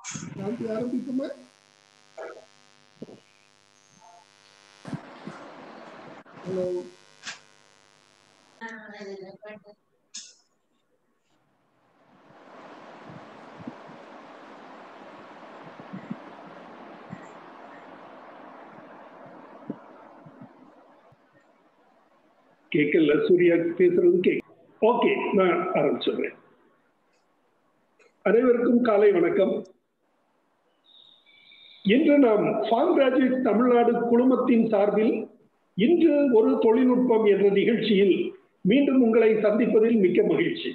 சாந்தி ஆரம்பிக்குமா hello கேட்கல சூர்யா பேசுறது கேட்க ஓகே நான் ஆரம்பிச்சிடுறேன் அனைவருக்கும் காலை வணக்கம் இன்று நாம் ஃபார்ம் கிராஜுவேட் தமிழ்நாடு குழுமத்தின் சார்பில் இன்று ஒரு தொழில்நுட்பம் என்ற நிகழ்ச்சியில் மீண்டும் உங்களை சந்திப்பதில் மிக்க மகிழ்ச்சி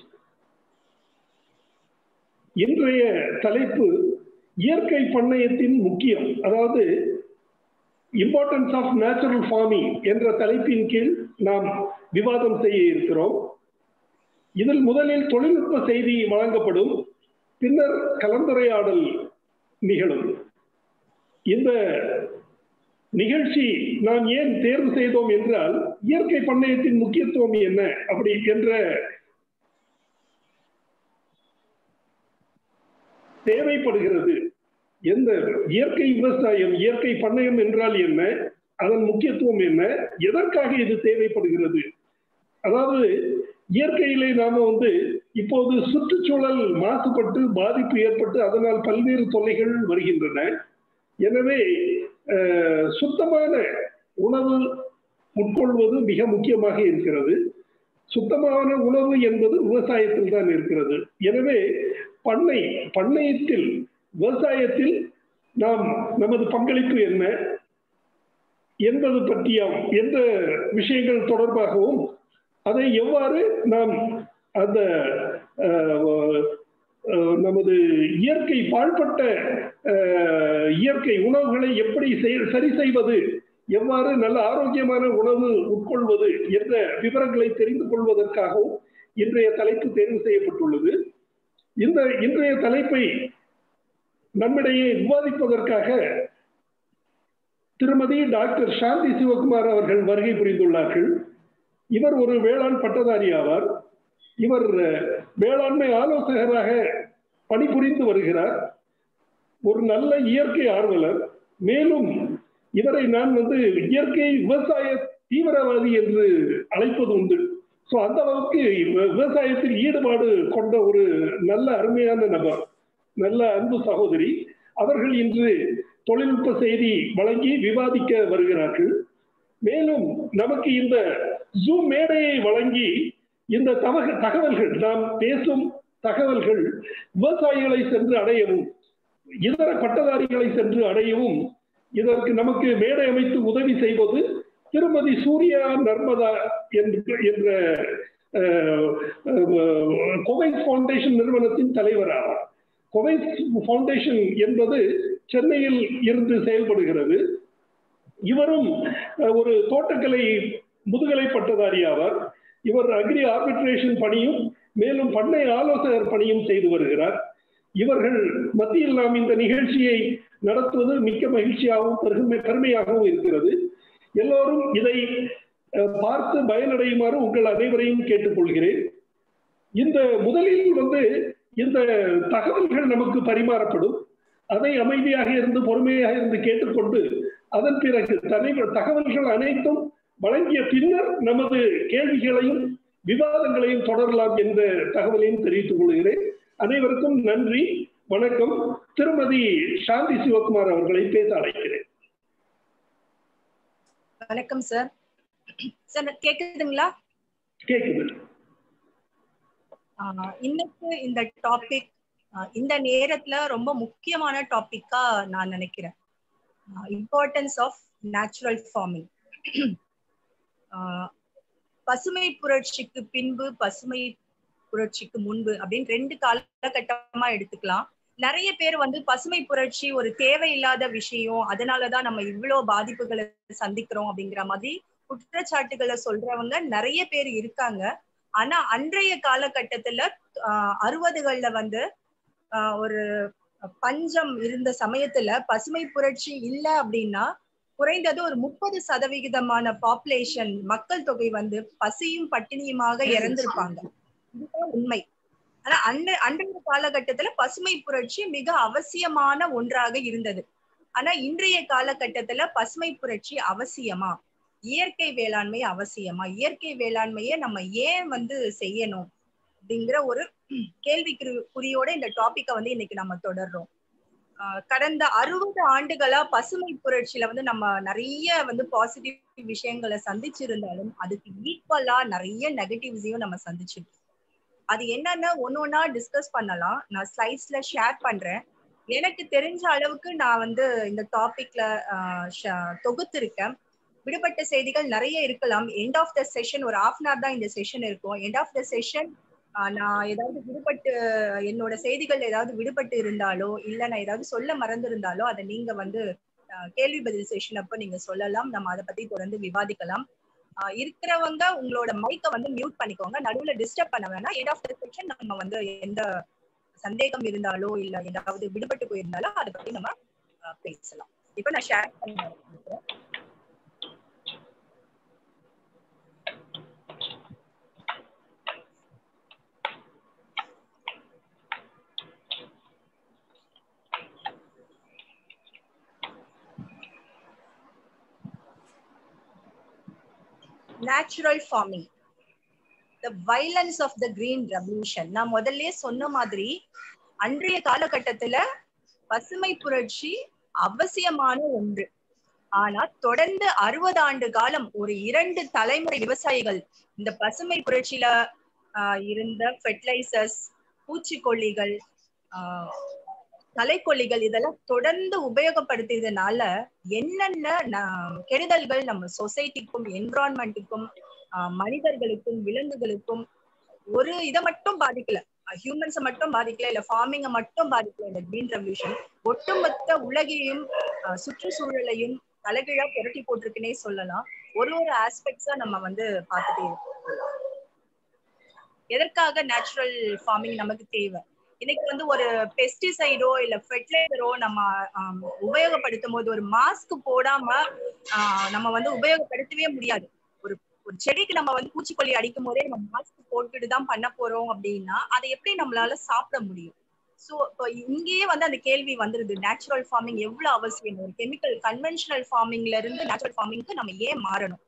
இன்றைய தலைப்பு இயற்கை பண்ணையத்தின் முக்கியம் அதாவது இம்பார்ட்டன்ஸ் ஆஃப் நேச்சுரல் ஃபார்மிங் என்ற தலைப்பின் கீழ் நாம் விவாதம் செய்ய இருக்கிறோம் இதில் முதலில் தொழில்நுட்ப செய்தி வழங்கப்படும் பின்னர் கலந்துரையாடல் நிகழும் இந்த நிகழ்ச்சி நாம் ஏன் தேர்வு செய்தோம் என்றால் இயற்கை பண்ணையத்தின் முக்கியத்துவம் என்ன அப்படி என்ற தேவைப்படுகிறது எந்த இயற்கை விவசாயம் இயற்கை பண்ணையம் என்றால் என்ன அதன் முக்கியத்துவம் என்ன எதற்காக இது தேவைப்படுகிறது அதாவது இயற்கையிலே நாம வந்து இப்போது சுற்றுச்சூழல் மாசுபட்டு பாதிப்பு ஏற்பட்டு அதனால் பல்வேறு தொல்லைகள் வருகின்றன எனவே சுத்தமான உணவு உட்கொள்வது மிக முக்கியமாக இருக்கிறது சுத்தமான உணவு என்பது விவசாயத்தில் தான் இருக்கிறது எனவே பண்ணை பண்ணையத்தில் விவசாயத்தில் நாம் நமது பங்களிப்பு என்ன என்பது பற்றிய எந்த விஷயங்கள் தொடர்பாகவும் அதை எவ்வாறு நாம் அந்த நமது இயற்கை பாழ்பட்ட இயற்கை உணவுகளை எப்படி சரி செய்வது எவ்வாறு நல்ல ஆரோக்கியமான உணவு உட்கொள்வது என்ற விவரங்களை தெரிந்து கொள்வதற்காகவும் இன்றைய தலைப்பு தேர்வு செய்யப்பட்டுள்ளது இந்த இன்றைய தலைப்பை நம்மிடையே விவாதிப்பதற்காக திருமதி டாக்டர் சாந்தி சிவகுமார் அவர்கள் வருகை புரிந்துள்ளார்கள் இவர் ஒரு வேளாண் பட்டதாரி ஆவார் இவர் வேளாண்மை ஆலோசகராக பணிபுரிந்து வருகிறார் ஒரு நல்ல இயற்கை ஆர்வலர் மேலும் இவரை நான் வந்து இயற்கை விவசாய தீவிரவாதி என்று அழைப்பது உண்டு ஸோ அந்த அளவுக்கு விவசாயத்தில் ஈடுபாடு கொண்ட ஒரு நல்ல அருமையான நபர் நல்ல அன்பு சகோதரி அவர்கள் இன்று தொழில்நுட்ப செய்தி வழங்கி விவாதிக்க வருகிறார்கள் மேலும் நமக்கு இந்த ஜூம் மேடையை வழங்கி இந்த தகவல்கள் நாம் பேசும் தகவல்கள் விவசாயிகளை சென்று அடையவும் இதர பட்டதாரிகளை சென்று அடையவும் இதற்கு நமக்கு மேடை அமைத்து உதவி செய்வது திருமதி சூர்யா நர்மதா என்ற கோவைன்ஸ் ஃபவுண்டேஷன் நிறுவனத்தின் தலைவர் ஆவார் கோவைன்ஸ் ஃபவுண்டேஷன் என்பது சென்னையில் இருந்து செயல்படுகிறது இவரும் ஒரு தோட்டக்கலை முதுகலை பட்டதாரி ஆவார் இவர் அக்ரி ஆர்பிட்ரேஷன் பணியும் மேலும் பண்ணை ஆலோசகர் பணியும் செய்து வருகிறார் இவர்கள் மத்தியில் நாம் இந்த நிகழ்ச்சியை நடத்துவது மிக்க மகிழ்ச்சியாகவும் பெருமை பெருமையாகவும் இருக்கிறது எல்லோரும் இதை பார்த்து பயனடையுமாறு உங்கள் அனைவரையும் கேட்டுக்கொள்கிறேன் இந்த முதலில் வந்து இந்த தகவல்கள் நமக்கு பரிமாறப்படும் அதை அமைதியாக இருந்து பொறுமையாக இருந்து கேட்டுக்கொண்டு அதன் பிறகு தலைவர் தகவல்கள் அனைத்தும் வழங்கிய பின்னர் நமது கேள்விகளையும் விவாதங்களையும் தொடரலாம் என்ற தகவலையும் தெரிவித்துக் கொள்கிறேன் அனைவருக்கும் நன்றி வணக்கம் திருமதி சாந்தி சிவகுமார் அவர்களை பேச அழைக்கிறேன் வணக்கம் சார் சார் கேக்குதுங்களா கேக்குது இன்னைக்கு இந்த டாபிக் இந்த நேரத்துல ரொம்ப முக்கியமான டாபிக்கா நான் நினைக்கிறேன் இம்பார்ட்டன்ஸ் ஆஃப் நேச்சுரல் ஃபார்மிங் பசுமை புரட்சிக்கு பின்பு பசுமை புரட்சிக்கு முன்பு அப்படின்னு ரெண்டு காலகட்டமா எடுத்துக்கலாம் நிறைய பேர் வந்து பசுமை புரட்சி ஒரு தேவையில்லாத விஷயம் அதனாலதான் நம்ம இவ்வளவு பாதிப்புகளை சந்திக்கிறோம் அப்படிங்கிற மாதிரி குற்றச்சாட்டுகளை சொல்றவங்க நிறைய பேர் இருக்காங்க ஆனா அன்றைய காலகட்டத்துல அறுபதுகள்ல வந்து ஒரு பஞ்சம் இருந்த சமயத்துல பசுமை புரட்சி இல்ல அப்படின்னா குறைந்தது ஒரு முப்பது சதவிகிதமான பாப்புலேஷன் மக்கள் தொகை வந்து பசியும் பட்டினியுமாக இறந்திருப்பாங்க இதுதான் உண்மை ஆனா அன்றை அன்றைய காலகட்டத்துல பசுமை புரட்சி மிக அவசியமான ஒன்றாக இருந்தது ஆனா இன்றைய காலகட்டத்துல பசுமை புரட்சி அவசியமா இயற்கை வேளாண்மை அவசியமா இயற்கை வேளாண்மையை நம்ம ஏன் வந்து செய்யணும் அப்படிங்கிற ஒரு கேள்வி குறியோட இந்த டாபிக்கை வந்து இன்னைக்கு நம்ம தொடர்றோம் கடந்த அறுபது ஆண்டுகளா பசுமை புரட்சியில வந்து நம்ம நிறைய வந்து பாசிட்டிவ் விஷயங்களை சந்திச்சிருந்தாலும் அதுக்கு ஈக்குவலா நிறைய நெகட்டிவ்ஸையும் நம்ம சந்திச்சிருக்கோம் அது என்னன்னு ஒன்னு ஒன்னா டிஸ்கஸ் பண்ணலாம் நான் ஸ்லைட்ஸ்ல ஷேர் பண்றேன் எனக்கு தெரிஞ்ச அளவுக்கு நான் வந்து இந்த டாபிக்ல தொகுத்திருக்கேன் விடுபட்ட செய்திகள் நிறைய இருக்கலாம் எண்ட் ஆஃப் த செஷன் ஒரு ஹாஃப் அன் ஹவர் தான் இந்த செஷன் இருக்கும் எண்ட் ஆஃப் த செஷன் நான் ஏதாவது விடுபட்டு என்னோட செய்திகள் ஏதாவது விடுபட்டு இருந்தாலோ இல்ல நான் ஏதாவது சொல்ல மறந்திருந்தாலோ அதை நீங்க வந்து கேள்வி பதில் செஷன் அப்ப நீங்க சொல்லலாம் நம்ம அதை பத்தி தொடர்ந்து விவாதிக்கலாம் இருக்கிறவங்க உங்களோட மைக்கை வந்து மியூட் பண்ணிக்கோங்க நடுவுல டிஸ்டர்ப் பண்ண வேணாம் எண்ட் ஆஃப் த செஷன் நம்ம வந்து எந்த சந்தேகம் இருந்தாலோ இல்ல ஏதாவது விடுபட்டு போயிருந்தாலோ அதை பத்தி நம்ம பேசலாம் இப்ப நான் ஷேர் பண்ண natural farming the violence of the green revolution நான் முதல்ல சொன்ன மாதிரி அன்றைய காலகட்டத்துல பசுமை புரட்சி அவசியமான ஒன்று ஆனா தொடர்ந்து அறுபது ஆண்டு காலம் ஒரு இரண்டு தலைமுறை விவசாயிகள் இந்த பசுமை புரட்சியில ஆஹ் இருந்த ஃபெர்டிலைசர்ஸ் பூச்சிக்கொல்லிகள் ஆஹ் கலைக்கொல்லிகள் இதெல்லாம் தொடர்ந்து உபயோகப்படுத்தியதுனால என்னென்ன கெடுதல்கள் நம்ம சொசைட்டிக்கும் என்விரான்மெண்ட்டுக்கும் மனிதர்களுக்கும் விலங்குகளுக்கும் ஒரு இதை மட்டும் பாதிக்கல ஹியூமன்ஸை மட்டும் பாதிக்கல இல்ல ஃபார்மிங்கை மட்டும் பாதிக்கல இந்த கிரீன் ரெவல்யூஷன் ஒட்டுமொத்த உலகையும் சுற்றுச்சூழலையும் தலைகீழா புரட்டி போட்டிருக்குன்னே சொல்லலாம் ஒரு ஒரு ஆஸ்பெக்ட்ஸா நம்ம வந்து பார்த்துட்டே இருக்கோம் எதற்காக நேச்சுரல் ஃபார்மிங் நமக்கு தேவை இன்னைக்கு வந்து ஒரு பெஸ்டிசைடோ இல்ல ஃபெர்டிலைசரோ நம்ம உபயோகப்படுத்தும் போது ஒரு மாஸ்க் போடாம நம்ம வந்து உபயோகப்படுத்தவே முடியாது ஒரு ஒரு செடிக்கு நம்ம வந்து பூச்சிக்கொல்லி அடிக்கும் போதே நம்ம மாஸ்க் போட்டுட்டு தான் பண்ண போறோம் அப்படின்னா அதை எப்படி நம்மளால சாப்பிட முடியும் ஸோ இப்போ இங்கேயே வந்து அந்த கேள்வி வந்துருது நேச்சுரல் ஃபார்மிங் எவ்வளவு அவசியம் ஒரு கெமிக்கல் கன்வென்ஷனல் ஃபார்மிங்ல இருந்து நேச்சுரல் ஃபார்மிங்க்கு நம்ம ஏன் மாறணும்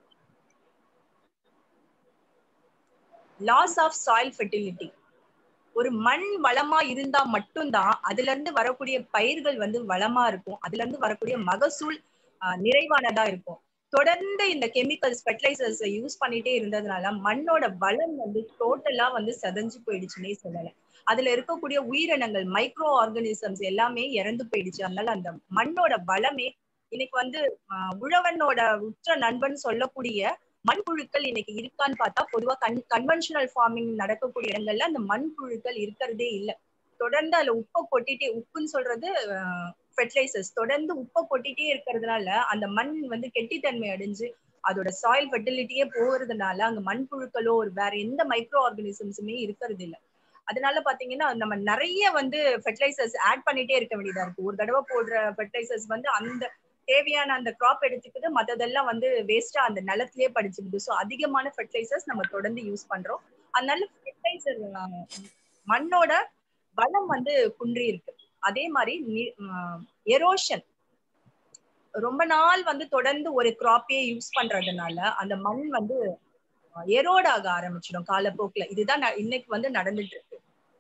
லாஸ் ஆஃப் சாயில் ஃபெர்டிலிட்டி ஒரு மண் வளமா இருந்தா மட்டும்தான் அதுல இருந்து வரக்கூடிய பயிர்கள் வந்து வளமா இருக்கும் அதுல இருந்து வரக்கூடிய மகசூல் நிறைவானதா இருக்கும் தொடர்ந்து இந்த கெமிக்கல்ஸ் ஃபெர்டிலைசர்ஸ் யூஸ் பண்ணிட்டே இருந்ததுனால மண்ணோட வளம் வந்து டோட்டலா வந்து செதஞ்சு போயிடுச்சுன்னே சொல்லலாம் அதுல இருக்கக்கூடிய உயிரினங்கள் மைக்ரோ ஆர்கானிசம்ஸ் எல்லாமே இறந்து போயிடுச்சு அதனால அந்த மண்ணோட வளமே இன்னைக்கு வந்து உழவனோட உற்ற நண்பன் சொல்லக்கூடிய மண்புழுக்கள் இன்னைக்கு இருக்கான்னு பார்த்தா பொதுவா கன் கன்வென்ஷனல் ஃபார்மிங் நடக்கக்கூடிய இடங்கள்ல அந்த மண்புழுக்கள் இருக்கிறதே இல்லை தொடர்ந்து அதுல உப்பை கொட்டிட்டே உப்புன்னு சொல்றது ஃபெர்டிலைசர்ஸ் தொடர்ந்து உப்பை கொட்டிட்டே இருக்கிறதுனால அந்த மண் வந்து கெட்டித்தன்மை அடைஞ்சு அதோட சாயில் ஃபெர்டிலிட்டியே போகிறதுனால அங்க மண்புழுக்களோ ஒரு வேற எந்த மைக்ரோ ஆர்கானிசம்ஸுமே இருக்கிறது இல்லை அதனால பாத்தீங்கன்னா நம்ம நிறைய வந்து ஃபெர்டிலைசர்ஸ் ஆட் பண்ணிட்டே இருக்க வேண்டியதா இருக்கு ஒரு தடவை போடுற ஃபெர்டிலைசர்ஸ் வந்து அந்த தேவையான அந்த கிராப் எடுத்துக்குது மத்ததெல்லாம் வந்து வேஸ்டா அந்த நிலத்திலேயே படிச்சுக்குது ஸோ அதிகமான ஃபெர்டிலைசர்ஸ் நம்ம தொடர்ந்து யூஸ் பண்றோம் அதனால ஃபெர்டிலைசர் மண்ணோட வளம் வந்து குன்றி இருக்கு அதே மாதிரி எரோஷன் ரொம்ப நாள் வந்து தொடர்ந்து ஒரு கிராப்பே யூஸ் பண்றதுனால அந்த மண் வந்து எரோட் ஆக ஆரம்பிச்சிடும் காலப்போக்குல இதுதான் இன்னைக்கு வந்து நடந்துட்டு இருக்கு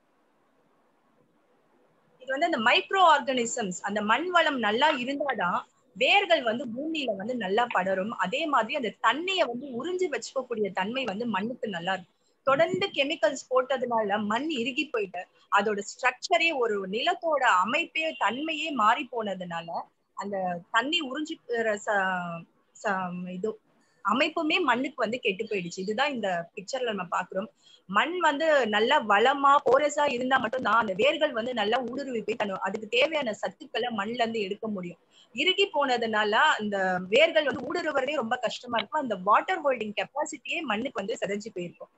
இது வந்து அந்த மைக்ரோ ஆர்கானிசம்ஸ் அந்த மண் வளம் நல்லா இருந்தாதான் வேர்கள் வந்து பூமியில வந்து நல்லா படரும் அதே மாதிரி அந்த தண்ணியை வந்து உறிஞ்சி வச்சுக்கக்கூடிய தன்மை வந்து மண்ணுக்கு நல்லா இருக்கும் தொடர்ந்து கெமிக்கல்ஸ் போட்டதுனால மண் இறுகி போயிட்டு அதோட ஸ்ட்ரக்சரே ஒரு நிலத்தோட அமைப்பே தன்மையே மாறி போனதுனால அந்த தண்ணி உறிஞ்சிக்கிற இது அமைப்புமே மண்ணுக்கு வந்து கெட்டு போயிடுச்சு இதுதான் இந்த பிக்சர்ல நம்ம பாக்குறோம் மண் வந்து நல்லா வளமா போரஸா இருந்தா மட்டும்தான் அந்த வேர்கள் வந்து நல்லா ஊடுருவி போய் தன் அதுக்கு தேவையான சத்துக்களை மண்ல இருந்து எடுக்க முடியும் இறுகி போனதுனால அந்த வேர்கள் வந்து ஊடுருவறதே ரொம்ப கஷ்டமா இருக்கும் அந்த வாட்டர் ஹோல்டிங் கெப்பாசிட்டியே மண்ணுக்கு வந்து செதஞ்சு போயிருக்கும்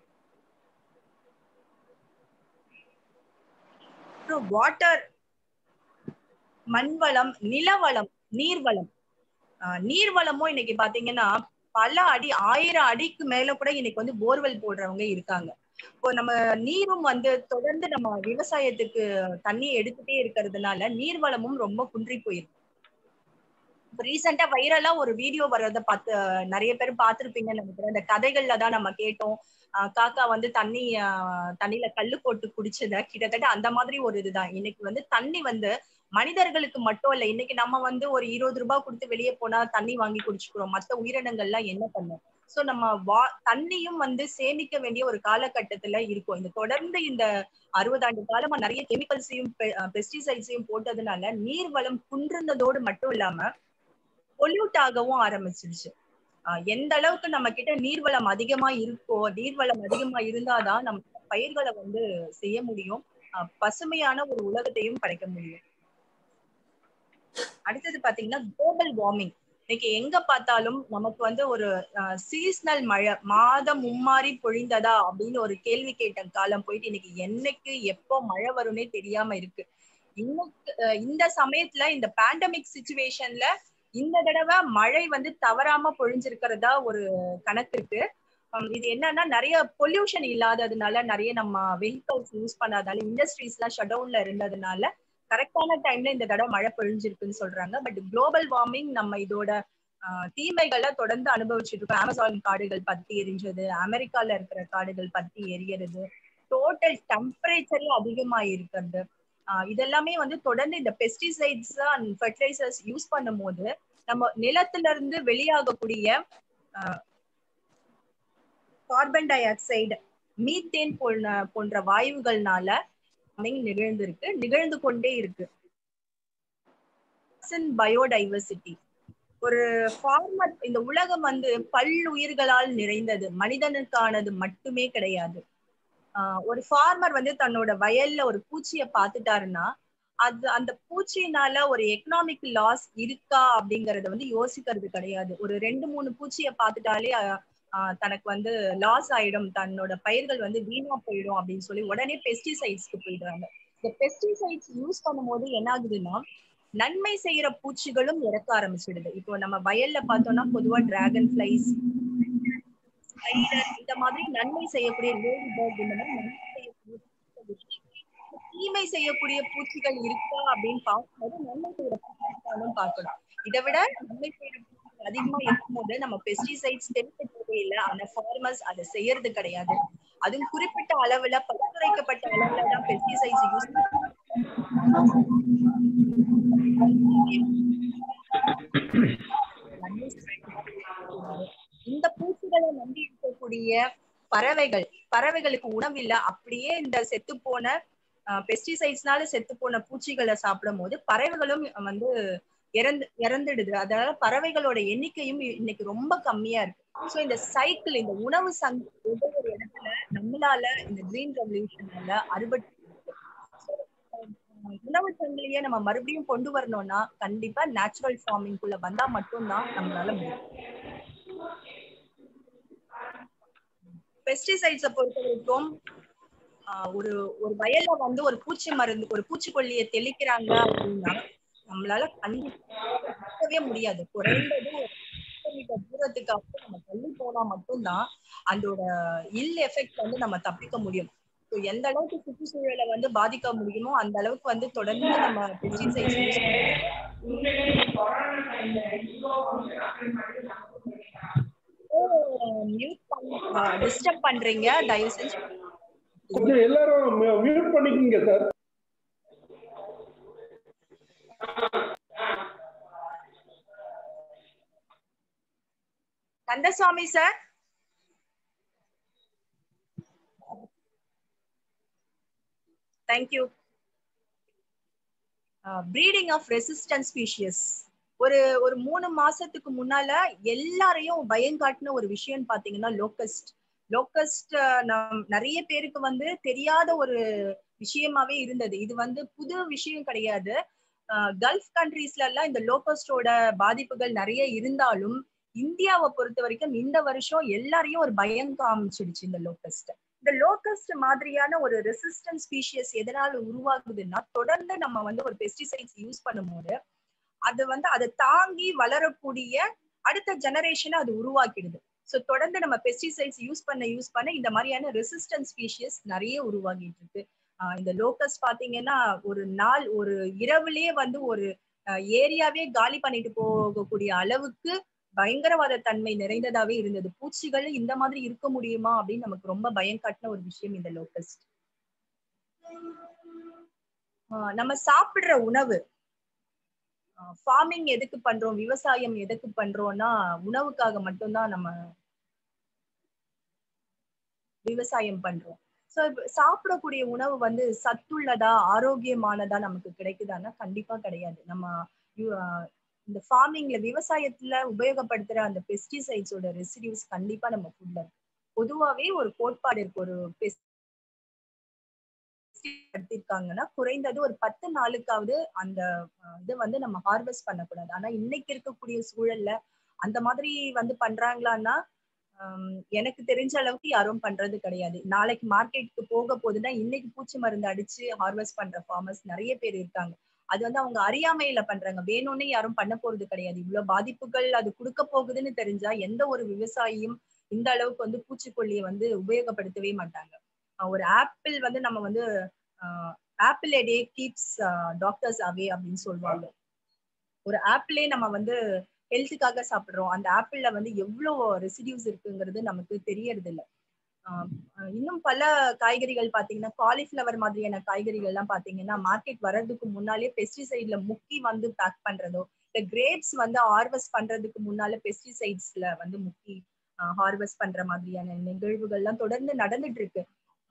வாட்டர் மண்வளம் நிலவளம் நீர்வளம் நீர்வளமும் இன்னைக்கு பாத்தீங்கன்னா பல அடி ஆயிரம் அடிக்கு மேல கூட இன்னைக்கு வந்து போர்வெல் போடுறவங்க இருக்காங்க இப்போ நம்ம நீரும் வந்து தொடர்ந்து நம்ம விவசாயத்துக்கு தண்ணி எடுத்துட்டே இருக்கிறதுனால நீர் வளமும் ரொம்ப குன்றி போயிருக்கு இப்போ ரீசெண்டா வைரலா ஒரு வீடியோ வர்றத பார்த்து நிறைய பேர் பார்த்திருப்பீங்கன்னு நினைக்கிறேன் இந்த கதைகள்ல தான் நம்ம கேட்டோம் ஆஹ் காக்கா வந்து தண்ணி ஆஹ் தண்ணியில கல்லு போட்டு குடிச்சத கிட்டத்தட்ட அந்த மாதிரி ஒரு இதுதான் இன்னைக்கு வந்து தண்ணி வந்து மனிதர்களுக்கு மட்டும் இல்ல இன்னைக்கு நம்ம வந்து ஒரு இருபது ரூபாய் கொடுத்து வெளியே போனா தண்ணி வாங்கி குடிச்சுக்கிறோம் மத்த உயிரினங்கள்லாம் என்ன பண்ணும் சோ நம்ம வா தண்ணியும் வந்து சேமிக்க வேண்டிய ஒரு காலகட்டத்துல இருக்கும் இந்த தொடர்ந்து இந்த அறுபது ஆண்டு காலமா நிறைய கெமிக்கல்ஸையும் பெஸ்டிசைட்ஸையும் போட்டதுனால நீர் வளம் குன்றிருந்ததோடு மட்டும் இல்லாம பொல்யூட் ஆகவும் ஆரம்பிச்சிருச்சு ஆஹ் எந்த அளவுக்கு நம்ம கிட்ட நீர்வளம் அதிகமா இருக்கோ நீர்வளம் அதிகமா இருந்தாதான் நம்ம பயிர்களை வந்து செய்ய முடியும் ஆஹ் பசுமையான ஒரு உலகத்தையும் படைக்க முடியும் அடுத்தது பாத்தீங்கன்னா குளோபல் வார்மிங் இன்னைக்கு எங்க பார்த்தாலும் நமக்கு வந்து ஒரு சீசனல் மழை மாதம் மும்மாறி பொழிந்ததா அப்படின்னு ஒரு கேள்வி கேட்ட காலம் போயிட்டு இன்னைக்கு என்னைக்கு எப்போ மழை வரும்னே தெரியாம இருக்கு இன்னும் இந்த சமயத்துல இந்த பேண்டமிக் சுச்சுவேஷன்ல இந்த தடவை மழை வந்து தவறாம பொழிஞ்சிருக்கிறதா ஒரு கணக்கு இருக்கு இது என்னன்னா நிறைய பொல்யூஷன் இல்லாததுனால நிறைய நம்ம வெஹிக்கல்ஸ் யூஸ் பண்ணாதால இண்டஸ்ட்ரீஸ் எல்லாம் ஷட் டவுன்ல இருந்ததுனால கரெக்டான டைம்ல இந்த தடவை மழை பொழிஞ்சிருக்குன்னு சொல்றாங்க பட் குளோபல் வார்மிங் நம்ம இதோட தீமைகளை தொடர்ந்து அனுபவிச்சுட்டு இருக்கோம் அமேசான் காடுகள் பத்தி எரிஞ்சது அமெரிக்கால இருக்கிற காடுகள் பத்தி எரியறது டோட்டல் டெம்பரேச்சரே அதிகமா இருக்கிறது இதெல்லாமே வந்து தொடர்ந்து இந்த பெஸ்டிசைட்ஸ் அண்ட் ஃபெர்டிலைசர்ஸ் யூஸ் பண்ணும் போது நம்ம நிலத்துல இருந்து வெளியாகக்கூடிய கார்பன் டை ஆக்சைடு மீத்தேன் போன்ற போன்ற வாயுகள்னால நிகழ்ந்திருக்கு நிகழ்ந்து கொண்டே இருக்கு பயோடைவர்சிட்டி ஒரு ஃபார்மர் இந்த உலகம் வந்து பல்லுயிர்களால் நிறைந்தது மனிதனுக்கானது மட்டுமே கிடையாது ஆஹ் ஒரு ஃபார்மர் வந்து தன்னோட வயல்ல ஒரு பூச்சிய பாத்துட்டாருன்னா அது அந்த பூச்சினால ஒரு எக்கனாமிக் லாஸ் இருக்கா அப்படிங்கறத வந்து யோசிக்கிறது கிடையாது ஒரு ரெண்டு மூணு பூச்சிய பாத்துட்டாலே தனக்கு வந்து லாஸ் ஆயிடும் தன்னோட பயிர்கள் வந்து வீணா போயிடும் அப்படின்னு சொல்லி உடனே பெஸ்டிசைட்ஸ்க்கு போயிடுறாங்க இந்த பெஸ்டிசைட்ஸ் யூஸ் பண்ணும்போது என்ன ஆகுதுன்னா நன்மை செய்யற பூச்சிகளும் இறக்க ஆரம்பிச்சிடுது இப்போ நம்ம வயல்ல பார்த்தோம்னா பொதுவா டிராகன் பிளைஸ் இந்த மாதிரி நன்மை செய்யக்கூடிய லேடி பேர்ட் இந்த மாதிரி நன்மை செய்யக்கூடிய தீமை செய்யக்கூடிய பூச்சிகள் இருக்கா அப்படின்னு பார்க்கும்போது நன்மை செய்யற பூச்சிகளும் பார்க்கணும் இதை விட நன்மை செய்யற பூச்சிகள் அதிகமா இருக்கும்போது நம்ம பெஸ்டிசைட்ஸ் தெளிக்க தேவையில்லை ஆனா ஃபார்மர்ஸ் அதை செய்யறது கிடையாது அதுவும் குறிப்பிட்ட அளவுல பரிந்துரைக்கப்பட்ட அளவுல தான் பெஸ்டிசைட்ஸ் யூஸ் இந்த பூச்சிகளை நம்பி இருக்கக்கூடிய பறவைகள் பறவைகளுக்கு உணவில்லை அப்படியே இந்த செத்து போன பெஸ்டிசைட்ஸ்னால செத்து போன பூச்சிகளை சாப்பிடும் போது பறவைகளும் வந்து இறந்து இறந்துடுது அதனால பறவைகளோட எண்ணிக்கையும் இன்னைக்கு ரொம்ப கம்மியா இருக்கு சோ இந்த சைக்கிள் இந்த உணவு சங் ஒவ்வொரு இடத்துல நம்மளால இந்த கிரீன் ரெவல்யூஷனால அறுபட்டு உணவு சங்கிலிய நம்ம மறுபடியும் கொண்டு வரணும்னா கண்டிப்பா நேச்சுரல் ஃபார்மிங்குள்ள வந்தா மட்டும்தான் நம்மளால முடியும் பெஸ்டிசைட்ஸை பொறுத்த வரைக்கும் ஒரு ஒரு வயல்ல வந்து ஒரு பூச்சி மருந்து ஒரு பூச்சிக்கொல்லியை தெளிக்கிறாங்க அப்படின்னா நம்மளால கண்டிப்பவே முடியாது குறைந்தது ஒரு மீட்டர் தூரத்துக்கு அப்புறம் நம்ம தள்ளி போனா மட்டும்தான் அதோட இல் எஃபெக்ட் வந்து நம்ம தப்பிக்க முடியும் ஸோ எந்த அளவுக்கு சுற்றுச்சூழலை வந்து பாதிக்க முடியுமோ அந்த அளவுக்கு வந்து தொடர்ந்து நம்ம பெஸ்டிசைட்ஸ் யூஸ் டிஸ்டர்ப் பண்றீங்க தயவு செஞ்சு கொஞ்சம் எல்லாரும் மியூட் பண்ணிக்கோங்க sir Kandasamy sir thank you breeding of resistant species ஒரு ஒரு மூணு மாசத்துக்கு முன்னால எல்லாரையும் பயங்காட்டின ஒரு விஷயம் பாத்தீங்கன்னா லோக்கஸ்ட் லோக்கஸ்ட் நம் நிறைய பேருக்கு வந்து தெரியாத ஒரு விஷயமாவே இருந்தது இது வந்து புது விஷயம் கிடையாது கல்ஃப் கண்ட்ரீஸ்ல எல்லாம் இந்த லோக்கஸ்டோட பாதிப்புகள் நிறைய இருந்தாலும் இந்தியாவை பொறுத்த வரைக்கும் இந்த வருஷம் எல்லாரையும் ஒரு பயம் காமிச்சிடுச்சு இந்த லோக்கஸ்ட் இந்த லோக்கஸ்ட் மாதிரியான ஒரு ரெசிஸ்டன்ட் ஸ்பீஷியஸ் எதனால உருவாகுதுன்னா தொடர்ந்து நம்ம வந்து ஒரு பெஸ்டிசைட்ஸ் யூஸ் பண்ணும்போது அது வந்து அதை தாங்கி வளரக்கூடிய அடுத்த ஜெனரேஷனை அது உருவாக்கிடுது ஸோ தொடர்ந்து நம்ம பெஸ்டிசைட்ஸ் யூஸ் பண்ண யூஸ் பண்ண இந்த மாதிரியான ரெசிஸ்டன்ட் ஸ்பீஷியஸ் நிறைய உருவாகிட்டு இருக்கு இந்த லோக்கஸ் பாத்தீங்கன்னா ஒரு நாள் ஒரு இரவுலயே வந்து ஒரு ஏரியாவே காலி பண்ணிட்டு போகக்கூடிய அளவுக்கு பயங்கரவாத தன்மை நிறைந்ததாவே இருந்தது பூச்சிகள் இந்த மாதிரி இருக்க முடியுமா அப்படின்னு நமக்கு ரொம்ப பயம் காட்டின ஒரு விஷயம் இந்த லோக்கஸ்ட் நம்ம சாப்பிடுற உணவு ஃபார்மிங் எதுக்கு பண்றோம் விவசாயம் எதுக்கு பண்றோம்னா உணவுக்காக மட்டும்தான் நம்ம விவசாயம் பண்றோம் ஸோ சாப்பிடக்கூடிய உணவு வந்து சத்துள்ளதா ஆரோக்கியமானதா நமக்கு கிடைக்குதான்னா கண்டிப்பா கிடையாது நம்ம இந்த ஃபார்மிங்ல விவசாயத்துல உபயோகப்படுத்துற அந்த பெஸ்டிசைட்ஸோட ரெசிடியூஸ் கண்டிப்பா நம்ம ஃபுட்ல இருக்கு பொதுவாவே ஒரு கோட்பாடு இருக்கு ஒரு எடுத்திருக்காங்கன்னா குறைந்தது ஒரு பத்து நாளுக்காவது அந்த இதை வந்து நம்ம ஹார்வெஸ்ட் பண்ணக்கூடாது ஆனா இன்னைக்கு இருக்கக்கூடிய சூழல்ல அந்த மாதிரி வந்து பண்றாங்களான்னா எனக்கு தெரிஞ்ச அளவுக்கு யாரும் பண்றது கிடையாது நாளைக்கு மார்க்கெட்டுக்கு போக போகுதுன்னா இன்னைக்கு பூச்சி மருந்து அடிச்சு ஹார்வெஸ்ட் பண்ற ஃபார்மர்ஸ் நிறைய பேர் இருக்காங்க அது வந்து அவங்க அறியாமையில பண்றாங்க வேணும்னே யாரும் பண்ண போறது கிடையாது இவ்வளவு பாதிப்புகள் அது கொடுக்க போகுதுன்னு தெரிஞ்சா எந்த ஒரு விவசாயியும் இந்த அளவுக்கு வந்து பூச்சிக்கொல்லியை வந்து உபயோகப்படுத்தவே மாட்டாங்க ஒரு ஆப்பிள் வந்து நம்ம வந்து apple a day keeps doctors away அப்படின்னு சொல்லுவாங்க ஒரு ஆப்பிளே நம்ம வந்து ஹெல்த்துக்காக சாப்பிடுறோம் அந்த ஆப்பிள்ல வந்து எவ்வளவு ரெசிடியூஸ் இருக்குங்கிறது நமக்கு தெரியறது இல்லை இன்னும் பல காய்கறிகள் பாத்தீங்கன்னா காலிஃபிளவர் மாதிரியான காய்கறிகள் எல்லாம் பாத்தீங்கன்னா மார்க்கெட் வர்றதுக்கு முன்னாலே பெஸ்டிசைட்ல முக்கி வந்து பேக் பண்றதோ இல்ல கிரேப்ஸ் வந்து ஹார்வெஸ்ட் பண்றதுக்கு முன்னால பெஸ்டிசைட்ஸ்ல வந்து முக்கி ஹார்வெஸ்ட் பண்ற மாதிரியான நிகழ்வுகள்லாம் தொடர்ந்து நடந்துட்டு இருக்கு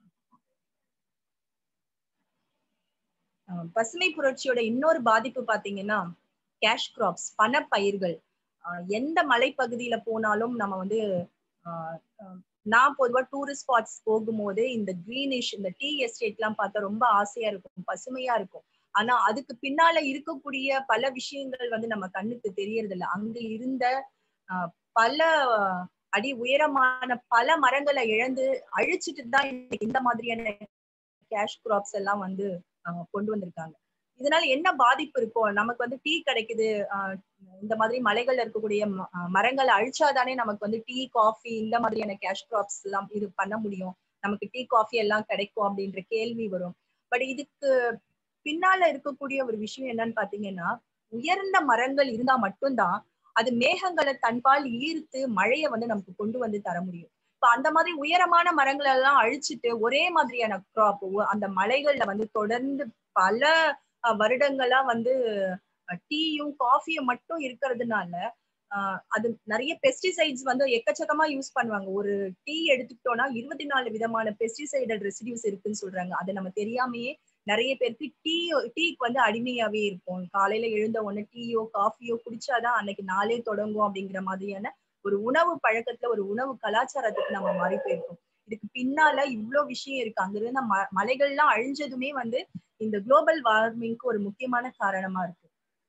பசுமை புரட்சியோட இன்னொரு பாதிப்பு பாத்தீங்கன்னா கேஷ் கிராப்ஸ் பணப்பயிர்கள் எந்த மலைப்பகுதியில போனாலும் நம்ம வந்து நான் பொதுவா டூரிஸ்ட் ஸ்பாட்ஸ் போகும்போது இந்த கிரீனிஷ் இந்த டீ எஸ்டேட் எல்லாம் பார்த்தா ரொம்ப ஆசையா இருக்கும் பசுமையா இருக்கும் ஆனா அதுக்கு பின்னால இருக்கக்கூடிய பல விஷயங்கள் வந்து நம்ம கண்ணுக்கு தெரியறது இல்லை அங்க இருந்த பல அடி உயரமான பல மரங்களை இழந்து அழிச்சிட்டு தான் இந்த மாதிரியான கேஷ் கிராப்ஸ் எல்லாம் வந்து கொண்டு வந்திருக்காங்க இதனால என்ன பாதிப்பு இருக்கும் நமக்கு வந்து டீ கிடைக்குது இந்த மாதிரி மலைகள்ல இருக்கக்கூடிய மரங்களை அழிச்சாதானே நமக்கு வந்து டீ காஃபி இந்த மாதிரியான கேஷ் கிராப்ஸ் எல்லாம் இது பண்ண முடியும் நமக்கு டீ காஃபி எல்லாம் கிடைக்கும் அப்படின்ற கேள்வி வரும் பட் இதுக்கு பின்னால இருக்கக்கூடிய ஒரு விஷயம் என்னன்னு பாத்தீங்கன்னா உயர்ந்த மரங்கள் இருந்தா மட்டும்தான் அது மேகங்களை தன்பால் ஈர்த்து மழையை வந்து நமக்கு கொண்டு வந்து தர முடியும் இப்ப அந்த மாதிரி உயரமான மரங்களை எல்லாம் அழிச்சிட்டு ஒரே மாதிரியான கிராப் அந்த மலைகள்ல வந்து தொடர்ந்து பல வருடங்களா வந்து டீயும் காஃபியும் மட்டும் இருக்கிறதுனால அது நிறைய பெஸ்டிசைட்ஸ் வந்து எக்கச்சக்கமா யூஸ் பண்ணுவாங்க ஒரு டீ எடுத்துக்கிட்டோம்னா இருபத்தி நாலு விதமான பெஸ்டிசைடல் ரெசிடியூஸ் இருக்குன்னு சொல்றாங்க அதை நம்ம தெரியாமையே நிறைய பேருக்கு டீ டீக்கு வந்து அடிமையாவே இருக்கும் காலையில எழுந்த உடனே டீயோ காஃபியோ குடிச்சாதான் அன்னைக்கு நாளே தொடங்கும் அப்படிங்கிற மாதிரியான ஒரு உணவு பழக்கத்துல ஒரு உணவு கலாச்சாரத்துக்கு நம்ம மாறி போயிருக்கோம் இதுக்கு பின்னால இவ்வளவு விஷயம் இருக்கு அங்கிருந்த ம மலைகள்லாம் அழிஞ்சதுமே வந்து இந்த குளோபல் வார்மிங்க்கு ஒரு முக்கியமான காரணமா இருக்கு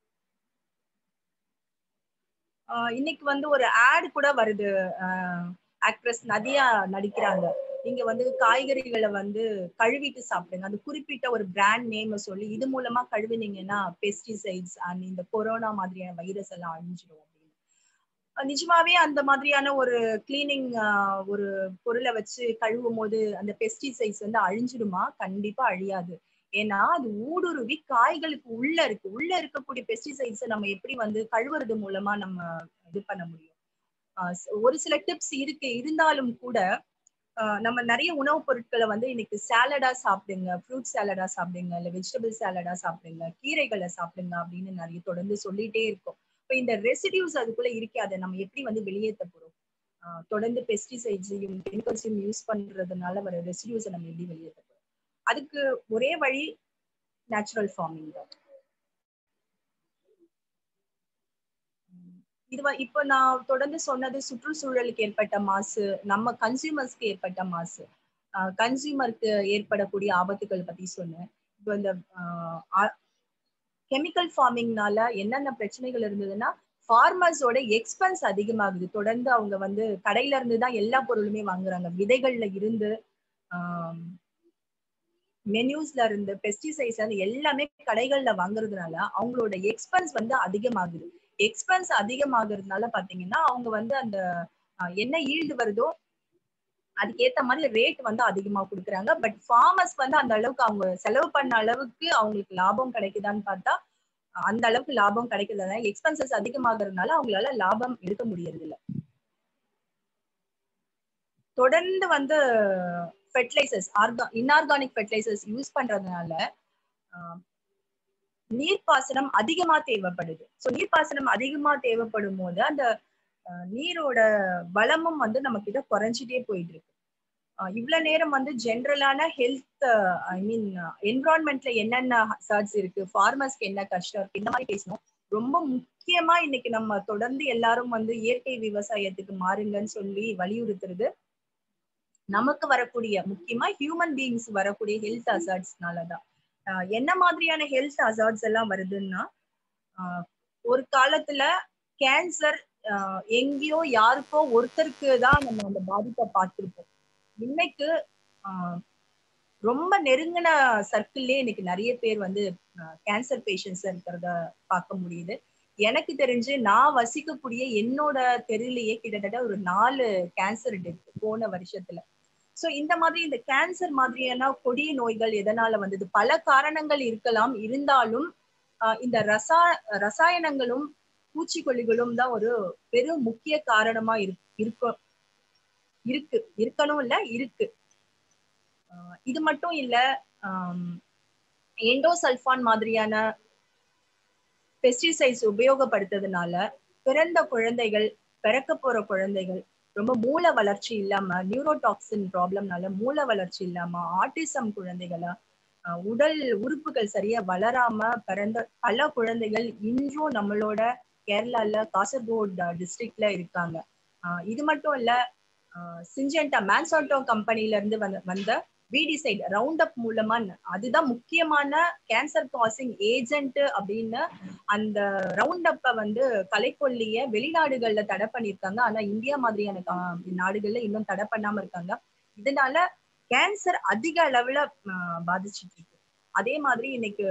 இன்னைக்கு வந்து ஒரு ஆட் கூட வருது ஆக்ட்ரஸ் நதியா நடிக்கிறாங்க நீங்க வந்து காய்கறிகளை வந்து கழுவிட்டு சாப்பிடுங்க அந்த குறிப்பிட்ட ஒரு பிராண்ட் நேம் சொல்லி இது மூலமா கழுவினீங்கன்னா பெஸ்டிசைட்ஸ் அண்ட் இந்த கொரோனா மாதிரியான வைரஸ் எல்லாம் அழிஞ்சிடும் அப்படின்னு நிஜமாவே அந்த மாதிரியான ஒரு கிளீனிங் ஒரு பொருளை வச்சு கழுவும் போது அந்த பெஸ்டிசைட்ஸ் வந்து அழிஞ்சிடுமா கண்டிப்பா அழியாது ஏன்னா அது ஊடுருவி காய்களுக்கு உள்ள இருக்கு உள்ள இருக்கக்கூடிய பெஸ்டிசைட்ஸை நம்ம எப்படி வந்து கழுவுறது மூலமா நம்ம இது பண்ண முடியும் ஒரு சில டிப்ஸ் இருக்கு இருந்தாலும் கூட நம்ம நிறைய உணவுப் பொருட்களை வந்து இன்னைக்கு சாலடா சாப்பிடுங்க ஃப்ரூட் சாலடா சாப்பிடுங்க இல்ல வெஜிடபிள் சாலடா சாப்பிடுங்க கீரைகளை சாப்பிடுங்க அப்படின்னு நிறைய தொடர்ந்து சொல்லிட்டே இருக்கோம் இப்ப இந்த ரெசிடியூஸ் அதுக்குள்ள இருக்கே அதை நம்ம எப்படி வந்து வெளியேற்ற போறோம் தொடர்ந்து பெஸ்டிசைட்ஸையும் கெமிக்கல்ஸையும் யூஸ் பண்றதுனால வர ரெசிடியூஸை நம்ம எப்படி வெளியேற்ற போறோம் அதுக்கு ஒரே வழி நேச்சுரல் ஃபார்மிங் தான் இது இப்ப நான் தொடர்ந்து சொன்னது சுற்றுச்சூழலுக்கு ஏற்பட்ட மாசு நம்ம கன்சியூமர்ஸ்க்கு ஏற்பட்ட மாசு கன்சியூமருக்கு ஏற்படக்கூடிய ஆபத்துகள் பத்தி சொன்னேன் இப்போ இந்த கெமிக்கல் ஃபார்மிங்னால என்னென்ன பிரச்சனைகள் இருந்ததுன்னா ஃபார்மர்ஸோட எக்ஸ்பென்ஸ் அதிகமாகுது தொடர்ந்து அவங்க வந்து கடையில இருந்து தான் எல்லா பொருளுமே வாங்குறாங்க விதைகள்ல இருந்து மெனியூஸ்ல இருந்து பெஸ்டிசைட்ஸ் வந்து எல்லாமே கடைகள்ல வாங்குறதுனால அவங்களோட எக்ஸ்பென்ஸ் வந்து அதிகமாகுது எக்ஸ்பென்ஸ் அதிகமாகிறதுனால பாத்தீங்கன்னா அவங்க வந்து அந்த என்ன ஈல்டு வருதோ அதுக்கேத்த மாதிரி ரேட் வந்து அதிகமா கொடுக்குறாங்க பட் ஃபார்மர்ஸ் வந்து அந்த அளவுக்கு அவங்க செலவு பண்ண அளவுக்கு அவங்களுக்கு லாபம் கிடைக்குதான்னு பார்த்தா அந்த அளவுக்கு லாபம் கிடைக்கிறதுனால எக்ஸ்பென்சஸ் அதிகமாகறதுனால அவங்களால லாபம் எடுக்க முடியறது இல்ல தொடர்ந்து வந்து ஃபெர்டிலைசர்ஸ் ஆர்கா இன்ஆர்கானிக் ஃபெர்டிலைசர்ஸ் யூஸ் பண்றதுனால நீர்ப்பாசனம் அதிகமா தேவைப்படுது ஸோ நீர்ப்பாசனம் அதிகமா தேவைப்படும் போது அந்த நீரோட வளமும் வந்து நம்ம கிட்ட குறைஞ்சிட்டே போயிட்டு இருக்கு இவ்வளவு நேரம் வந்து ஜென்ரலான ஹெல்த் ஐ மீன் என்விரான்மெண்ட்ல என்னென்ன ஹசார்ட்ஸ் இருக்கு ஃபார்மர்ஸ்க்கு என்ன கஷ்டம் இருக்கு இந்த மாதிரி பேசணும் ரொம்ப முக்கியமா இன்னைக்கு நம்ம தொடர்ந்து எல்லாரும் வந்து இயற்கை விவசாயத்துக்கு மாறுங்கன்னு சொல்லி வலியுறுத்துறது நமக்கு வரக்கூடிய முக்கியமா ஹியூமன் பீயிங்ஸ் வரக்கூடிய ஹெல்த் அசார்ட்ஸ்னாலதான் என்ன மாதிரியான ஹெல்த் அசார்ட்ஸ் எல்லாம் வருதுன்னா ஒரு காலத்துல கேன்சர் எங்கேயோ யாருக்கோ ஒருத்தருக்கு தான் நம்ம அந்த பாதிப்பை பார்த்திருப்போம் இன்னைக்கு ரொம்ப நெருங்கின சர்க்கிள்லயே இன்னைக்கு நிறைய பேர் வந்து கேன்சர் பேஷண்ட்ஸ் இருக்கிறத பார்க்க முடியுது எனக்கு தெரிஞ்சு நான் வசிக்கக்கூடிய என்னோட தெருலையே கிட்டத்தட்ட ஒரு நாலு கேன்சர் டெத் போன வருஷத்துல சோ இந்த மாதிரி இந்த கேன்சர் மாதிரியான கொடிய நோய்கள் எதனால வந்தது பல காரணங்கள் இருக்கலாம் இருந்தாலும் இந்த ரசா ரசாயனங்களும் பூச்சிக்கொல்லிகளும் தான் ஒரு பெரும் முக்கிய காரணமா இருக்கும் இருக்கு இருக்கணும் இல்ல இருக்கு இது மட்டும் இல்ல எண்டோசல்ஃபான் மாதிரியான பெஸ்டிசைட்ஸ் உபயோகப்படுத்துறதுனால பிறந்த குழந்தைகள் பிறக்க போற குழந்தைகள் ரொம்ப மூல வளர்ச்சி இல்லாம நியூரோடாக்சின் ப்ராப்ளம்னால மூல வளர்ச்சி இல்லாம ஆட்டிசம் குழந்தைகளா உடல் உறுப்புகள் சரியா வளராம பிறந்த பல குழந்தைகள் இன்றும் நம்மளோட கேரளால காசர்கோட் டிஸ்ட்ரிக்ட்ல இருக்காங்க இது மட்டும் இல்ல சிஞ்சன்டா மேன்சாட்டோ கம்பெனில இருந்து வந்த வந்த வீடிசைட் ரவுண்ட் அப் மூலமா அதுதான் முக்கியமான கேன்சர் காசிங் ஏஜென்ட் அப்படின்னு அந்த ரவுண்ட் அப்ப வந்து கலைக்கொல்லிய வெளிநாடுகள்ல தடை பண்ணிருக்காங்க ஆனா இந்தியா மாதிரியான நாடுகள்ல இன்னும் தடை பண்ணாம இருக்காங்க இதனால கேன்சர் அதிக அளவுல பாதிச்சுட்டு இருக்கு அதே மாதிரி இன்னைக்கு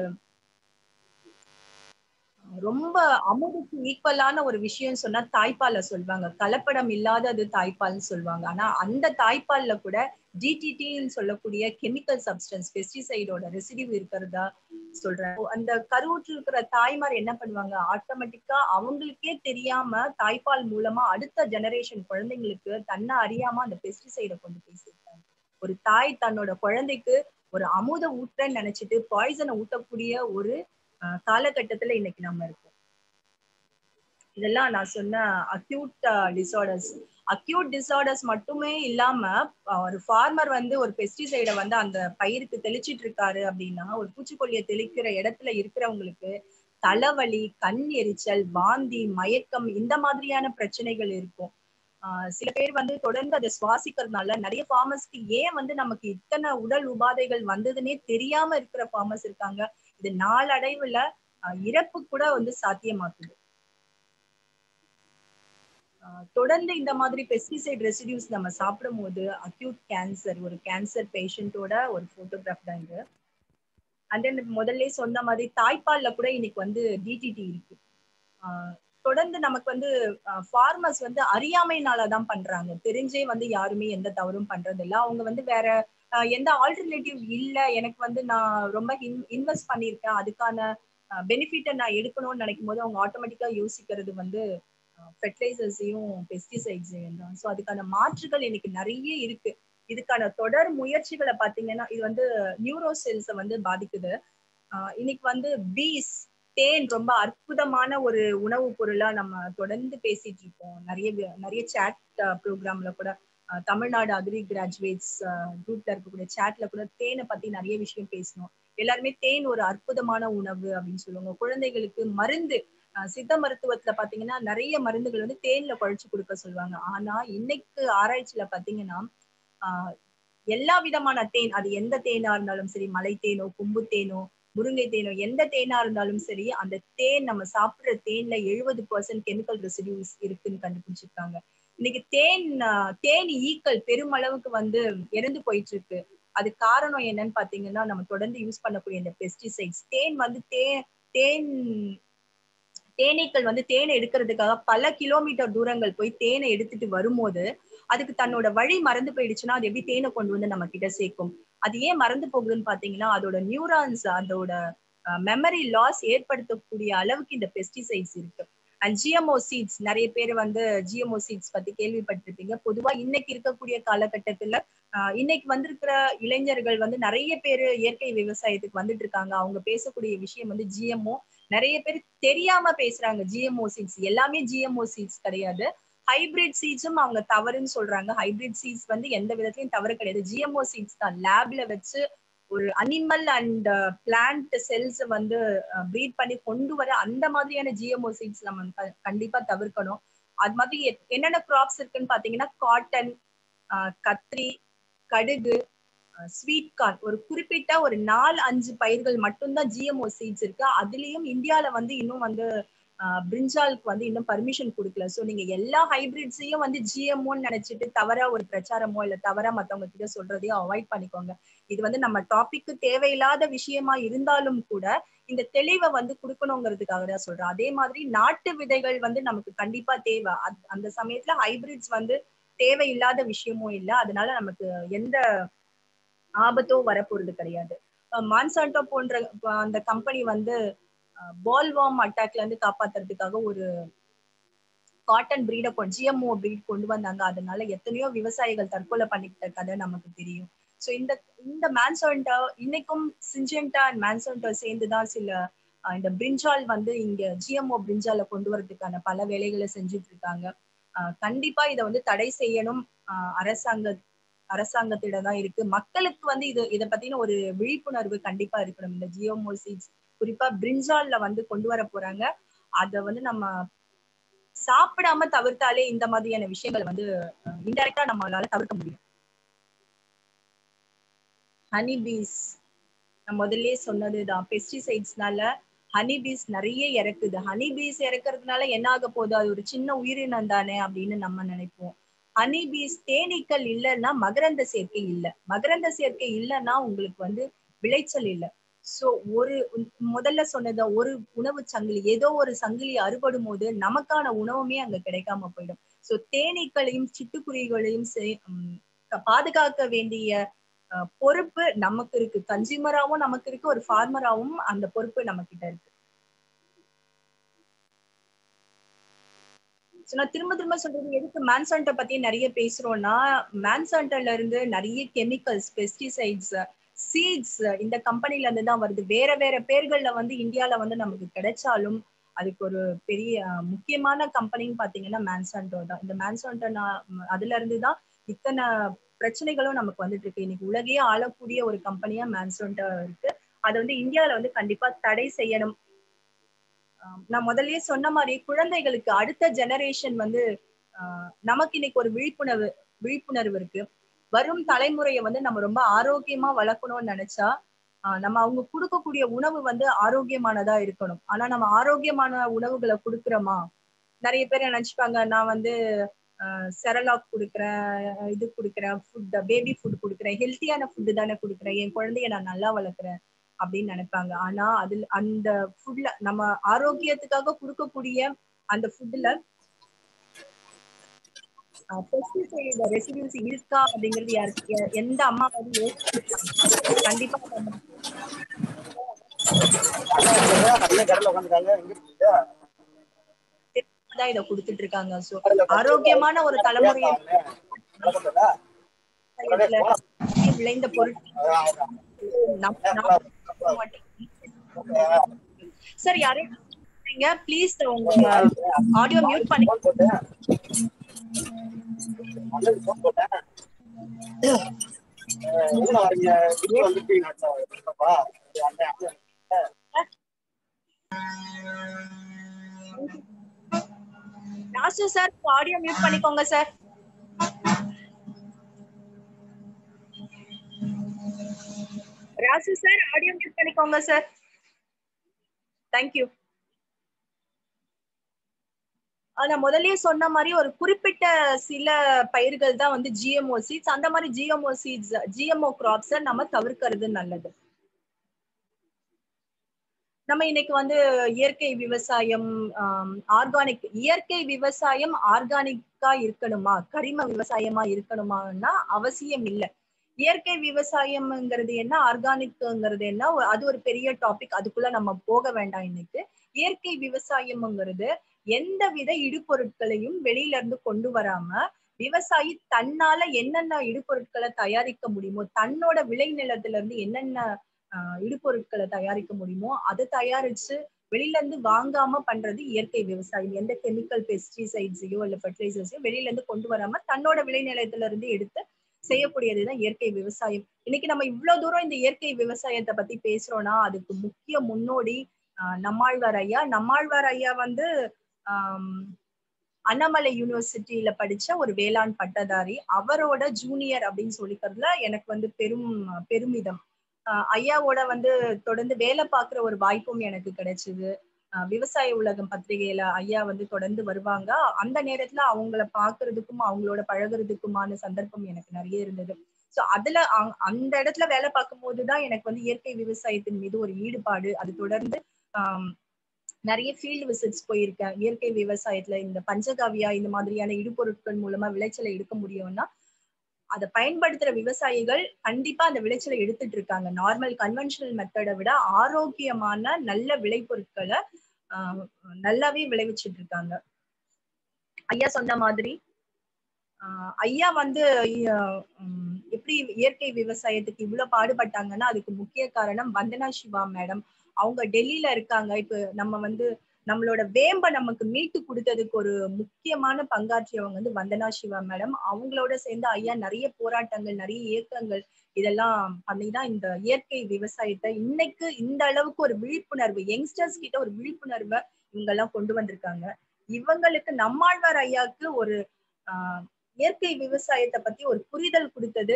ரொம்ப அமுதுக்கு ஈக்குவலான ஒரு விஷயம் சொன்னா தாய்ப்பால சொல்லுவாங்க கலப்படம் இல்லாதது தாய்ப்பால்னு சொல்லுவாங்க ஆனா அந்த தாய்ப்பால்ல கூட டிடிடின்னு சொல்லக்கூடிய கெமிக்கல் சப்ஸ்டன்ஸ் பெஸ்டிசைடோட ரெசிடிவ் இருக்கிறதா சொல்றேன் அந்த கருவுற்று இருக்கிற தாய்மார் என்ன பண்ணுவாங்க ஆட்டோமேட்டிக்கா அவங்களுக்கே தெரியாம தாய்ப்பால் மூலமா அடுத்த ஜெனரேஷன் குழந்தைங்களுக்கு தன்னை அறியாம அந்த பெஸ்டிசைடை கொண்டு போய் சேர்த்தாங்க ஒரு தாய் தன்னோட குழந்தைக்கு ஒரு அமுத ஊற்றன்னு நினைச்சிட்டு பாய்சனை ஊட்டக்கூடிய ஒரு காலகட்டத்துல இன்னைக்கு நம்ம இருக்கோம் இதெல்லாம் நான் சொன்ன அக்யூட் டிசார்டர்ஸ் அக்யூட் டிசார்டர்ஸ் மட்டுமே இல்லாம ஒரு ஃபார்மர் வந்து ஒரு பெஸ்டிசைடை வந்து அந்த பயிருக்கு தெளிச்சிட்டு இருக்காரு அப்படின்னா ஒரு பூச்சிக்கொல்லியை தெளிக்கிற இடத்துல இருக்கிறவங்களுக்கு தலைவலி கண் எரிச்சல் வாந்தி மயக்கம் இந்த மாதிரியான பிரச்சனைகள் இருக்கும் ஆஹ் சில பேர் வந்து தொடர்ந்து அதை சுவாசிக்கிறதுனால நிறைய ஃபார்மர்ஸ்க்கு ஏன் வந்து நமக்கு இத்தனை உடல் உபாதைகள் வந்ததுன்னே தெரியாம இருக்கிற ஃபார்மர்ஸ் இருக்காங்க இது நாளடைவுல இறப்பு கூட வந்து சாத்தியமாக்குது தொடர்ந்து இந்த மாதிரி பெஸ்டிசைட் ரெசிடியூஸ் நம்ம சாப்பிடும் போது அக்யூட் கேன்சர் ஒரு கேன்சர் பேஷண்டோட ஒரு போட்டோகிராஃப் தான் இது அண்ட் தென் முதல்ல சொன்ன மாதிரி தாய்ப்பால்ல கூட இன்னைக்கு வந்து டிடிடி இருக்கு தொடர்ந்து நமக்கு வந்து ஃபார்மர்ஸ் வந்து அறியாமைனால தான் பண்றாங்க தெரிஞ்சே வந்து யாருமே எந்த தவறும் பண்றது இல்லை அவங்க வந்து வேற எந்த ஆல்டர்னேட்டிவ் இல்ல எனக்கு வந்து நான் ரொம்ப இன்வெஸ்ட் பண்ணியிருக்கேன் அதுக்கான பெனிஃபிட்டை நான் எடுக்கணும்னு நினைக்கும் போது அவங்க ஆட்டோமேட்டிக்கா யோசிக்கிறது வந்து ஃபெர்டிலைசர்ஸையும் பெஸ்டிசைட்ஸையும் தான் ஸோ அதுக்கான மாற்றுகள் இன்னைக்கு நிறைய இருக்கு இதுக்கான தொடர் முயற்சிகளை பார்த்தீங்கன்னா இது வந்து நியூரோ செல்ஸை வந்து பாதிக்குது இன்னைக்கு வந்து பீஸ் தேன் ரொம்ப அற்புதமான ஒரு உணவு பொருளா நம்ம தொடர்ந்து பேசிட்டு இருக்கோம் நிறைய நிறைய சேட் ப்ரோக்ராம்ல கூட தமிழ்நாடு அக்ரி கிராஜுவேட்ஸ் குரூப்ல இருக்கக்கூடிய சேட்ல கூட தேனை பத்தி நிறைய விஷயம் பேசணும் எல்லாருமே தேன் ஒரு அற்புதமான உணவு அப்படின்னு சொல்லுவாங்க குழந்தைகளுக்கு மருந்து சித்த மருத்துவத்துல பாத்தீங்கன்னா நிறைய மருந்துகள் வந்து தேன்ல குழைச்சு கொடுக்க சொல்லுவாங்க ஆனா இன்னைக்கு ஆராய்ச்சியில பாத்தீங்கன்னா ஆஹ் எல்லா விதமான தேன் அது எந்த தேனா இருந்தாலும் சரி மலை தேனோ கும்பு தேனோ முருங்கை தேனோ எந்த தேனா இருந்தாலும் சரி அந்த தேன் நம்ம சாப்பிடுற தேன்ல எழுபது பர்சன்ட் கெமிக்கல் ரெசிடியூஸ் இருக்குன்னு கண்டுபிடிச்சிருக்காங்க இன்னைக்கு தேன் தேன் ஈக்கள் பெருமளவுக்கு வந்து இறந்து போயிட்டு இருக்கு அது காரணம் என்னன்னு பாத்தீங்கன்னா நம்ம தொடர்ந்து யூஸ் பண்ணக்கூடிய இந்த பெஸ்டிசைட்ஸ் தேன் வந்து தே தேன் தேனீக்கள் வந்து தேனை எடுக்கிறதுக்காக பல கிலோமீட்டர் தூரங்கள் போய் தேனை எடுத்துட்டு வரும்போது அதுக்கு தன்னோட வழி மறந்து போயிடுச்சுன்னா அது எப்படி தேனை கொண்டு வந்து நம்ம கிட்ட சேர்க்கும் அது ஏன் மறந்து போகுதுன்னு பாத்தீங்கன்னா அதோட நியூரான்ஸ் அதோட மெமரி லாஸ் ஏற்படுத்தக்கூடிய அளவுக்கு இந்த பெஸ்டிசைட்ஸ் இருக்கு அண்ட் ஜிஎம்ஓ சீட்ஸ் நிறைய பேர் வந்து ஜிஎம்ஓ சீட்ஸ் பத்தி கேள்விப்பட்டிருப்பீங்க பொதுவா இன்னைக்கு இருக்கக்கூடிய காலகட்டத்துல இன்னைக்கு வந்திருக்கிற இளைஞர்கள் வந்து நிறைய பேர் இயற்கை விவசாயத்துக்கு வந்துட்டு இருக்காங்க அவங்க பேசக்கூடிய விஷயம் வந்து ஜிஎம்ஓ நிறைய பேர் தெரியாம பேசுறாங்க ஜிஎம்ஓ சீட்ஸ் எல்லாமே ஜிஎம்ஓ சீட்ஸ் கிடையாது ஹைபிரிட் சீட்ஸும் அவங்க தவறுன்னு சொல்றாங்க ஹைபிரிட் சீட்ஸ் வந்து எந்த விதத்திலையும் தவறு கிடையாது ஜிஎம்ஓ சீட்ஸ் தான் லேப்ல வச்சு ஒரு அனிமல் அண்ட் பிளான்ட் செல்ஸ் வந்து ப்ரீட் பண்ணி கொண்டு வர அந்த மாதிரியான ஜிஎம்ஓ சீட்ஸ் நம்ம கண்டிப்பா தவிர்க்கணும் அது மாதிரி என்னென்ன கிராப்ஸ் இருக்குன்னு பாத்தீங்கன்னா காட்டன் கத்திரி கடுகு ஸ்வீட் கார்ன் ஒரு குறிப்பிட்ட ஒரு நாலு அஞ்சு பயிர்கள் மட்டும்தான் ஜிஎம்ஓ சீட்ஸ் இருக்கு அதுலயும் இந்தியால வந்து இன்னும் வந்து பிரிஞ்சாலுக்கு வந்து இன்னும் பர்மிஷன் கொடுக்கல ஸோ நீங்க எல்லா ஹைபிரிட்ஸையும் வந்து ஜிஎம்ஓன்னு நினைச்சிட்டு தவறா ஒரு பிரச்சாரமோ இல்ல தவறா மத்தவங்க கிட்ட சொல்றதையும் அவாய்ட் பண்ணிக்கோங்க இது வந்து நம்ம டாபிக்கு தேவையில்லாத விஷயமா இருந்தாலும் கூட இந்த தெளிவை வந்து கொடுக்கணுங்கிறதுக்காக தான் சொல்றேன் அதே மாதிரி நாட்டு விதைகள் வந்து நமக்கு கண்டிப்பா தேவை அந்த சமயத்துல ஹைபிரிட்ஸ் வந்து தேவையில்லாத விஷயமும் இல்லை அதனால நமக்கு எந்த ஆபத்தோ வரப்போறது கிடையாது மான்சாண்டோ போன்ற அந்த கம்பெனி வந்து பால்வாம் அட்டாக்ல இருந்து காப்பாத்துறதுக்காக ஒரு காட்டன் பிரீட ஜிஎம்ஓ பிரீட் கொண்டு வந்தாங்க அதனால எத்தனையோ விவசாயிகள் தற்கொலை பண்ணிக்கிட்ட கதை நமக்கு தெரியும் ஸோ இந்த இந்த மேன்சோண்டா இன்னைக்கும் சிஞ்சென்டா அண்ட் மேன்சோண்டா சேர்ந்துதான் சில இந்த பிரிஞ்சால் வந்து இங்க ஜிஎம்ஓ பிரிஞ்சால கொண்டு வரதுக்கான பல வேலைகளை செஞ்சுட்டு இருக்காங்க கண்டிப்பா இதை வந்து தடை செய்யணும் அரசாங்க அரசாங்கத்திடம் தான் இருக்கு மக்களுக்கு வந்து இது இதை பத்தின ஒரு விழிப்புணர்வு கண்டிப்பா இருக்கணும் இந்த ஜியோமோ சீட்ஸ் குறிப்பா பிரிஞ்சால்ல வந்து கொண்டு வர போறாங்க அத வந்து நம்ம சாப்பிடாம தவிர்த்தாலே இந்த மாதிரியான விஷயங்கள் வந்து இன்டெரக்டா நம்மளால தவிர்க்க முடியும் ஹனி பீஸ் நான் முதல்ல சொன்னதுதான் பெஸ்டிசைட்ஸ்னால ஹனி பீஸ் நிறைய இறக்குது ஹனி பீஸ் இறக்குறதுனால என்ன ஆக போகுது அது ஒரு சின்ன உயிரினம் தானே அப்படின்னு நம்ம நினைப்போம் ஹனி பீஸ் தேனீக்கள் இல்லைன்னா மகரந்த சேர்க்கை இல்லை மகரந்த சேர்க்கை இல்லைன்னா உங்களுக்கு வந்து விளைச்சல் இல்லை சோ ஒரு முதல்ல சொன்னத ஒரு உணவு சங்கிலி ஏதோ ஒரு சங்கிலி அறுபடும் போது நமக்கான உணவுமே அங்க கிடைக்காம போயிடும் சோ தேனீக்களையும் சிட்டுக்குருவிகளையும் பாதுகாக்க வேண்டிய பொறுப்பு நமக்கு இருக்கு கன்சியூமராவும் நமக்கு இருக்கு ஒரு ஃபார்மராவும் அந்த பொறுப்பு நம்ம கிட்ட இருக்கு நான் திரும்ப திரும்ப சொல்றது எதுக்கு மேன்சாண்டை பத்தி நிறைய பேசுறோம்னா மேன்சாண்டர்ல இருந்து நிறைய கெமிக்கல்ஸ் பெஸ்டிசைட்ஸ் சீட்ஸ் இந்த கம்பெனில இருந்து தான் வருது வேற வேற பேர்கள்ல வந்து இந்தியால வந்து நமக்கு கிடைச்சாலும் அதுக்கு ஒரு பெரிய முக்கியமான கம்பெனின்னு பாத்தீங்கன்னா மேன்சாண்டோ தான் இந்த மேன்சாண்டோ அதுல இருந்து தான் இத்தனை பிரச்சனைகளும் நமக்கு வந்துட்டு இருக்கு இன்னைக்கு உலகையே ஆளக்கூடிய ஒரு கம்பெனியா மேன்சாண்டோ இருக்கு அதை வந்து இந்தியாவில வந்து கண்டிப்பா தடை செய்யணும் நான் முதல்லயே சொன்ன மாதிரி குழந்தைகளுக்கு அடுத்த ஜெனரேஷன் வந்து நமக்கு இன்னைக்கு ஒரு விழிப்புணர்வு விழிப்புணர்வு இருக்கு வரும் தலைமுறையை வந்து நம்ம ரொம்ப ஆரோக்கியமா வளர்க்கணும்னு நினைச்சா நம்ம அவங்க கொடுக்கக்கூடிய உணவு வந்து ஆரோக்கியமானதா இருக்கணும் ஆனா நம்ம ஆரோக்கியமான உணவுகளை கொடுக்குறோமா நிறைய பேர் நினைச்சுப்பாங்க நான் வந்து செரலாக் கொடுக்குறேன் இது கொடுக்குறேன் ஃபுட் பேபி ஃபுட் கொடுக்குறேன் ஹெல்த்தியான ஃபுட்டு தானே கொடுக்குறேன் என் குழந்தைய நான் நல்லா வளர்க்குறேன் அப்படின்னு நினைப்பாங்க ஆனா அதுல அந்த ஃபுட்ல நம்ம ஆரோக்கியத்துக்காக கொடுக்கக்கூடிய அந்த ஃபுட்ல பெஸ்டிசைட் ரெசிடியூஸ் இருக்கா அப்படிங்கிறது யாருக்கு எந்த அம்மா வந்து கண்டிப்பா தான் இதை கொடுத்துட்டு இருக்காங்க சோ ஆரோக்கியமான ஒரு தலைமுறையை விளைந்த பொருட்கள் சார் யாரே ப்ளீஸ் உங்க ஆடியோ மியூட் பண்ணி ராசு சார் ஆடியோ மியூட் பண்ணிக்கோங்க sir Rasu sir audio mute பண்ணிக்கோங்க சார் தேங்க்யூ நான் முதல்லயே சொன்ன மாதிரி ஒரு குறிப்பிட்ட சில பயிர்கள் தான் வந்து ஜிஎம்ஓ சீட்ஸ் அந்த மாதிரி ஜிஎம்ஓ சீட்ஸ் ஜிஎம்ஓ கிராப்ஸை நம்ம தவிர்க்கிறது நல்லது நம்ம இன்னைக்கு வந்து இயற்கை விவசாயம் ஆர்கானிக் இயற்கை விவசாயம் ஆர்கானிக்கா இருக்கணுமா கரிம விவசாயமா இருக்கணுமான்னா அவசியம் இல்லை இயற்கை விவசாயம்ங்கிறது என்ன ஆர்கானிக்ங்கிறது என்ன அது ஒரு பெரிய டாபிக் அதுக்குள்ள நம்ம போக வேண்டாம் இன்னைக்கு இயற்கை விவசாயம்ங்கிறது எந்த வித இடுபொருட்களையும் வெளியில இருந்து கொண்டு வராம விவசாயி தன்னால என்னென்ன இடுபொருட்களை தயாரிக்க முடியுமோ தன்னோட விளைநிலத்துல இருந்து என்னென்ன இடுபொருட்களை தயாரிக்க முடியுமோ அதை தயாரிச்சு வெளியில இருந்து வாங்காம பண்றது இயற்கை விவசாயம் எந்த கெமிக்கல் பெஸ்டிசைட்ஸையோ இல்ல ஃபர்டிலைசர்ஸையோ வெளியில இருந்து கொண்டு வராம தன்னோட விளைநிலத்துல இருந்து எடுத்து செய்யக்கூடியதுதான் இயற்கை விவசாயம் இன்னைக்கு நம்ம இவ்வளவு தூரம் இந்த இயற்கை விவசாயத்தை பத்தி பேசுறோம்னா அதுக்கு முக்கிய முன்னோடி நம்மாழ்வார் ஐயா நம்மாழ்வார் ஐயா வந்து ஆஹ் அண்ணாமலை யூனிவர்சிட்டியில படிச்ச ஒரு வேளாண் பட்டதாரி அவரோட ஜூனியர் அப்படின்னு சொல்லிக்கிறதுல எனக்கு வந்து பெரும் பெருமிதம் ஐயாவோட வந்து தொடர்ந்து வேலை பார்க்குற ஒரு வாய்ப்பும் எனக்கு கிடைச்சது விவசாய உலகம் பத்திரிகையில ஐயா வந்து தொடர்ந்து வருவாங்க அந்த நேரத்துல அவங்கள பாக்குறதுக்கும் அவங்களோட பழகுறதுக்குமான சந்தர்ப்பம் எனக்கு நிறைய இருந்தது சோ அதுல அந்த இடத்துல வேலை பார்க்கும் போதுதான் எனக்கு வந்து இயற்கை விவசாயத்தின் மீது ஒரு ஈடுபாடு அது தொடர்ந்து ஆஹ் நிறைய ஃபீல்டு விசிட்ஸ் போயிருக்கேன் இயற்கை விவசாயத்துல இந்த பஞ்சகாவியா இந்த மாதிரியான இடுபொருட்கள் மூலமா விளைச்சலை எடுக்க முடியும்னா அதை பயன்படுத்துற விவசாயிகள் கண்டிப்பா அந்த விளைச்சலை எடுத்துட்டு இருக்காங்க நார்மல் கன்வென்ஷனல் மெத்தடை விட ஆரோக்கியமான நல்ல விளைபொருட்களை ஆஹ் நல்லாவே விளைவிச்சிட்டு இருக்காங்க ஐயா சொன்ன மாதிரி ஆஹ் ஐயா வந்து எப்படி இயற்கை விவசாயத்துக்கு இவ்வளவு பாடுபட்டாங்கன்னா அதுக்கு முக்கிய காரணம் வந்தனா சிவா மேடம் அவங்க டெல்லியில இருக்காங்க இப்ப நம்ம வந்து நம்மளோட வேம்ப நமக்கு மீட்டு கொடுத்ததுக்கு ஒரு முக்கியமான பங்காற்றியவங்க வந்து வந்தனா சிவா மேடம் அவங்களோட சேர்ந்து ஐயா நிறைய போராட்டங்கள் நிறைய இயக்கங்கள் இதெல்லாம் பண்ணிதான் இந்த இயற்கை விவசாயத்தை இன்னைக்கு இந்த அளவுக்கு ஒரு விழிப்புணர்வு யங்ஸ்டர்ஸ் கிட்ட ஒரு விழிப்புணர்வை இவங்க எல்லாம் கொண்டு வந்திருக்காங்க இவங்களுக்கு நம்மாழ்வார் ஐயாவுக்கு ஒரு ஆஹ் இயற்கை விவசாயத்தை பத்தி ஒரு புரிதல் கொடுத்தது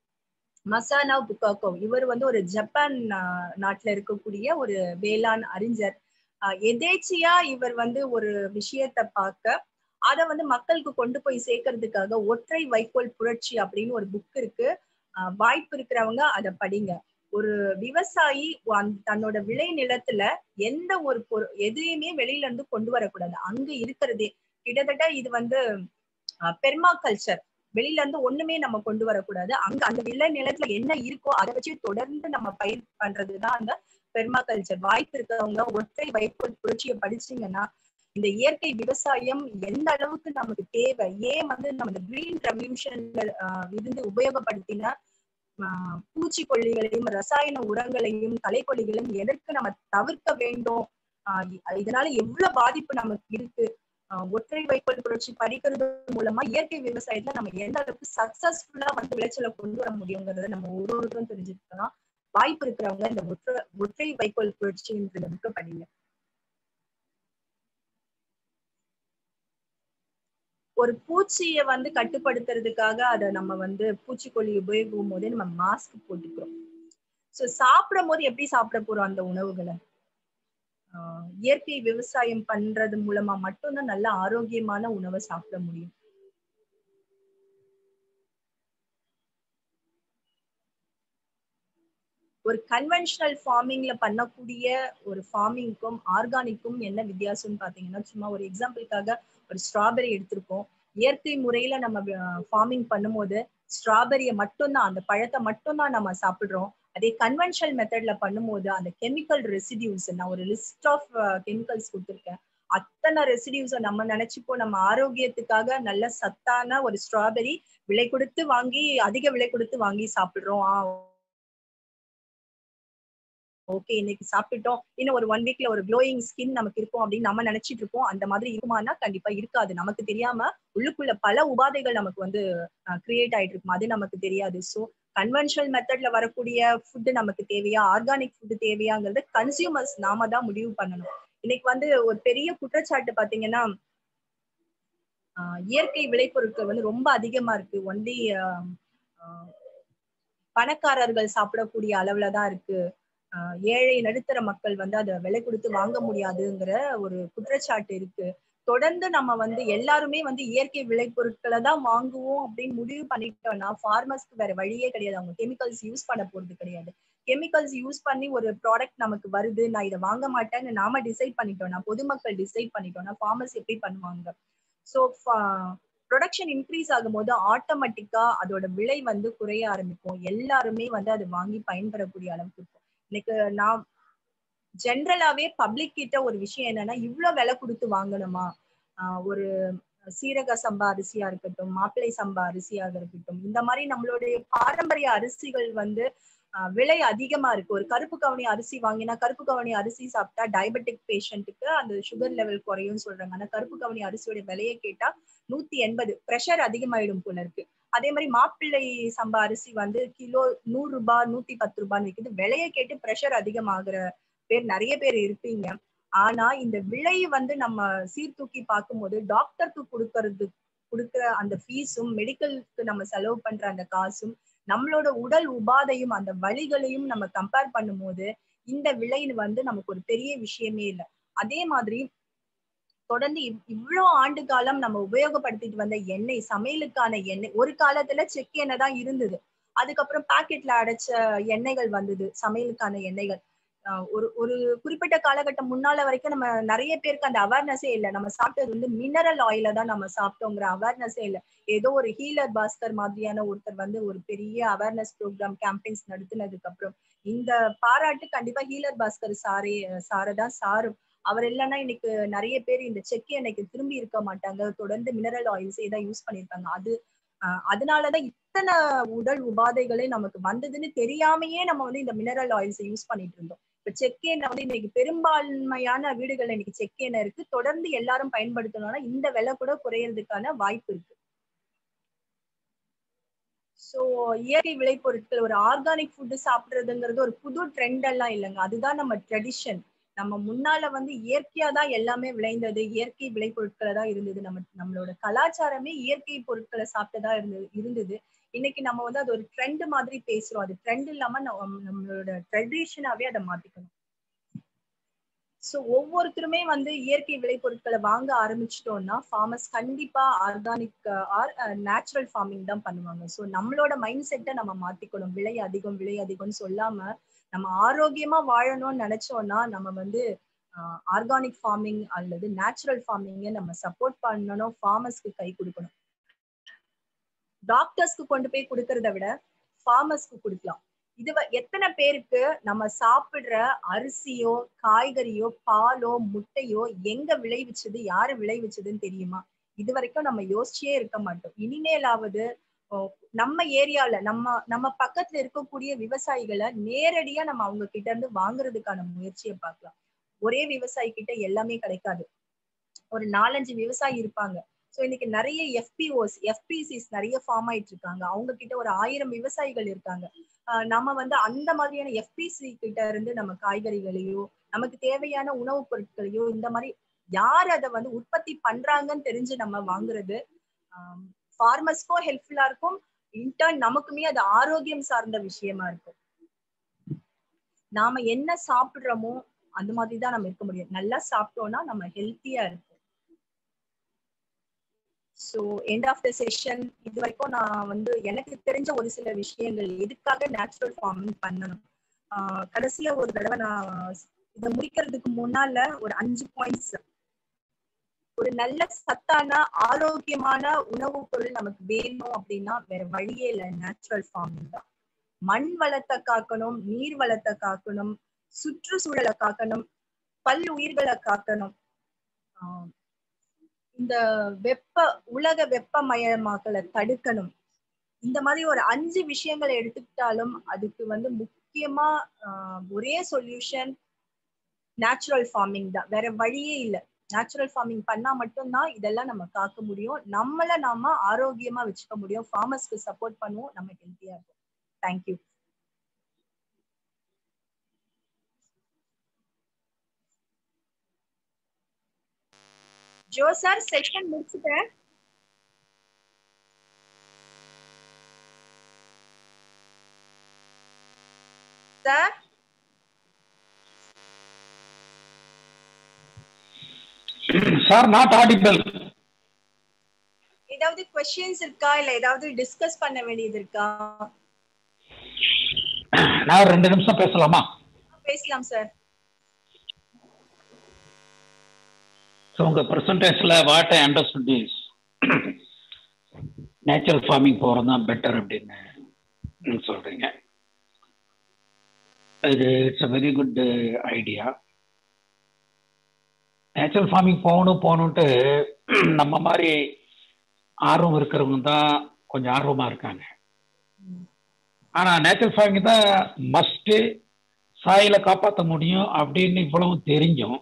மசானா புக்காக்கோ இவர் வந்து ஒரு ஜப்பான் நாட்டுல இருக்கக்கூடிய ஒரு வேளாண் அறிஞர் எதேச்சியா இவர் வந்து ஒரு விஷயத்த பார்க்க அதை வந்து மக்களுக்கு கொண்டு போய் சேர்க்கறதுக்காக ஒற்றை வைக்கோல் புரட்சி அப்படின்னு ஒரு புக் இருக்கு வாய்ப்பு இருக்கிறவங்க அதை படிங்க ஒரு விவசாயி தன்னோட விளை நிலத்துல எந்த ஒரு பொரு எதையுமே வெளியில இருந்து கொண்டு வரக்கூடாது அங்க இருக்கிறதே கிட்டத்தட்ட இது வந்து பெர்மா கல்ச்சர் வெளியில இருந்து ஒண்ணுமே நம்ம கொண்டு வரக்கூடாது அங்க அந்த விளை நிலத்துல என்ன இருக்கோ அதை வச்சு தொடர்ந்து நம்ம பயிர் பண்றதுதான் அந்த பெர்மா கல்ச்சர் வாய்ப்பு இருக்கிறவங்க ஒற்றை வைக்கோல் புரட்சியை படிச்சீங்கன்னா இந்த இயற்கை விவசாயம் எந்த அளவுக்கு நமக்கு தேவை ஏன் வந்து நம்ம இந்த கிரீன் ரெவல்யூஷன்ல இருந்து உபயோகப்படுத்தின பூச்சிக்கொல்லிகளையும் ரசாயன உரங்களையும் களைக்கொல்லிகளையும் எதற்கு நம்ம தவிர்க்க வேண்டும் ஆஹ் இதனால எவ்வளவு பாதிப்பு நமக்கு இருக்கு ஒற்றை வைக்கோல் புரட்சி படிக்கிறது மூலமா இயற்கை விவசாயத்துல நம்ம எந்த அளவுக்கு சக்சஸ்ஃபுல்லா வந்து விளைச்சலை கொண்டு வர முடியுங்கிறத நம்ம ஒரு ஒருத்தரும் தெரிஞ்சுக்கலாம் வாய்ப்பு இருக்கிறவங்க இந்த ஒற்றை ஒற்றை வைக்கோல் புரட்சின்ற புக்கை படிங்க ஒரு பூச்சியை வந்து கட்டுப்படுத்துறதுக்காக அதை நம்ம வந்து பூச்சிக்கொல்லி உபயோகிக்கும் போதே நம்ம மாஸ்க் போட்டுக்கிறோம் சோ சாப்பிடும் போது எப்படி சாப்பிட போறோம் அந்த உணவுகளை ஆஹ் இயற்கை விவசாயம் பண்றது மூலமா மட்டும்தான் நல்ல ஆரோக்கியமான உணவை சாப்பிட முடியும் ஒரு கன்வென்ஷனல் ஃபார்மிங்ல பண்ணக்கூடிய ஒரு ஃபார்மிங்க்கும் ஆர்கானிக்கும் என்ன வித்தியாசம்னு பாத்தீங்கன்னா சும்மா ஒரு எக்ஸாம்பிளுக்காக ஒரு ஸ்ட்ராபெரி எடுத்திருக்கோம் இயற்கை முறையில நம்ம ஃபார்மிங் பண்ணும்போது ஸ்ட்ராபெரியை மட்டும்தான் அந்த பழத்தை மட்டும்தான் நம்ம சாப்பிடுறோம் அதே கன்வென்ஷனல் மெத்தட்ல பண்ணும்போது அந்த கெமிக்கல் ரெசிடியூஸ் நான் ஒரு லிஸ்ட் ஆஃப் கெமிக்கல்ஸ் கொடுத்துருக்கேன் அத்தனை ரெசிடியூஸை நம்ம நினைச்சுப்போ நம்ம ஆரோக்கியத்துக்காக நல்ல சத்தான ஒரு ஸ்ட்ராபெரி விலை கொடுத்து வாங்கி அதிக விலை கொடுத்து வாங்கி சாப்பிடுறோம் ஓகே இன்னைக்கு சாப்பிட்டுட்டோம் இன்னும் ஒரு ஒன் வீக்ல ஒரு க்ளோயிங் ஸ்கின் நமக்கு இருக்கும் அப்படின்னு நம்ம நினைச்சிட்டு இருப்போம் அந்த மாதிரி இருக்குமானா கண்டிப்பா இருக்காது நமக்கு தெரியாம உள்ளுக்குள்ள பல உபாதைகள் நமக்கு வந்து கிரியேட் ஆயிட்டு இருக்கும் அது நமக்கு தெரியாது ஸோ கன்வென்ஷனல் மெத்தட்ல வரக்கூடிய ஃபுட்டு நமக்கு தேவையா ஆர்கானிக் ஃபுட்டு தேவையாங்கிறது கன்சியூமர்ஸ் நாம தான் முடிவு பண்ணணும் இன்னைக்கு வந்து ஒரு பெரிய குற்றச்சாட்டு பாத்தீங்கன்னா இயற்கை விளைபொருட்கள் வந்து ரொம்ப அதிகமா இருக்கு ஒன்லி பணக்காரர்கள் சாப்பிடக்கூடிய அளவுல தான் இருக்கு ஏழை நடுத்தர மக்கள் வந்து அதை விலை கொடுத்து வாங்க முடியாதுங்கிற ஒரு குற்றச்சாட்டு இருக்கு தொடர்ந்து நம்ம வந்து எல்லாருமே வந்து இயற்கை விளைபொருட்களை தான் வாங்குவோம் அப்படின்னு முடிவு பண்ணிட்டோம்னா ஃபார்மர்ஸ்க்கு வேற வழியே கிடையாது அவங்க கெமிக்கல்ஸ் யூஸ் பண்ண போறது கிடையாது கெமிக்கல்ஸ் யூஸ் பண்ணி ஒரு ப்ராடக்ட் நமக்கு வருது நான் இதை வாங்க மாட்டேன்னு நாம டிசைட் பண்ணிட்டோம்னா பொதுமக்கள் டிசைட் பண்ணிட்டோம்னா ஃபார்மர்ஸ் எப்படி பண்ணுவாங்க ஸோ ப்ரொடக்ஷன் இன்க்ரீஸ் ஆகும்போது ஆட்டோமேட்டிக்கா அதோட விலை வந்து குறைய ஆரம்பிக்கும் எல்லாருமே வந்து அது வாங்கி பயன்பெறக்கூடிய அளவுக்கு இருக்கும் இன்னைக்கு நான் ஜென்ரலாவே பப்ளிக் கிட்ட ஒரு விஷயம் என்னன்னா இவ்வளவு விலை கொடுத்து வாங்கணுமா ஒரு சீரக சம்பா அரிசியா இருக்கட்டும் மாப்பிள்ளை சம்பா அரிசியாக இருக்கட்டும் இந்த மாதிரி நம்மளுடைய பாரம்பரிய அரிசிகள் வந்து விலை அதிகமா இருக்கு ஒரு கருப்பு கவனி அரிசி வாங்கினா கருப்பு கவனி அரிசி சாப்பிட்டா டயபெட்டிக் பேஷண்ட்டுக்கு அந்த சுகர் லெவல் குறையும் சொல்றாங்க ஆனா கருப்பு கவனி அரிசியோட விலையை கேட்டா நூத்தி எண்பது ப்ரெஷர் அதிகமாயிடும் போல இருக்கு அதே மாதிரி மாப்பிள்ளை சம்பா அரிசி வந்து கிலோ நூறு ரூபாய் நூத்தி பத்து ரூபான்னு விற்குது விலையை கேட்டு ப்ரெஷர் அதிகமாகிற பேர் நிறைய பேர் இருப்பீங்க ஆனா இந்த விலை வந்து நம்ம சீர்தூக்கி பார்க்கும்போது டாக்டருக்கு கொடுக்கறது கொடுக்குற அந்த ஃபீஸும் மெடிக்கலுக்கு நம்ம செலவு பண்ற அந்த காசும் நம்மளோட உடல் உபாதையும் அந்த வழிகளையும் நம்ம கம்பேர் பண்ணும்போது இந்த விலை வந்து நமக்கு ஒரு பெரிய விஷயமே இல்லை அதே மாதிரி தொடர்ந்து இவ்வளவு ஆண்டு காலம் நம்ம உபயோகப்படுத்திட்டு வந்த எண்ணெய் சமையலுக்கான எண்ணெய் ஒரு காலத்துல செக் எண்ணெய் தான் இருந்தது அதுக்கப்புறம் பாக்கெட்ல அடைச்ச எண்ணெய்கள் வந்தது சமையலுக்கான எண்ணெய்கள் ஒரு ஒரு குறிப்பிட்ட காலகட்டம் முன்னால வரைக்கும் நம்ம நிறைய பேருக்கு அந்த அவேர்னஸே இல்லை நம்ம சாப்பிட்டது வந்து மினரல் ஆயில தான் நம்ம சாப்பிட்டோங்கிற அவேர்னஸே இல்லை ஏதோ ஒரு ஹீலர் பாஸ்கர் மாதிரியான ஒருத்தர் வந்து ஒரு பெரிய அவேர்னஸ் ப்ரோக்ராம் கேம்பெயின்ஸ் நடத்தினதுக்கு அப்புறம் இந்த பாராட்டு கண்டிப்பா ஹீலர் பாஸ்கர் சாரே சாரதான் சாரும் அவர் இல்லைன்னா இன்னைக்கு நிறைய பேர் இந்த செக் எண்ணெய்க்கு திரும்பி இருக்க மாட்டாங்க தொடர்ந்து மினரல் ஆயில்ஸே தான் யூஸ் பண்ணியிருப்பாங்க அது அதனாலதான் இத்தனை உடல் உபாதைகளே நமக்கு வந்ததுன்னு தெரியாமையே நம்ம வந்து இந்த மினரல் ஆயில்ஸை யூஸ் பண்ணிட்டு இருந்தோம் இப்ப செக் எண்ணெய் வந்து இன்னைக்கு பெரும்பான்மையான வீடுகள்ல இன்னைக்கு செக் எண்ணெய் இருக்கு தொடர்ந்து எல்லாரும் பயன்படுத்தணும்னா இந்த விலை கூட குறையறதுக்கான வாய்ப்பு இருக்கு சோ இயற்கை விளைபொருட்கள் ஒரு ஆர்கானிக் ஃபுட்டு சாப்பிடுறதுங்கிறது ஒரு புது ட்ரெண்ட் எல்லாம் இல்லைங்க அதுதான் நம்ம ட்ரெடிஷன் நம்ம முன்னால வந்து இயற்கையா தான் எல்லாமே விளைந்தது இயற்கை விளைபொருட்களை தான் இருந்தது நம்ம நம்மளோட கலாச்சாரமே இயற்கை பொருட்களை சாப்பிட்டதா இருந்தது இருந்தது இன்னைக்கு நம்ம வந்து அது ஒரு ட்ரெண்ட் மாதிரி பேசுறோம் அது ட்ரெண்ட் இல்லாம நம்மளோட ட்ரெடிஷனாவே அதை மாத்திக்கணும் சோ ஒவ்வொருத்தருமே வந்து இயற்கை விளைபொருட்களை வாங்க ஆரம்பிச்சிட்டோம்னா ஃபார்மர்ஸ் கண்டிப்பா ஆர்கானிக் ஆர் நேச்சுரல் ஃபார்மிங் தான் பண்ணுவாங்க ஸோ நம்மளோட மைண்ட் செட்டை நம்ம மாத்திக்கணும் விலை அதிகம் விலை அதிகம்னு சொல்லாம நம்ம ஆரோக்கியமா வாழணும்னு நினைச்சோம்னா நம்ம வந்து ஆர்கானிக் ஃபார்மிங் அல்லது நேச்சுரல் ஃபார்மிங்க நம்ம சப்போர்ட் பண்ணணும் ஃபார்மர்ஸ்க்கு கை கொடுக்கணும் டாக்டர்ஸ்க்கு கொண்டு போய் கொடுக்கறத விட ஃபார்மர்ஸ்க்கு கொடுக்கலாம் இது எத்தனை பேருக்கு நம்ம சாப்பிடுற அரிசியோ காய்கறியோ பாலோ முட்டையோ எங்க விளைவிச்சது யாரு விளைவிச்சதுன்னு தெரியுமா இது வரைக்கும் நம்ம யோசிச்சே இருக்க மாட்டோம் இனிமேலாவது நம்ம ஏரியால நம்ம நம்ம பக்கத்துல இருக்கக்கூடிய விவசாயிகளை நேரடியா நம்ம அவங்க கிட்ட இருந்து வாங்குறதுக்கான முயற்சியை பார்க்கலாம் ஒரே விவசாயி கிட்ட எல்லாமே கிடைக்காது ஒரு நாலஞ்சு விவசாயி இருப்பாங்க ஸோ இன்னைக்கு நிறைய எஃபிஓஸ் எஃபிசிஸ் நிறைய ஃபார்ம் ஆயிட்டு இருக்காங்க அவங்க கிட்ட ஒரு ஆயிரம் விவசாயிகள் இருக்காங்க நம்ம வந்து அந்த மாதிரியான எஃபிசி கிட்ட இருந்து நம்ம காய்கறிகளையோ நமக்கு தேவையான உணவுப் பொருட்களையோ இந்த மாதிரி யார் அதை வந்து உற்பத்தி பண்றாங்கன்னு தெரிஞ்சு நம்ம வாங்குறது ஃபார்மர்ஸ்க்கும் ஹெல்ப்ஃபுல்லா இருக்கும் இன்டர்ன் நமக்குமே அது ஆரோக்கியம் சார்ந்த விஷயமா இருக்கும் நாம என்ன சாப்பிடுறோமோ அந்த மாதிரி தான் நம்ம இருக்க முடியும் நல்லா சாப்பிட்டோம்னா நம்ம ஹெல்த்தியா இருப்போம் so end of the session இது வரைக்கும் நான் வந்து எனக்கு தெரிஞ்ச ஒரு சில விஷயங்கள் எதுக்காக நேச்சுரல் ஃபார்மிங் பண்ணணும் கடைசியா ஒரு தடவை நான் இதை முடிக்கிறதுக்கு முன்னால ஒரு அஞ்சு பாயிண்ட்ஸ் ஒரு நல்ல சத்தான ஆரோக்கியமான உணவுப் பொருள் நமக்கு வேணும் அப்படின்னா வேற வழியே இல்லை நேச்சுரல் ஃபார்மிங் தான் மண் வளத்தை காக்கணும் நீர் வளத்தை காக்கணும் சுற்றுச்சூழலை காக்கணும் பல் உயிர்களை காக்கணும் இந்த வெப்ப உலக வெப்பமயமாக்கலை தடுக்கணும் இந்த மாதிரி ஒரு அஞ்சு விஷயங்களை எடுத்துக்கிட்டாலும் அதுக்கு வந்து முக்கியமா ஒரே சொல்யூஷன் நேச்சுரல் ஃபார்மிங் தான் வேற வழியே இல்லை நேச்சுரல் ஃபார்மிங் பண்ணா மட்டும்தான் இதெல்லாம் நம்ம காக்க முடியும் நம்மள நாம ஆரோக்கியமா வச்சுக்க முடியும் ஃபார்மர்ஸ்க்கு சப்போர்ட் பண்ணுவோம் நம்ம ஹெல்த்தியா இருக்கும் தேங்க்யூ ஜோ சார் செஷன் முடிச்சுட்டேன் சார் சார் நாட் ஆடிபிள் ஏதாவது கொஸ்டின்ஸ் இருக்கா இல்ல ஏதாவது டிஸ்கஸ் பண்ண வேண்டியது இருக்கா நான் ரெண்டு நிமிஷம் பேசலாமா பேசலாம் சார் ஸோ உங்கள் ப்ரெசன்டேஷனில் what I understood is natural farming போகிறது தான் பெட்டர் அப்படின்னு சொல்கிறீங்க இது it's a very good idea natural farming போகணும் போகணுன்ட்டு நம்ம மாதிரி ஆர்வம் இருக்கிறவங்க தான் கொஞ்சம் ஆர்வமாக இருக்காங்க ஆனால் நேச்சுரல் ஃபார்மிங் தான் மஸ்ட்டு சாயில காப்பாற்ற முடியும் அப்படின்னு இவ்வளவு தெரிஞ்சும்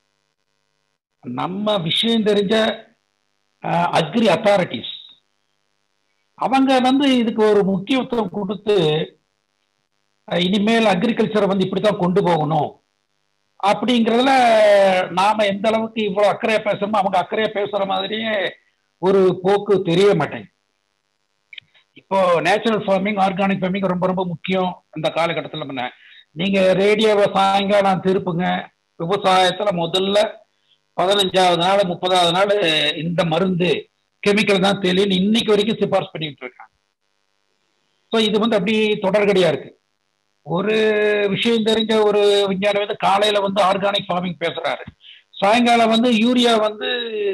நம்ம விஷயம் தெரிஞ்ச அக்ரி அத்தாரிட்டிஸ் அவங்க வந்து இதுக்கு ஒரு முக்கியத்துவம் கொடுத்து இனிமேல் அக்ரிகல்ச்சரை வந்து இப்படித்தான் கொண்டு போகணும் அப்படிங்கிறதுல நாம எந்த அளவுக்கு இவ்வளவு அக்கறையா பேசுறோமோ அவங்க அக்கறையா பேசுற மாதிரியே ஒரு போக்கு தெரிய மாட்டேங்குது இப்போ நேச்சுரல் ஃபார்மிங் ஆர்கானிக் ஃபார்மிங் ரொம்ப ரொம்ப முக்கியம் இந்த காலகட்டத்தில் பண்ண நீங்க ரேடியோவை சாயங்காலம் திருப்புங்க விவசாயத்துல முதல்ல பதினஞ்சாவது நாள் முப்பதாவது நாள் இந்த மருந்து கெமிக்கல் தான் தெரியும் இன்னைக்கு வரைக்கும் சிபாரிசு பண்ணிட்டு இருக்காங்க ஸோ இது வந்து அப்படி தொடர்கடியா இருக்கு ஒரு விஷயம் தெரிஞ்ச ஒரு விஞ்ஞானி வந்து காலையில வந்து ஆர்கானிக் ஃபார்மிங் பேசுறாரு சாயங்காலம் வந்து யூரியா வந்து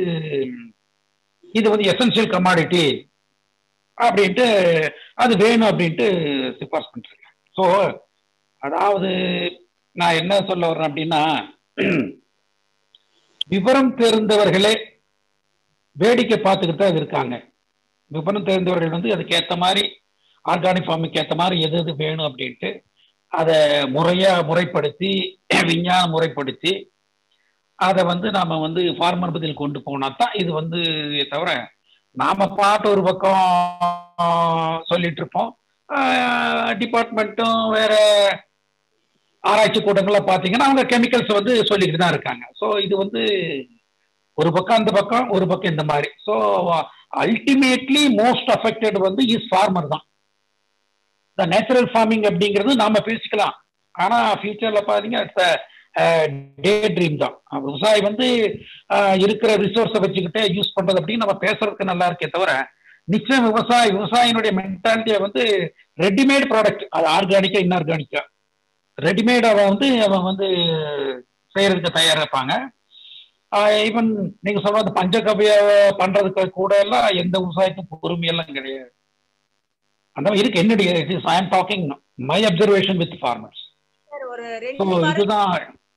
இது வந்து எசென்சியல் கமாடிட்டி அப்படின்ட்டு அது வேணும் அப்படின்ட்டு சிபாரிசு பண்ணிருக்கேன் ஸோ அதாவது நான் என்ன சொல்ல வர்றேன் அப்படின்னா விவரம் தெரிந்தவர்களே வேடிக்கை பார்த்துக்கிட்டு தான் இருக்காங்க விவரம் தெரிந்தவர்கள் வந்து அதுக்கு ஏற்ற மாதிரி ஆர்கானிக் ஃபார்முக்கு ஏற்ற மாதிரி எது எது வேணும் அப்படின்ட்டு அதை முறையா முறைப்படுத்தி விஞ்ஞான முறைப்படுத்தி அதை வந்து நாம வந்து ஃபார்மர் பதில் கொண்டு போனா தான் இது வந்து தவிர நாம பாட்டு ஒரு பக்கம் சொல்லிட்டு இருப்போம் டிபார்ட்மெண்ட்டும் வேற ஆராய்ச்சி கூட்டங்கள்ல பாத்தீங்கன்னா அவங்க கெமிக்கல்ஸ் வந்து சொல்லிட்டு தான் இருக்காங்க ஸோ இது வந்து ஒரு பக்கம் அந்த பக்கம் ஒரு பக்கம் இந்த மாதிரி ஸோ அல்டிமேட்லி மோஸ்ட் அஃபெக்டட் வந்து இஸ் ஃபார்மர் தான் இந்த நேச்சுரல் ஃபார்மிங் அப்படிங்கிறது நாம பேசிக்கலாம் ஆனா ஃபியூச்சர்ல பாத்தீங்க டே ட்ரீம் தான் விவசாயி வந்து இருக்கிற ரிசோர்ஸை வச்சுக்கிட்டே யூஸ் பண்றது அப்படின்னு நம்ம பேசுறதுக்கு நல்லா இருக்கே தவிர நிச்சயம் விவசாயி விவசாயினுடைய மென்டாலிட்டியை வந்து ரெடிமேட் ப்ராடக்ட் அது ஆர்கானிக்கா இன்ஆர்கானிக்கா ரெடிமேட் அவன் வந்து அவன் வந்து செய்யறதுக்கு தயாரா இருப்பாங்க ஈவன் நீங்க சொல்ற பஞ்சகவிய பண்றதுக்கு கூட எல்லாம் எந்த விவசாயத்துக்கும் பொறுமையெல்லாம் கிடையாது அந்த மாதிரி இருக்கு என்னுடைய I am talking my observation with farmers sir ஒரு ரெண்டு இதுதான்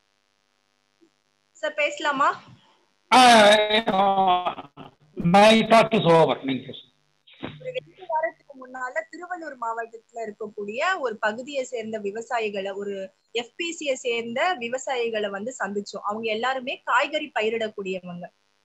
சார் பேசலாமா மை டாக் இஸ் ஓவர் நீங்க ஒரு ரெண்டு வாரத்துக்கு முன்னால திருவள்ளூர் மாவட்டத்துல இருக்கக்கூடிய ஒரு பகுதியை சேர்ந்த விவசாயிகளை ஒரு எஃபிசியை சேர்ந்த விவசாயிகளை வந்து சந்திச்சோம் அவங்க எல்லாருமே காய்கறி பயிரிடக்கூடியவங்க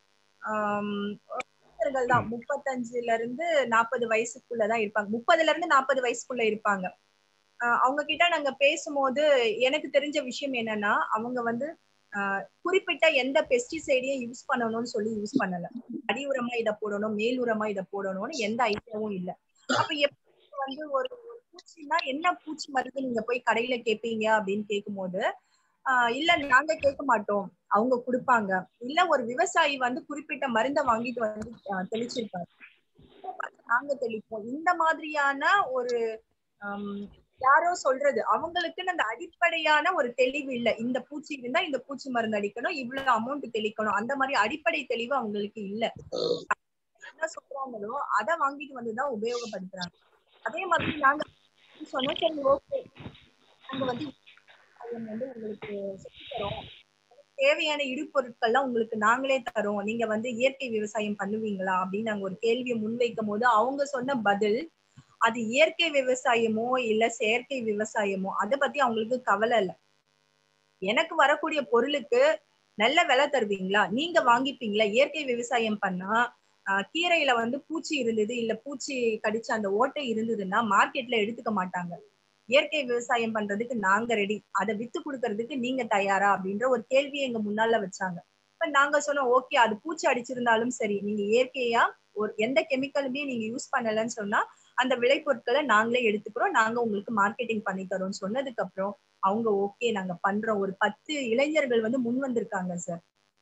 தான் முப்பத்தஞ்சுல இருந்து நாற்பது வயசுக்குள்ளதான் இருப்பாங்க முப்பதுல இருந்து நாற்பது வயசுக்குள்ள இருப்பாங்க அவங்க கிட்ட நாங்க பேசும்போது எனக்கு தெரிஞ்ச விஷயம் என்னன்னா அவங்க வந்து குறிப்பிட்ட எந்த பெஸ்டிசைடையும் யூஸ் பண்ணணும்னு சொல்லி யூஸ் பண்ணல அடி உரமா இதை போடணும் மேல் உரமா இதை போடணும்னு எந்த ஐடியாவும் இல்ல அப்ப எப்படி வந்து ஒரு பூச்சின்னா என்ன பூச்சி மருந்து நீங்க போய் கடையில கேட்பீங்க அப்படின்னு கேட்கும்போது ஆஹ் இல்ல நாங்க கேட்க மாட்டோம் அவங்க கொடுப்பாங்க இல்ல ஒரு விவசாயி வந்து குறிப்பிட்ட மருந்தை வாங்கிட்டு வந்து தெளிச்சிருப்பாரு நாங்க தெளிப்போம் இந்த மாதிரியான ஒரு யாரோ சொல்றது அவங்களுக்குன்னு அந்த அடிப்படையான ஒரு தெளிவு இல்ல இந்த பூச்சி இருந்தா இந்த பூச்சி மருந்து அடிக்கணும் இவ்வளவு அமௌண்ட் தெளிக்கணும் அந்த மாதிரி அடிப்படை தெளிவு அவங்களுக்கு இல்ல என்ன சொல்றாங்களோ அதை வாங்கிட்டு வந்துதான் உபயோகப்படுத்துறாங்க அதே மாதிரி நாங்க சொன்னோம் சரி ஓகே நாங்க வந்து வந்து உங்களுக்கு சொல்லி தரோம் தேவையான இடுபொருட்கள்லாம் உங்களுக்கு நாங்களே தரோம் நீங்க வந்து இயற்கை விவசாயம் பண்ணுவீங்களா அப்படின்னு நாங்க ஒரு கேள்வியை முன்வைக்கும் போது அவங்க சொன்ன பதில் அது இயற்கை விவசாயமோ இல்ல செயற்கை விவசாயமோ அதை பத்தி அவங்களுக்கு கவலை இல்ல எனக்கு வரக்கூடிய பொருளுக்கு நல்ல விலை தருவீங்களா நீங்க வாங்கிப்பீங்களா இயற்கை விவசாயம் பண்ணா கீரையில வந்து பூச்சி இருந்தது இல்ல பூச்சி கடிச்ச அந்த ஓட்டை இருந்ததுன்னா மார்க்கெட்ல எடுத்துக்க மாட்டாங்க இயற்கை விவசாயம் பண்றதுக்கு நாங்க ரெடி அதை வித்து கொடுக்கறதுக்கு நீங்க தயாரா அப்படின்ற ஒரு கேள்வியை எங்க முன்னால வச்சாங்க இப்ப நாங்க சொன்னோம் ஓகே அது பூச்சி அடிச்சிருந்தாலும் சரி நீங்க இயற்கையா ஒரு எந்த கெமிக்கலுமே நீங்க யூஸ் பண்ணலன்னு சொன்னா அந்த விளைபொருட்களை நாங்களே எடுத்துக்கிறோம் நாங்க உங்களுக்கு மார்க்கெட்டிங் பண்ணி தரோம் சொன்னதுக்கு அப்புறம் அவங்க ஓகே நாங்க பண்றோம் ஒரு பத்து இளைஞர்கள் வந்து முன் வந்திருக்காங்க சார்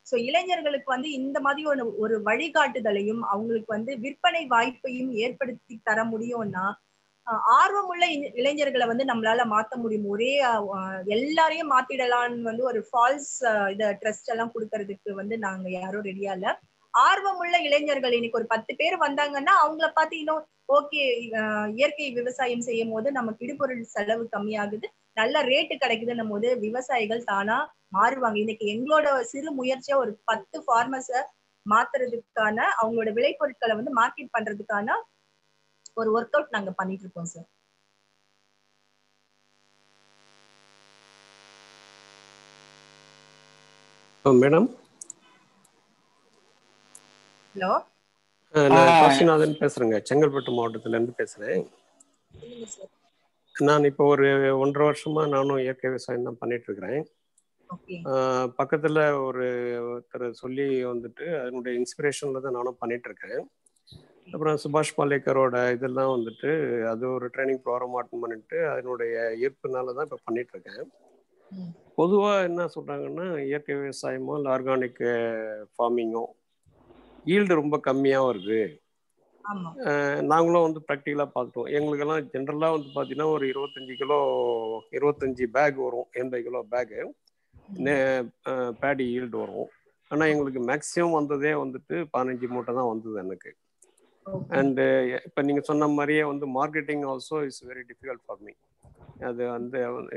சோ இளைஞர்களுக்கு வந்து இந்த மாதிரி ஒரு ஒரு வழிகாட்டுதலையும் அவங்களுக்கு வந்து விற்பனை வாய்ப்பையும் ஏற்படுத்தி தர முடியும்னா ஆஹ் ஆர்வமுள்ள இ- இளைஞர்களை வந்து நம்மளால மாத்த முடியும் ஒரே ஆஹ் எல்லாரையும் மாத்திடலாம்னு வந்து ஒரு ஃபால்ஸ் இத ட்ரஸ்ட் எல்லாம் கொடுக்கறதுக்கு வந்து நாங்க யாரும் ரெடியா இல்ல ஆர்வமுள்ள இளைஞர்கள் இன்னைக்கு ஒரு பத்து பேர் வந்தாங்கன்னா அவங்கள பார்த்து இன்னும் ஓகே இயற்கை விவசாயம் செய்யும் போது நமக்கு இடுபொருள் செலவு கம்மியாகுது நல்ல ரேட்டு கிடைக்குதுன்னும் போது விவசாயிகள் தானா மாறுவாங்க இன்னைக்கு எங்களோட சிறு முயற்சியா ஒரு பத்து ஃபார்மர்ஸ மாத்துறதுக்கான அவங்களோட விளைபொருட்களை வந்து மார்க்கெட் பண்றதுக்கான ஒரு ஒர்க் அவுட் நாங்க பண்ணிட்டு இருக்கோம் சார் மேடம் ஹலோ நான் ஆ. காசிநாதன் பேசுறேங்க செங்கல்பட்டு மாவட்டத்துல இருந்து பேசுறேன் சொல்லுங்க சார் நான் இப்போ ஒரு ஒன்றரை வருஷமா நானும் இயற்கை விவசாயம் தான் பண்ணிட்டு இருக்கிறேன் ஓகே ஆஹ் பக்கத்துல ஒரு ஒருத்தர் சொல்லி வந்துட்டு அதனுடைய இன்ஸ்பிரேஷன்ல தான் நானும் பண்ணிட்டு இருக்கேன் அப்புறம் சுபாஷ் பாலேக்கரோட இதெல்லாம் வந்துட்டு அது ஒரு ட்ரைனிங் ப்ரோக்ராம் அட்டன் பண்ணிட்டு அதனுடைய ஈர்ப்புனால தான் இப்போ பண்ணிட்டு இருக்கேன் ம். பொதுவாக என்ன சொல்றாங்கன்னா இயற்கை விவசாயமோ இல்லை ஆர்கானிக் ஃபார்மிங்கோ ஈல்டு ரொம்ப கம்மியாக வருது ஆமா அஹ் நாங்களும் வந்து ப்ராக்டிக்கலாக பார்த்துட்டோம் எங்களுக்கெல்லாம் ஜென்ரலாக வந்து பார்த்தீங்கன்னா ஒரு இருபத்தஞ்சி கிலோ இருபத்தஞ்சி பேக் வரும் எண்பது கிலோ பேகு பேடி ஈல்டு வரும் ஆனால் எங்களுக்கு மேக்ஸிமம் வந்ததே வந்துட்டு பதினஞ்சு மூட்டை தான் வந்தது எனக்கு ஓகே அண்டு இப்போ நீங்கள் சொன்ன மாதிரியே வந்து marketing also is very difficult for me அது வந்து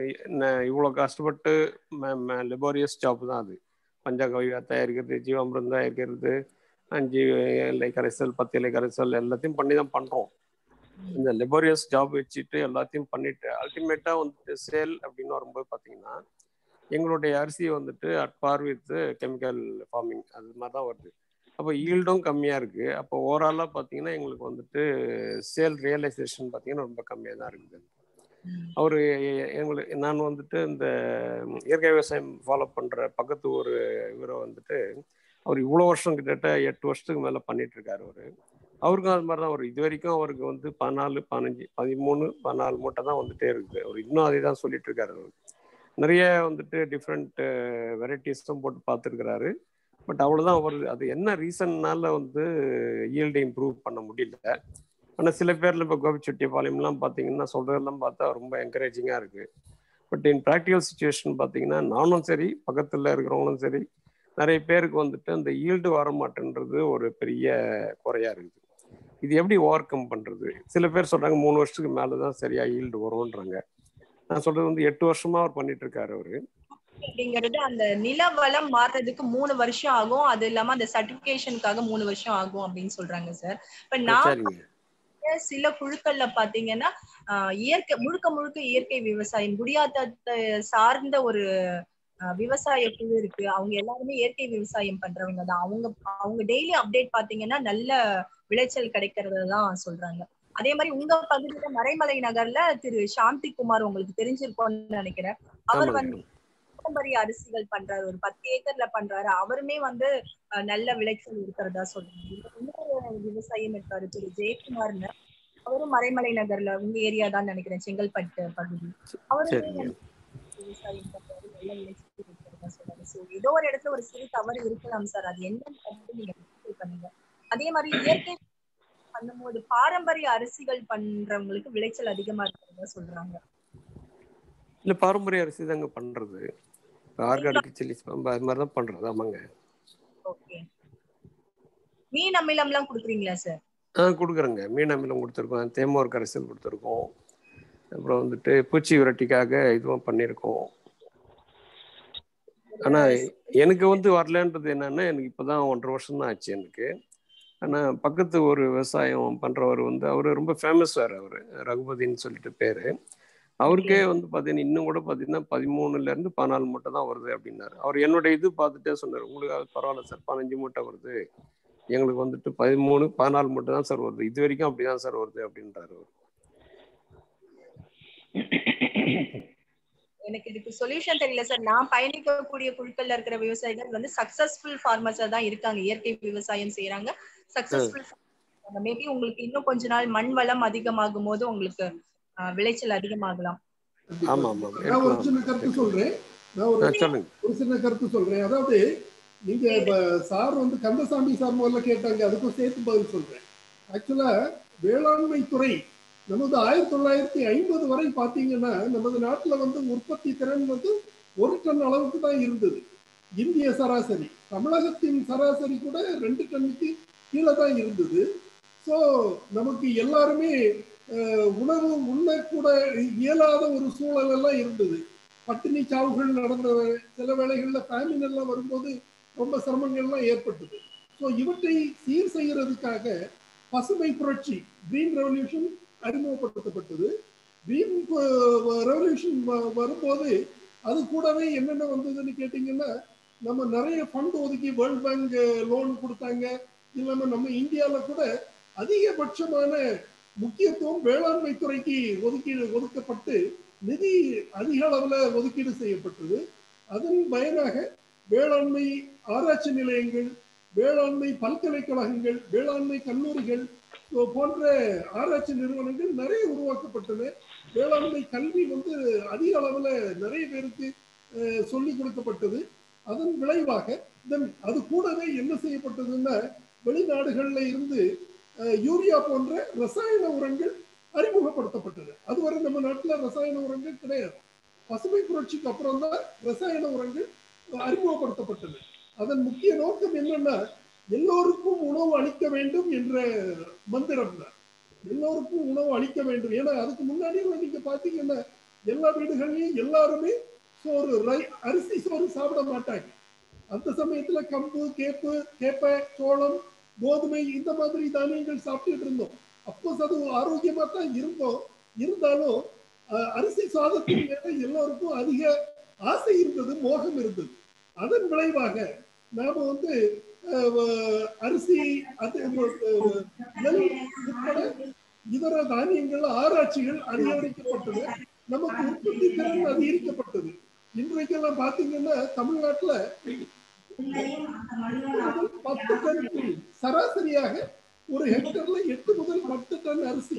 இவ்வளோ கஷ்டப்பட்டு லெபோரியஸ் ஜாப் தான் அது பஞ்சகவியா தயாரிக்கிறது ஜீவாமிருந்தம் தயாரிக்கிறது அஞ்சு இலை கரைசல் பத்து இலை கரைசல் எல்லாத்தையும் பண்ணி தான் பண்ணுறோம் இந்த லெபோரியஸ் ஜாப் வச்சுட்டு எல்லாத்தையும் பண்ணிட்டு அல்டிமேட்டாக வந்துட்டு சேல் அப்படின்னு வரும்போது பார்த்தீங்கன்னா எங்களுடைய அரிசி வந்துட்டு at par with chemical farming அது மாதிரி தான் வருது அப்போ ஈல்டும் கம்மியாக இருக்குது அப்போ ஓவராலாக பார்த்தீங்கன்னா எங்களுக்கு வந்துட்டு சேல் ரியலைசேஷன் பார்த்தீங்கன்னா ரொம்ப கம்மியாக தான் இருக்குது ம். அவர் எங்களுக்கு நான் வந்துட்டு இந்த இயற்கை விவசாயம் ஃபாலோ பண்ணுற பக்கத்து ஒரு இவரை வந்துட்டு அவர் இவ்வளோ வருஷம் கிட்டத்தட்ட எட்டு வருஷத்துக்கு மேலே பண்ணிட்டு இருக்காரு அவர் அவருக்கும் அது மாதிரி தான் ஒரு இது வரைக்கும் அவருக்கு வந்து பதினாலு பதினஞ்சு பதிமூணு பதினாலு மூட்டை தான் வந்துட்டே இருக்குது அவர் இன்னும் அதே தான் சொல்லிட்டு இருக்காரு அவர் நிறைய வந்துட்டு டிஃப்ரெண்ட் வெரைட்டிஸும் போட்டு பார்த்துருக்கிறாரு பட் அவ்வளோதான் வருது அது என்ன ரீசன்னால வந்து ஈல்டை இம்ப்ரூவ் பண்ண முடியல ஆனால் சில பேர்ல இப்போ கோபிச்செட்டிப்பாளையம்லாம் பார்த்தீங்கன்னா சொல்றதெல்லாம் பார்த்தா ரொம்ப என்கரேஜிங்காக இருக்கு பட் இன் ப்ராக்டிக்கல் சுச்சுவேஷன் பார்த்தீங்கன்னா நானும் சரி பக்கத்தில் இருக்கிறவங்களும் சரி நிறைய பேருக்கு வந்துட்டு அந்த ஈல்டு வர மாட்டேன்றது ஒரு பெரிய குறையா இருக்குது இது எப்படி ஓவர் கம் பண்றது சில பேர் சொல்றாங்க மூணு வருஷத்துக்கு மேலே தான் சரியா ஈல்டு வரும்ன்றாங்க நான் சொல்றது வந்து எட்டு வருஷமா அவர் பண்ணிட்டு இருக்காரு அவரு அப்படிங்கிறது அந்த நில வளம் மாறுறதுக்கு மூணு வருஷம் ஆகும் அது இல்லாம அந்த சர்டிபிகேஷனுக்காக மூணு வருஷம் ஆகும் அப்படின்னு சொல்றாங்க சார் இப்ப நான் சரிங்க சில குழுக்கள்ல பாத்தீங்கன்னா ஆஹ் இயற்கை முழுக்க முழுக்க இயற்கை விவசாயம் குடியாத்தத்தை சார்ந்த ஒரு ஆஹ் விவசாய குழு இருக்கு அவங்க எல்லாருமே இயற்கை விவசாயம் பண்றவங்க தான் அவங்க அவங்க டெய்லி அப்டேட் பாத்தீங்கன்னா நல்ல விளைச்சல் கிடைக்கிறத தான் சொல்றாங்க அதே மாதிரி உங்க பகுதியில மறைமலை நகர்ல திரு சாந்தி குமார் உங்களுக்கு தெரிஞ்சிருக்கோம்னு நினைக்கிறேன் அவர் ஆமாங்க வந்து பாரம்பரிய அரிசிகள் பண்றாரு ஒரு பத்து ஏக்கர்ல பண்றாரு அவருமே வந்து அஹ், நல்ல விளைச்சல் இருக்கிறதா சொல்றாங்க இன்னொரு விவசாயம் இருக்காரு திரு ஜெயக்குமார்னு அவரும் மறைமலை நகர்ல உங்க ஏரியா தான் நினைக்கிறேன் செங்கல்பட்டு பகுதி அவருமே சரிங்க வந்து விவசாயம் பண்றாரு நல்ல விளைச்சல் இருக்கிறதா சொல்றாரு சோ ஏதோ ஒரு இடத்துல ஒரு சிறு தவறு இருக்கலாம் சார் அது என்னன்னு பார்த்து நீங்க clarify பண்ணுங்க அதே மாதிரி இயற்கை பண்ணும்போது பாரம்பரிய அரிசிகள் பண்றவங்களுக்கு விளைச்சல் அதிகமா இருக்கிறதா சொல்றாங்க இல்ல பாரம்பரிய அரிசி தாங்க பண்றது ஆர்கானிக் சில்லி அது மாதிரி தான் பண்றது ஆமாங்க ஓகே மீன் அமிலம் எல்லாம் கொடுக்குறீங்களா சார் ஆ கொடுக்குறேங்க மீன் அமிலம் கொடுத்துருக்கோம் தேமோர் கரைசல் கொடுத்துருக்கோம் அப்புறம் வந்துட்டு பூச்சி விரட்டிக்காக இதுவும் பண்ணியிருக்கோம் ஆனா எனக்கு வந்து வரலன்றது என்னன்னா எனக்கு இப்போதான் ஒன்றரை வருஷம் தான் ஆச்சு எனக்கு ஆனா பக்கத்து ஒரு விவசாயம் பண்றவர் வந்து அவரு ரொம்ப ஃபேமஸ் வேறு அவர் ரகுபதின்னு சொல்லிட்டு பேரு அவருக்கே வந்து பார்த்தீங்கன்னா இன்னும் கூட பார்த்தீங்கன்னா பதிமூணுல இருந்து பதினாலு மூட்டை தான் வருது அப்படின்னாரு அவர் என்னோட இது பார்த்துட்டே சொன்னார் உங்களுக்கு அது பரவாயில்ல சார் பதினஞ்சு மூட்டை வருது எங்களுக்கு வந்துட்டு பதிமூணு பதினாலு மூட்டை தான் சார் வருது இது வரைக்கும் அப்படிதான் சார் வருது அப்படின்றாரு அவர் எனக்கு இதுக்கு சொல்யூஷன் தெரியல சார் நான் பயணிக்கக்கூடிய குழுக்கள்ல இருக்கிற விவசாயிகள் வந்து சக்சஸ்ஃபுல் ஃபார்மர்ஸா தான் இருக்காங்க இயற்கை விவசாயம் செய்யறாங்க சக்சஸ்ஃபுல் மேபி உங்களுக்கு இன்னும் கொஞ்ச நாள் மண் வளம் அதிகமாகும் போது உங்களுக்கு ஆஹ், விளைச்சல் அதிகமாகலாம் ஆமா ஆமா நான் ஒரு சின்ன கருத்து சொல்றேன் நான் ஒரு ஆ, சொல்லுங்க ஒரு சின்ன கருத்து சொல்றேன் அதாவது நீங்க சார் வந்து கந்தசாமி சார் முதல்ல கேட்டாங்க அதுக்கும் சேர்த்து பதில் சொல்றேன் ஆக்சுவலா வேளாண்மை துறை நமது ஆயிரத்தி தொள்ளாயிரத்தி ஐம்பது வரை பாத்தீங்கன்னா நமது நாட்டுல வந்து உற்பத்தி திறன் வந்து ஒரு டன் அளவுக்கு தான் இருந்தது இந்திய சராசரி தமிழகத்தின் சராசரி கூட ரெண்டு டன்னுக்கு கீழே தான் இருந்தது ஸோ நமக்கு எல்லாருமே உணவு உண்ணக்கூட இயலாத ஒரு சூழல் எல்லாம் இருந்தது பட்டினி சாவுகள் நடந்த சில வேளைகளில் ஃபேமின் எல்லாம் வரும்போது ரொம்ப சிரமங்கள்லாம் ஏற்பட்டது ஸோ இவற்றை சீர் செய்யறதுக்காக பசுமை புரட்சி கிரீன் ரெவல்யூஷன் அறிமுகப்படுத்தப்பட்டது கிரீன் ரெவல்யூஷன் வரும்போது அது கூடவே என்னென்ன வந்ததுன்னு கேட்டிங்கன்னா நம்ம நிறைய ஃபண்ட் ஒதுக்கி வேர்ல்ட் பேங்க் லோன் கொடுத்தாங்க இல்லாம நம்ம இந்தியாவில் கூட அதிகபட்சமான முக்கியத்துவம் வேளாண்மை துறைக்கு ஒதுக்கீடு ஒதுக்கப்பட்டு நிதி அதிக அளவில் ஒதுக்கீடு செய்யப்பட்டது அதன் பயனாக வேளாண்மை ஆராய்ச்சி நிலையங்கள் வேளாண்மை பல்கலைக்கழகங்கள் வேளாண்மை கல்லூரிகள் போன்ற ஆராய்ச்சி நிறுவனங்கள் நிறைய உருவாக்கப்பட்டன வேளாண்மை கல்வி வந்து அதிக அளவில் நிறைய பேருக்கு சொல்லி கொடுக்கப்பட்டது அதன் விளைவாக தென் அது கூடவே என்ன செய்யப்பட்டதுன்னா வெளிநாடுகள்ல இருந்து யூரியா போன்ற ரசாயன உரங்கள் அறிமுகப்படுத்தப்பட்டது அதுவரை நம்ம நாட்டில் ரசாயன உரங்கள் கிடையாது பசுமை புரட்சிக்கு அப்புறம் தான் ரசாயன உரங்கள் அறிமுகப்படுத்தப்பட்டது அதன் முக்கிய நோக்கம் என்னன்னா எல்லோருக்கும் உணவு அளிக்க வேண்டும் என்ற மந்திரம் தான் எல்லோருக்கும் உணவு அளிக்க வேண்டும் ஏன்னா அதுக்கு முன்னாடி நீங்க பாத்தீங்கன்னா எல்லா வீடுகள்லயும் எல்லாருமே சோறு ரை அரிசி சோறு சாப்பிட மாட்டாங்க அந்த சமயத்துல கம்பு கேப்பு கேப்ப சோளம் கோதுமை இந்த மாதிரி தானியங்கள் சாப்பிட்டுட்டு இருந்தோம் அப்போ அது ஆரோக்கியமா தான் இருந்தோம் இருந்தாலும் அரிசி சாதத்தின் மேல எல்லோருக்கும் அதிக ஆசை இருந்தது மோகம் இருந்தது அதன் விளைவாக நாம வந்து அரிசி அது நெல் உட்பட இதர தானியங்கள் ஆராய்ச்சிகள் அதிகரிக்கப்பட்டது நமக்கு உற்பத்தி திறன் அதிகரிக்கப்பட்டது இன்றைக்கெல்லாம் பாத்தீங்கன்னா தமிழ்நாட்டுல பத்து டன் சராசரியாக ஒரு ஹெக்டர்ல எட்டு முதல் பத்து டன் அரிசி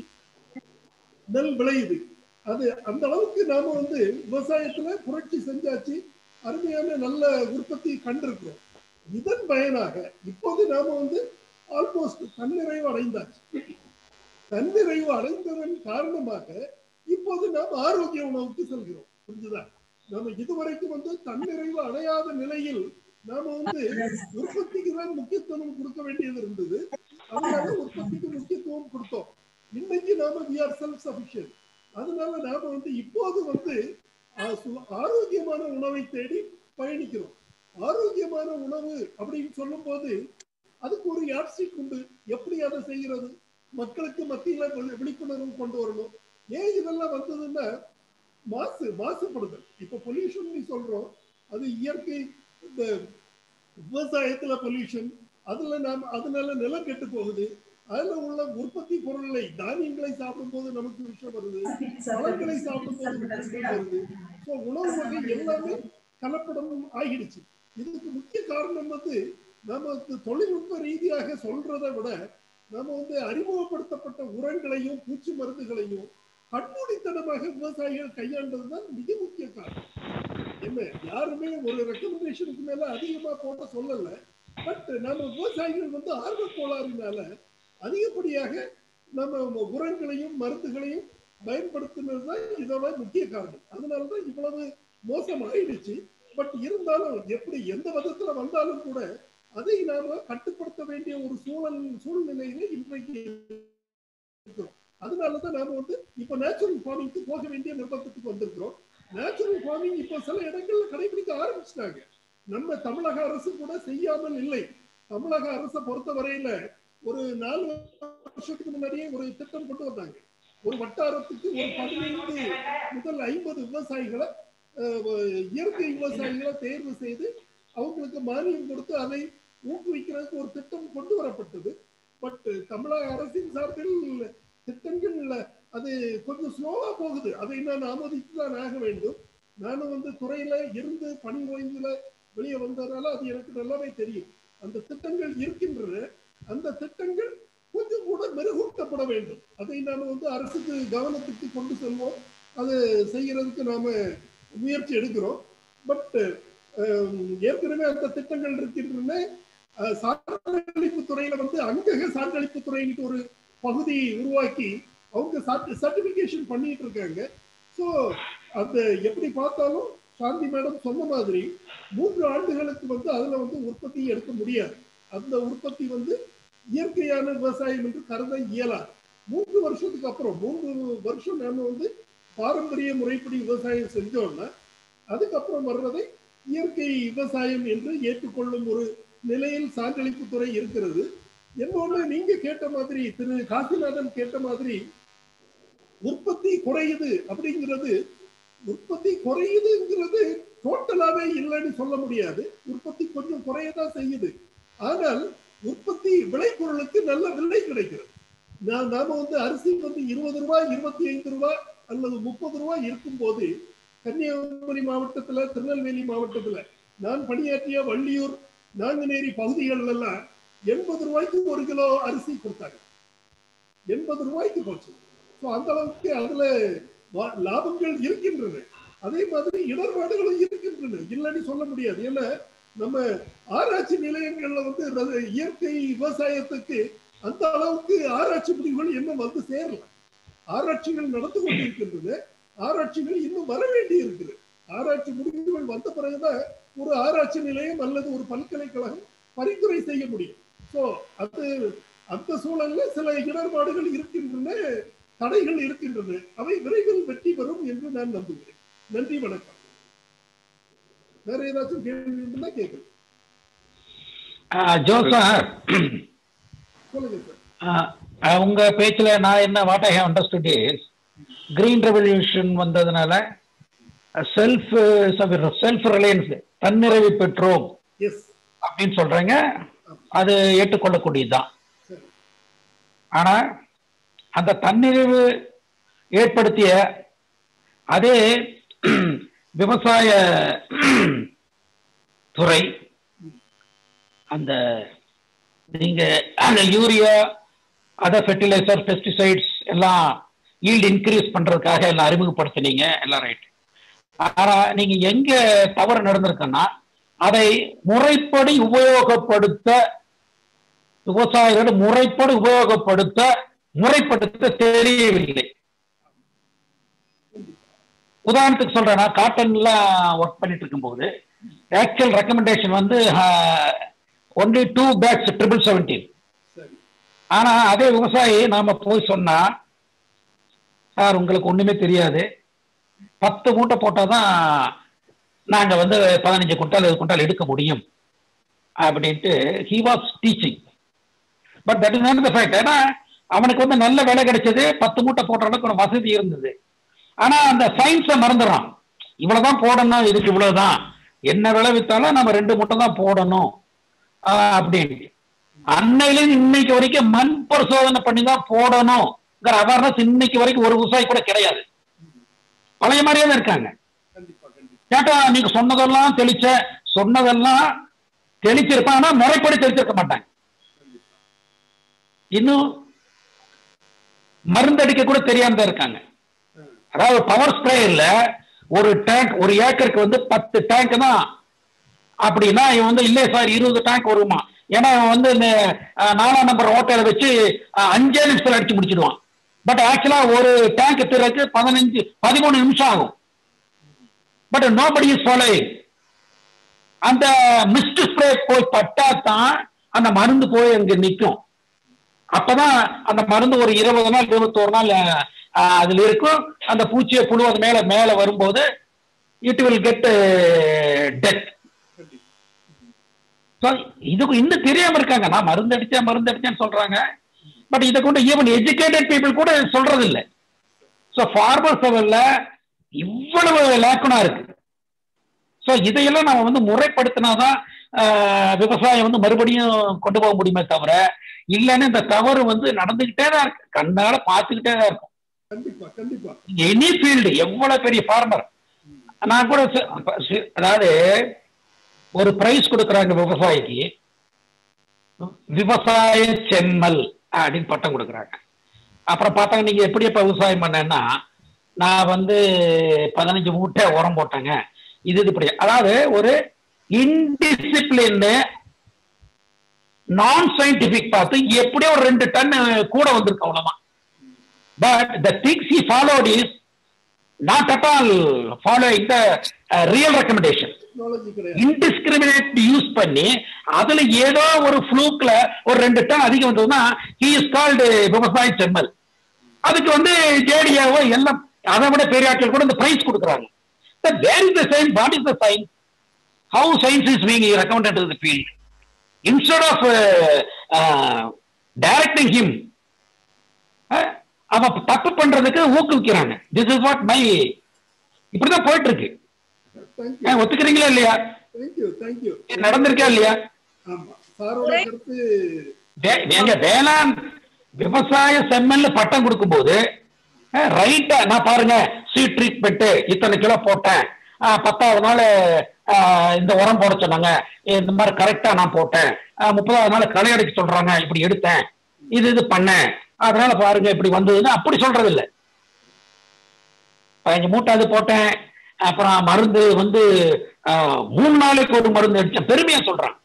நெல் விளையுது அது அந்த அளவுக்கு நாம வந்து விவசாயத்துல புரட்சி செஞ்சாச்சு அருமையான நல்ல உற்பத்தி கண்டிருக்கிறோம் இதன் பயனாக இப்போது நாம வந்து ஆல்மோஸ்ட் தன்னிறைவு அடைந்தாச்சு தன்னிறைவு அடைந்ததன் காரணமாக இப்போது நாம் ஆரோக்கிய உணவுக்கு செல்கிறோம் புரிஞ்சுதா நம்ம இதுவரைக்கும் வந்து தன்னிறைவு அடையாத நிலையில் நாம வந்து உற்பத்திக்கு தான் முக்கியத்துவம் கொடுக்க வேண்டியது இருந்தது அதனால உற்பத்திக்கு முக்கியத்துவம் கொடுத்தோம் இன்னைக்கு நாம வி ஆர் செல்ஃப் சபிஷியன்ட் அதனால நாம வந்து இப்போது வந்து ஆரோக்கியமான உணவை தேடி பயணிக்கிறோம் ஆரோக்கியமான உணவு அப்படின்னு சொல்லும் போது அதுக்கு ஒரு யாட்ஸ்டிக் உண்டு எப்படி அதை செய்கிறது மக்களுக்கு மத்தியில விழிப்புணர்வு கொண்டு வரணும் ஏன் இதெல்லாம் வந்ததுன்னா மாசு மாசுபடுதல் இப்ப பொல்யூஷன் சொல்றோம் அது இயற்கை இந்த விவசாயத்துல பொல்யூஷன் அதுல நாம் அதனால நிலம் கெட்டு போகுது அதுல உள்ள உற்பத்தி பொருள்களை தானியங்களை சாப்பிடும் போது நமக்கு விஷயம் வருது பழங்களை சாப்பிடும் போது விஷயம் வருது ஸோ உணவு வகை எல்லாமே கலப்படம் ஆகிடுச்சு இதுக்கு முக்கிய காரணம் வந்து நம்ம தொழில்நுட்ப ரீதியாக சொல்றதை விட நம்ம வந்து அறிமுகப்படுத்தப்பட்ட உரங்களையும் பூச்சி மருந்துகளையும் கண்மூடித்தனமாக விவசாயிகள் கையாண்டதுதான் மிக முக்கிய காரணம் என்ன யாருமே ஒரு ரெக்கமெண்டேஷனுக்கு மேல அதிகமா போட சொல்லல பட் நம்ம விவசாயிகள் வந்து ஆர்வ கோளாறுனால அதிகப்படியாக நம்ம உரங்களையும் மருந்துகளையும் பயன்படுத்தினது தான் இதோட முக்கிய காரணம் அதனாலதான் இவ்வளவு மோசம் ஆயிடுச்சு பட் இருந்தாலும் எப்படி எந்த விதத்துல வந்தாலும் கூட அதை நாம கட்டுப்படுத்த வேண்டிய ஒரு சூழல் சூழ்நிலையில இன்றைக்கு இருக்கிறோம் அதனாலதான் நாம வந்து இப்ப நேச்சுரல் ஃபார்மிங்க்கு போக வேண்டிய நிர்பந்தத்துக்கு வந்திருக்கிறோம் நேச்சுரல் ஃபார்மிங் இப்ப சில இடங்கள்ல கடைபிடிக்க ஆரம்பிச்சிட்டாங்க நம்ம தமிழக அரசு கூட செய்யாமல் இல்லை தமிழக அரசை பொறுத்த வரையில ஒரு நாலு வருஷத்துக்கு முன்னாடியே ஒரு திட்டம் கொண்டு வந்தாங்க ஒரு வட்டாரத்துக்கு ஒரு பதினைந்து முதல் ஐம்பது விவசாயிகளை இயற்கை விவசாயிகளை தேர்வு செய்து அவங்களுக்கு மானியம் கொடுத்து அதை ஊக்குவிக்கிறதுக்கு ஒரு திட்டம் கொண்டு வரப்பட்டது பட் தமிழக அரசின் சார்பில் திட்டங்கள் அது கொஞ்சம் ஸ்லோவா போகுது அதை நான் ஆமோதித்து தான் ஆக வேண்டும் நானும் வந்து துறையில இருந்து பணி ஓய்ந்துல வெளியே வந்ததுனால அது எனக்கு நல்லாவே தெரியும் அந்த திட்டங்கள் இருக்கின்றன அந்த திட்டங்கள் கொஞ்சம் கூட மெருகூட்டப்பட வேண்டும் அதை நாம வந்து அரசுக்கு கவனத்துக்கு கொண்டு செல்வோம் அது செய்யறதுக்கு நாம முயற்சி எடுக்கிறோம் பட் அஹ், ஏற்கனவே அந்த திட்டங்கள் இருக்கின்றன அஹ், சான்றளிப்பு துறையில வந்து அங்கக சான்றளிப்பு துறைன்னு ஒரு பகுதி உருவாக்கி அவங்க சர்டிபிகேஷன் பண்ணிட்டு இருக்காங்க ஸோ அந்த எப்படி பார்த்தாலும் சாந்தி மேடம் சொன்ன மாதிரி மூன்று ஆண்டுகளுக்கு வந்து அதுல வந்து உற்பத்தி எடுக்க முடியாது அந்த உற்பத்தி வந்து இயற்கையான விவசாயம் என்று கருத இயலாது மூன்று வருஷத்துக்கு அப்புறம் மூன்று வருஷம் நாம வந்து பாரம்பரிய முறைப்படி விவசாயம் செஞ்சோம்னா அதுக்கப்புறம் வர்றதை இயற்கை விவசாயம் என்று ஏற்றுக்கொள்ளும் ஒரு நிலையில் சான்றளிப்பு துறை இருக்கிறது என்னொன்னு நீங்க கேட்ட மாதிரி திரு காசிநாதன் கேட்ட மாதிரி உற்பத்தி குறையுது அப்படிங்கிறது உற்பத்தி குறையுதுங்கிறது டோட்டலாவே இல்லைன்னு சொல்ல முடியாது உற்பத்தி கொஞ்சம் குறையதான் செய்யுது ஆனால் உற்பத்தி விளைபொருளுக்கு நல்ல விலை கிடைக்கிறது நான் நாம வந்து அரிசி வந்து இருபது ரூபாய் இருபத்தி ஐந்து ரூபாய் அல்லது முப்பது ரூபாய் இருக்கும்போது கன்னியாகுமரி மாவட்டத்துல திருநெல்வேலி மாவட்டத்துல நான் பணியாற்றிய வள்ளியூர் நாங்குநேரி பகுதிகள் எல்லாம் எண்பது ரூபாய்க்கு ஒரு கிலோ அரிசி கொடுத்தாங்க எண்பது ரூபாய்க்கு போச்சு ஸோ அந்த அளவுக்கு அதுல வா- லாபங்கள் இருக்கின்றன அதே மாதிரி இடர்பாடுகளும் இருக்கின்றன இல்லைன்னு சொல்ல முடியாது ஏன்னா நம்ம ஆராய்ச்சி நிலையங்கள்ல வந்து ர- இயற்கை விவசாயத்துக்கு அந்த அளவுக்கு ஆராய்ச்சி முடிவுகள் இன்னும் வந்து சேரல ஆராய்ச்சிகள் நடந்து கொண்டிருக்கின்றன ஆராய்ச்சிகள் இன்னும் வர வேண்டி இருக்குது ஆராய்ச்சி முடிவுகள் வந்த பிறகுதான் ஒரு ஆராய்ச்சி நிலையம் அல்லது ஒரு பல்கலைக்கழகம் பரிந்துரை செய்ய முடியும் ஸோ அது அந்த சூழல்ல சில இடர்பாடுகள் இருக்கின்றன தடைகள் இருக்கின்றன அவை விரைவில் வெற்றி பெறும் என்று நான் நம்புகிறேன் நன்றி வணக்கம் வேற ஏதாச்சும் கேள்வி இருந்தா கேட்குறேன் ஜோ சார் சொல்லுங்க சார் ஆஹ் ஆஹ் உங்க பேச்சுல நான் என்ன what I have understood is green revolution வந்ததுனால செல்ஃப் செல்ஃப் ரிலையன்ஸ் தன்னிறைவு பெற்றோம் எஸ் அப்படின்னு சொல்றீங்க அது ஏற்றுக்கொள்ளக்கூடியதுதான் சரி ஆனா அந்த தன்னிறைவு ஏற்படுத்திய அதே விவசாய துறை அந்த நீங்க அந்த யூரியா அதர் ஃபெர்டிலைசர் பெஸ்டிசைட்ஸ் எல்லாம் ஈல்டு இன்க்ரீஸ் பண்றதுக்காக எல்லாம் அறிமுகப்படுத்தினீங்க எல்லாம் ரைட் ஆனா நீங்க எங்க தவறு நடந்திருக்குன்னா அதை முறைப்படி உபயோகப்படுத்த விவசாயிகள் முறைப்படி உபயோகப்படுத்த முறைப்படுத்த தெரியவில்லை உதாரணத்துக்கு சொல்றேன் நான் காட்டன்லாம் ஒர்க் பண்ணிட்டு இருக்கும்போது ஆக்சுவல் ரெக்கமெண்டேஷன் வந்து only two pads triple seventeen சரி ஆனா அதே விவசாயி நாம போய் சொன்னா சார் உங்களுக்கு ஒண்ணுமே தெரியாது பத்து மூட்டை போட்டாதான் நாங்க வந்து பதினஞ்சு குண்டால் இருபது குண்டால் எடுக்க முடியும் அப்படின்ட்டு he was teaching but that is not the fact ஏன்னா அவனுக்கு வந்து நல்ல வேலை கிடைச்சது பத்து மூட்டை போடுற அளவுக்கு ஒரு வசதி இருந்தது ஆனா அந்த சயின்ஸை மறந்துடுறான் இவ்வளவுதான் போடணும் இதுக்கு இவ்வளவுதான் என்ன விளைவித்தாலும் நம்ம ரெண்டு மூட்டை தான் போடணும் ஆஹ் அப்படின்ட்டு அன்னையிலேருந்து இன்னைக்கு வரைக்கும் மண் பரிசோதனை பண்ணி தான் போடணுங்கிற அவேர்னஸ் இன்னைக்கு வரைக்கும் ஒரு விவசாயி கூட கிடையாது பழைய மாதிரியே தான் இருக்காங்க கண்டிப்பா கண்டிப்பா கேட்டா நீங்க சொன்னதெல்லாம் தெளிச்ச சொன்னதெல்லாம் தெளிச்சிருப்பான் ஆனா முறைப்படி தெளிச்சிருக்க மாட்டாங்க இன்னும் மருந்தடிக்க கூட தெரியாம தான் இருக்காங்க அதாவது பவர் ஸ்ப்ரேயர்ல ஒரு டேங்க் ஒரு ஏக்கருக்கு வந்து பத்து டேங்க் தான் அப்படின்னா இவன் வந்து இல்லையே சார் இருபது டேங்க் வருமா ஏன்னா இவன் வந்து இந்த அஹ், நாலாம் நம்பர் ஓட்டையில வச்சு அஹ், அஞ்சே நிமிஷத்துல அடிச்சு முடிச்சிடுவான் பட் ஆக்சுவலா ஒரு டேங்க் திறக்கு பதினஞ்சு பதிமூணு நிமிஷம் ஆகும் பட் நோபடி இஸ் ஃபாலோயிங் அந்த மிஸ்ட் ஸ்ப்ரே போய் பட்டா தான் அந்த மருந்து போய் அங்க நிற்கும் அப்பதான் அந்த மருந்து ஒரு இருபது நாள் இருபத்தோரு நாள் அஹ், அதுல இருக்கும் அந்த பூச்சியை புழு அது மேல மேல வரும்போது இட் வில் கெட் டெத் கண்டிப்பா ஸோ இதுக்கு இன்னும் தெரியாம இருக்காங்க நான் மருந்து அடிச்சேன் மருந்து அடிச்சேன்னு சொல்றாங்க பட் இதை கொண்டு ஈவன் எஜுகேட்டட் பீப்புள் கூட சொல்றது இல்லை ஸோ ஃபார்மர் லெவல்ல இவ்வளவு லேக்கனா இருக்கு ஸோ இதையெல்லாம் நம்ம வந்து முறைப்படுத்தினாதான் ஆஹ், விவசாயம் வந்து மறுபடியும் கொண்டு போக முடியுமே தவிர இல்லைன்னு இந்த தவறு வந்து நடந்துகிட்டே தான் இருக்கு கண்ணால பார்த்துக்கிட்டே தான் இருக்கும் கண்டிப்பா கண்டிப்பா எனி ஃபீல்டு எவ்வளவு பெரிய ஃபார்மர் நான் கூட சி- அப்ப சி- அதாவது ஒரு பிரைஸ் கொடுக்குறாங்க விவசாயிக்கு விவசாய செம்மல் அப்படின்னு பட்டம் கொடுக்குறாங்க அப்புறம் பார்த்தாங்க நீங்க எப்படி இப்ப விவசாயம் பண்ணேன்னா நான் வந்து பதினஞ்சு மூட்டை உரம் போட்டேங்க இது இது இப்படி அதாவது ஒரு இன்டிசிப்ளின் நான் சயின்டிபிக் பார்த்து எப்படியோ ஒரு ரெண்டு டன் கூட வந்திருக்கு அவ்வளவுதான் but the things he followed is not at all following the real recommendation technology கிடையாது இன்டிஸ்கிரிமினேட் யூஸ் பண்ணி அதுல ஏதோ ஒரு ஃப்ளூக்ல ஒரு ரெண்டு டன் அதிகம் வந்ததுன்னா ஹி இஸ் கால்டு விவசாய செம்மல் அதுக்கு வந்து ஜேடியாவோ எல்லாம் அதை விட பெரிய ஆட்கள் கூட இந்த பிரைஸ் கொடுக்குறாங்க where is the science what is the science how science is being recommended to the field instead of directing him அவன் தப்பு பண்றதுக்கு ஊக்குவிக்கிறாங்க திஸ் இஸ் வாட் மை இப்படிதான் போயிட்டு இருக்கு தேங்க்யூ ஏன் ஒத்துக்கிறீங்களா இல்லையா தேங்க்யூ தேங்க்யூ இது நடந்திருக்கா இல்லையா ஆமா சாரோட கருத்து வே- எங்க வேளாண் விவசாய செம்மல்ல பட்டம் கொடுக்கும்போது ரைட்டா நான் பாருங்க சீட் ட்ரீட்மெண்ட் இத்தனை கிலோ போட்டேன் அஹ், பத்தாவது நாள் அஹ், இந்த உரம் போட சொன்னாங்க இந்த மாதிரி கரெக்டா நான் போட்டேன் அஹ், முப்பதாவது நாள் களை அடிக்க சொல்றாங்க இப்படி எடுத்தேன் இது இது பண்ணேன் அதனால பாருங்க இப்படி வந்ததுன்னு அப்படி சொல்றது இல்ல பதினஞ்சு மூட்டை அது போட்டேன் அப்புறம் மருந்து வந்து அஹ், மூணு நாளைக்கு ஒரு மருந்து அடிச்சேன் பெருமையா சொல்றான்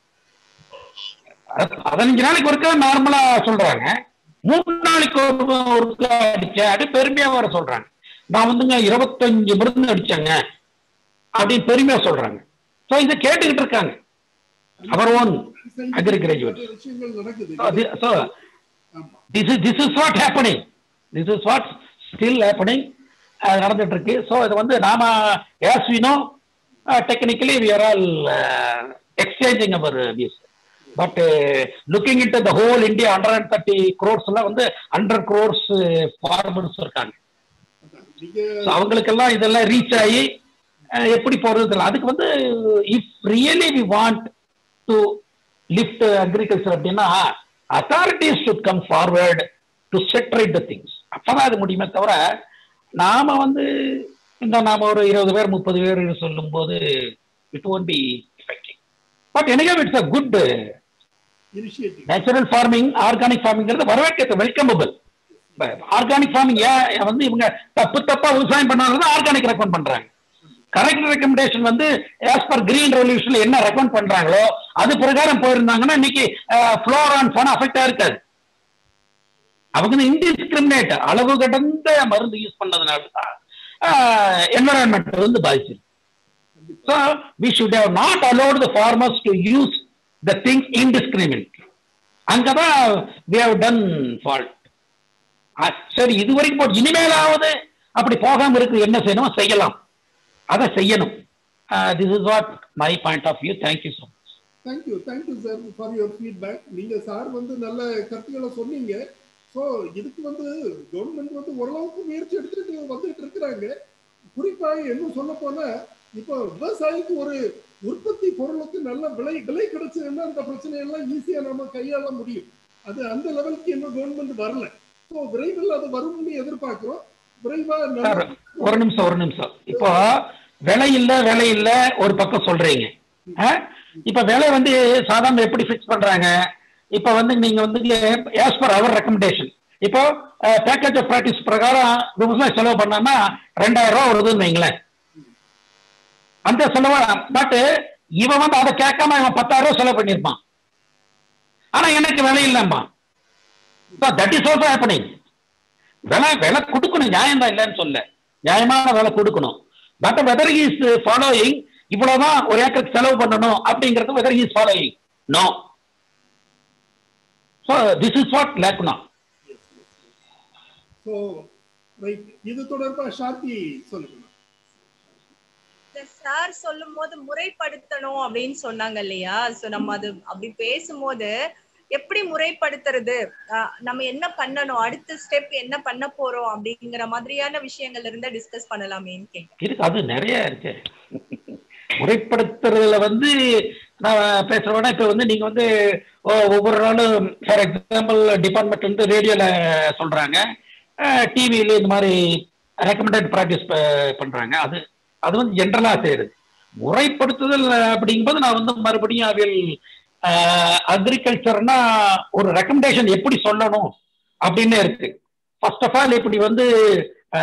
அது பதினஞ்சு நாளைக்கு ஒருக்கா நார்மலா சொல்றாங்க மூணு நாளைக்கு ஒரு ஒருக்கா அடிச்சேன் அது பெருமையா வர சொல்றாங்க நான் வந்துங்க இருபத்தஞ்சு மருந்து அடிச்சேங்க அப்படின்னு பெருமையா சொல்றாங்க சோ இதை கேட்டுக்கிட்டு இருக்காங்க அவர் ஓன் Agri graduate. நிறைய விஷயங்கள் நடக்குது ஸோ ஆமா this is this is what happening this is what still happening அது நடந்துட்டு இருக்கு ஸோ இது வந்து நாம as we know uh, technically we are all uh, exchanging our views but looking into the whole India hundred and thirty crores எல்லாம் வந்து hundred crores farmers இருக்காங்க நீங்க So அவங்களுக்கெல்லாம் இதெல்லாம் ரீச் ஆகி அஹ், எப்படி போறது தெரியல அதுக்கு வந்து if really we want to lift agriculture அப்படின்னா authorities should come forward to set right the things அப்பதான் அது முடியுமே தவிர நாம வந்து இந்த நாம ஒரு இருபது பேர் முப்பது பேர் சொல்லும் போது it won't be effective but எனக்கே it's a good initiative natural farming organic ஃபார்மிங்கிறது வரவேற்க வெல்கமபிள் ஆர்கானிக் ஃபார்மிங் ஏன் வந்து இவங்க தப்பு தப்பா விவசாயம் பண்ணாலும் ஆர்கானிக் ரெக்கமெண்ட் பண்றாங்க கரெக்ட் ரெக்கமெண்டேஷன் வந்து ஆஸ் பர் கிரீன் ரெவல்யூஷன்ல என்ன ரெக்கமெண்ட் பண்றாங்களோ அது பிரகாரம் போயிருந்தாங்கன்னா இன்னைக்கு ஃப்ளோர் அண்ட் ஃபன் அஃபெக்ட் இருக்காது அவங்க இன்டிஸ்கிரிமினேட் அளவு கடந்த மருந்து யூஸ் பண்ணதுனால தான் என்வரான்மெண்ட் வந்து பாதிச்சிருக்கு So we should have not allowed the farmers to use the things indiscriminately. அங்கதான் we have done fault. அஹ் சரி இது வரைக்கும் போட்டு இனிமேலாவது அப்படி போகாம இருக்கு என்ன செய்யணும் செய்யலாம் அதை செய்யணும் this is what my point of view thank you so much thank you thank you sir for your feedback நீங்க சார் வந்து நல்ல கருத்துக்களை சொன்னீங்க ஸோ இதுக்கு வந்து கவர்மெண்ட் வந்து ஓரளவுக்கு முயற்சி எடுத்துட்டு வந்துட்டு இருக்கிறாங்க குறிப்பா என்ன சொல்ல போனா இப்போ விவசாயிக்கு ஒரு உற்பத்தி பொருளுக்கு நல்ல விலை விலை கிடைச்சதுன்னா அந்த பிரச்சனையெல்லாம் ஈஸியா நம்ம கையாள முடியும் அது அந்த லெவலுக்கு இன்னும் கவர்மெண்ட் வரல ஸோ விரைவில் அது வரும்னு எதிர்பார்க்கிறோம் விரைவா நல்ல சார் ஒரு நிமிஷம் ஒரு நிமிஷம் இப்போ விலை இல்ல விலை இல்ல ஒரு பக்கம் சொல்றீங்க ஆ? இப்ப விலை வந்து சாதாரண எப்படி ஃபிக்ஸ் பண்றாங்க இப்ப வந்து நீங்க வந்து as per அவர் ரெக்கமெண்டேஷன் இப்போ பேக்கேஜ் ஆஃப் ப்ராக்டிஸ் பிரகாரம் விவசாயம் செலவு பண்ணாம ரெண்டாயிரம் ரூபா வருதுன்னு வைங்களேன் அந்த செலவு பட் இவன் வந்து அதை கேட்காம இவன் பத்தாயிரம் ரூபாய் செலவு பண்ணியிருப்பான் ஆனா எனக்கு விலை இல்லைம்மா தட் இஸ் ஆல்சோ ஹேப்பனிங் விலை விலை கொடுக்கணும் நியாயம் தான் இல்லைன்னு சொல்ல நியாயமான விலை கொடுக்கணும் பட் வெதர் இஸ் ஃபாலோயிங் இவ்வளவுதான் ஒரு ஏக்கருக்கு செலவு பண்ணணும் அப்படிங்கிறது whether is following no so this is what லேக்னா ஸோ ரைட் இது தொடர்பா சாந்தி சொல்லுங்க சார் சொல்லும் போது முறைப்படுத்தணும் அப்படின்னு சொன்னாங்க இல்லையா சோ நம்ம அது அப்படி பேசும்போது எப்படி முறைப்படுத்துறது அஹ் நம்ம என்ன பண்ணணும் அடுத்த ஸ்டெப் என்ன பண்ண போறோம் அப்படிங்கிற மாதிரியான விஷயங்கள் இருந்தா டிஸ்கஸ் பண்ணலாமேன்னு கேட்டேன் இருக்கு அது நிறைய இருக்கு முறைப்படுத்துறதுல வந்து நான் பேசுறேன்னா இப்ப வந்து நீங்க வந்து ஒ- ஒவ்வொரு நாளும் ஃபார் எக்ஸாம்பிள் டிபார்ட்மெண்ட் வந்து ரேடியோல சொல்றாங்க டிவியில இந்த மாதிரி ரெக்கமெண்டட் ப்ராக்டிஸ் பண்றாங்க அது அது வந்து ஜென்ரலா செய்யுது முறைப்படுத்துதல் அப்படிங்கும்போது நான் வந்து மறுபடியும் அதில் அக்ரிகல்ச்சர்னா ஒரு ரெக்கமெண்டேஷன் எப்படி சொல்லணும் அப்படின்னு இருக்கு ஃபர்ஸ்ட் ஆஃப் ஆல் இப்படி வந்து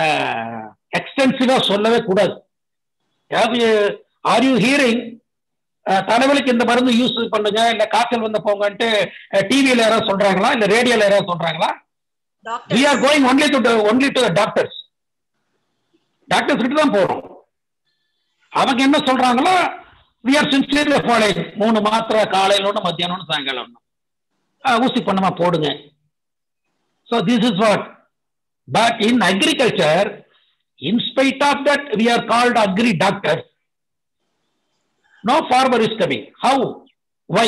எக்ஸ்டென்சிவா சொல்லவே கூடாது ஆர் யூ ஹியரிங் அஹ், தலைவலிக்கு இந்த மருந்து யூஸ் பண்ணுங்க இல்ல காய்ச்சல் வந்து போங்கன்ட்டு டிவியில யாராவது சொல்றாங்களா இல்ல ரேடியோல யாராவது சொல்றாங்களா we are doctor going only to only to doctors doctors கிட்ட தான் போறோம் அவங்க என்ன சொல்றாங்களோ வி ஆர் சின்சியர்லி ஃபாலோயிங் மூணு மாத்திரை காலையில ஒன்று மத்தியானம் ஒன்று சாயங்காலம் ஒன்று ஆஹ் ஊசி பண்ணமா போடுங்க so this is what but in agriculture in spite of that we are called agri doctor no farmer is coming how why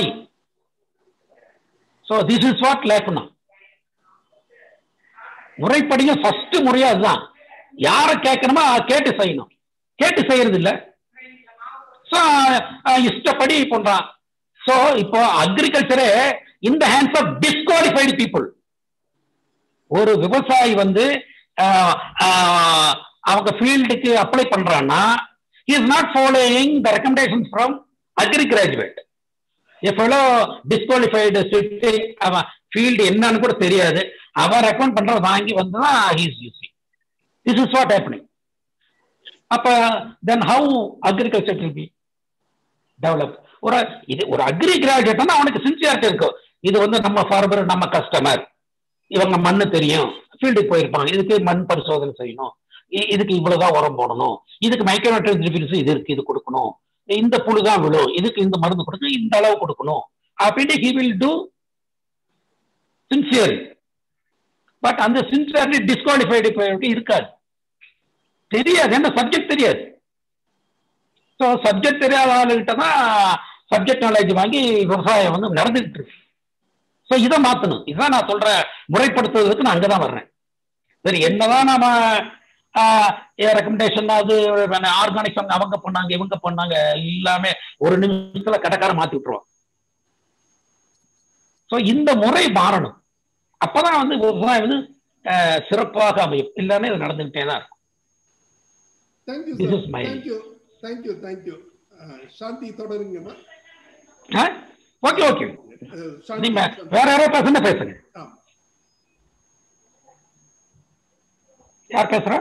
so this is what லேக்கணும் முறைப்படியும் ஃபர்ஸ்ட் முறையா அதுதான் யாரை கேட்கணுமோ அதை கேட்டு செய்யணும் கேட்டு செய்யறது இல்ல ஸோ இஷ்டப்படி பண்றான் ஸோ இப்போ அக்ரிகல்ச்சரே இந்த ஹேண்ட்ஸ் ஆஃப் டிஸ்குவாலிஃபைடு பீப்புள் ஒரு விவசாயி வந்து ஆஹ், ஆஹ், அவங்க ஃபீல்டுக்கு அப்ளை பண்றான்னா is not following the recommendation from agri graduate எவ்வளோ டிஸ்குவாலிஃபைடு சிட்டிங் அவன் ஃபீல்டு என்னன்னு கூட தெரியாது அவன் ரெக்கமெண்ட் பண்றத வாங்கி வந்து தான் he's using this is what happening அப்ப then how agriculture will be develop ஒரு இது ஒரு அக்ரி கிராஜுவேட்னா அவனுக்கு சின்சியாரிட்டி இருக்கும் இது வந்து நம்ம ஃபார்மர் நம்ம கஸ்டமர் இவங்க மண்ணு தெரியும் ஃபீல்டுக்கு போயிருப்பாங்க இதுக்கு மண் பரிசோதனை செய்யணும் இ- இதுக்கு இவ்வளவுதான் உரம் போடணும் இதுக்கு மைக்ரோநியூட்ரியன்ஸ் இது இருக்கு இது கொடுக்கணும் இந்த புழு தான் விழும் இதுக்கு இந்த மருந்து கொடுங்க இந்த அளவு கொடுக்கணும் அப்படின்னு he will do sincere but அந்த சின்சியர்லி டிஸ்குவாலிஃபைடு இருக்காது தெரியாது என்ன சப்ஜெக்ட் தெரியாது ஸோ சப்ஜெக்ட் தெரியாத ஆளுகிட்ட தான் சப்ஜெக்ட் நாலேஜ் வாங்கி விவசாயம் வந்து நடந்துகிட்டு இருக்கு ஸோ இதை மாற்றணும் இதான் நான் சொல்ற முறைப்படுத்துவதற்கு நான் அங்கே தான் வர்றேன் சரி என்னதான் நாம ரெக்கமெண்டேஷன் அது ஆர்கானிக் அவங்க பண்ணாங்க இவங்க பண்ணாங்க எல்லாமே ஒரு நிமிஷத்துல கடைக்கார மாத்தி விட்டுருவோம் ஸோ இந்த முறை மாறணும் அப்பதான் வந்து விவசாயம் வந்து ஆஹ், சிறப்பாக அமையும் இல்லைன்னா இது நடந்துகிட்டே தான் இருக்கும் thank you This sir is my- thank you thank you thank you Shanthi தொடருங்கம்மா ஓகே ஓகே அஹ், சாந்தி நீங்க வேற யாரோ பேசுங்க பேசுங்க ஆ. யார் பேசுறா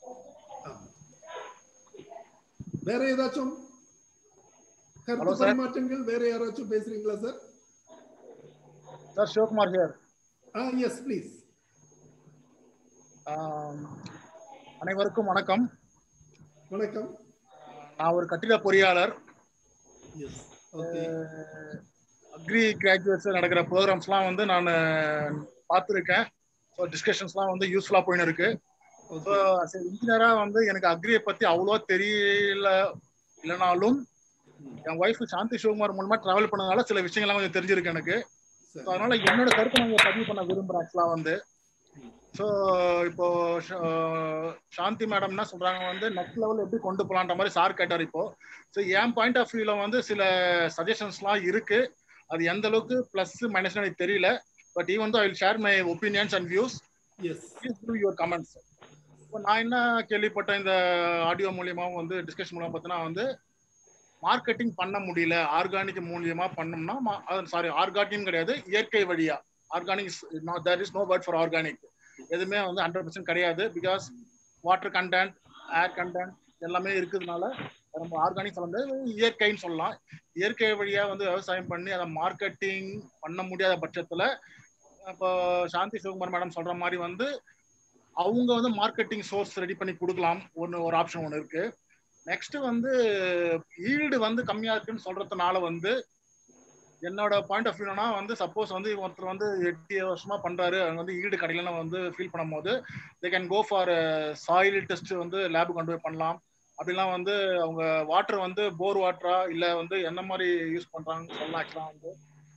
வேற ஏதாச்சும் கருத்து Hello, sir. பரிமாற்றங்கள் வேற யாராச்சும் பேசுறீங்களா சார் சார் சிவகுமார் சார் ஆ எஸ் ப்ளீஸ் அனைவருக்கும் வணக்கம் வணக்கம் நான் ஒரு கட்டிட பொறியாளர் எஸ் ஓகே அக்ரி கிராஜுவேட்ஸ் நடக்கிற ப்ரோக்ராம்ஸ்லாம் வந்து நான் பார்த்துருக்கேன் ஸோ டிஸ்கஷன்ஸ்லாம் வந்து யூஸ்ஃபுல்லாக போயின்னு இருக்கு ஸோ இன்ஜினியராக வந்து எனக்கு அக்ரியை பற்றி அவ்வளோ தெரியல இல்லைனாலும் என் ஒய்ஃப் சாந்தி சிவகுமார் மூலமா டிராவல் பண்ணதுனால சில விஷயங்கள்லாம் கொஞ்சம் தெரிஞ்சிருக்கு எனக்கு ஸோ அதனால என்னோட கருத்தை நான் இங்க பதிவு பண்ண விரும்புறேன் ஆக்சுவலாக வந்து ஸோ இப்போ ஷ- சாந்தி மேடம் என்ன சொல்றாங்க வந்து நெக்ஸ்ட் லெவல் எப்படி கொண்டு போலான்ற மாதிரி சார் கேட்டார் இப்போ ஸோ என் பாயிண்ட் ஆஃப் வியூல வந்து சில சஜஷன்ஸ்லாம் இருக்கு அது எந்த அளவுக்கு ப்ளஸ் மைனஸ் எனக்கு தெரியல but even I will share my opinions and views yes please do your comments இப்போ நான் என்ன கேள்விப்பட்டேன் இந்த ஆடியோ மூலியமாவும் வந்து டிஸ்கஷன் மூலமா பார்த்தீங்கன்னா வந்து மார்க்கெட்டிங் பண்ண முடியல ஆர்கானிக் மூலியமா பண்ணோம்னா சாரி ஆர்கானிக் கிடையாது இயற்கை வழியா organic there is no word for organic எதுவுமே வந்து ஹண்ட்ரட் பர்சன்ட் கிடையாது because water content air content எல்லாமே இருக்கிறதுனால நம்ம ஆர்கானிக் சொல்ல முடியாது இயற்கைன்னு சொல்லலாம் இயற்கை வழியா வந்து விவசாயம் பண்ணி அதை மார்க்கெட்டிங் பண்ண முடியாத பட்சத்துல இப்போ சாந்தி சிவகுமார் மேடம் சொல்ற மாதிரி வந்து அவங்க வந்து மார்க்கெட்டிங் சோர்ஸ் ரெடி பண்ணி கொடுக்கலாம் ஒன்று ஒரு ஆப்ஷன் ஒன்று இருக்கு நெக்ஸ்ட் வந்து ஈல்டு வந்து கம்மியா இருக்குன்னு சொல்றதுனால வந்து என்னோட பாயிண்ட் ஆஃப் வியூனா வந்து சப்போஸ் வந்து ஒருத்தர் வந்து எட்டு வருஷமா பண்றாரு அவங்க வந்து ஈல்டு கிடைக்கலன்னு வந்து ஃபீல் பண்ணும்போது they can go for soil test வந்து லேபு கொண்டு போய் பண்ணலாம் அப்படிலாம் வந்து அவங்க வாட்டர் வந்து போர் வாட்டரா இல்ல வந்து என்ன மாதிரி யூஸ் பண்றாங்கன்னு சொல்லலாம் ஆக்சுவலா வந்து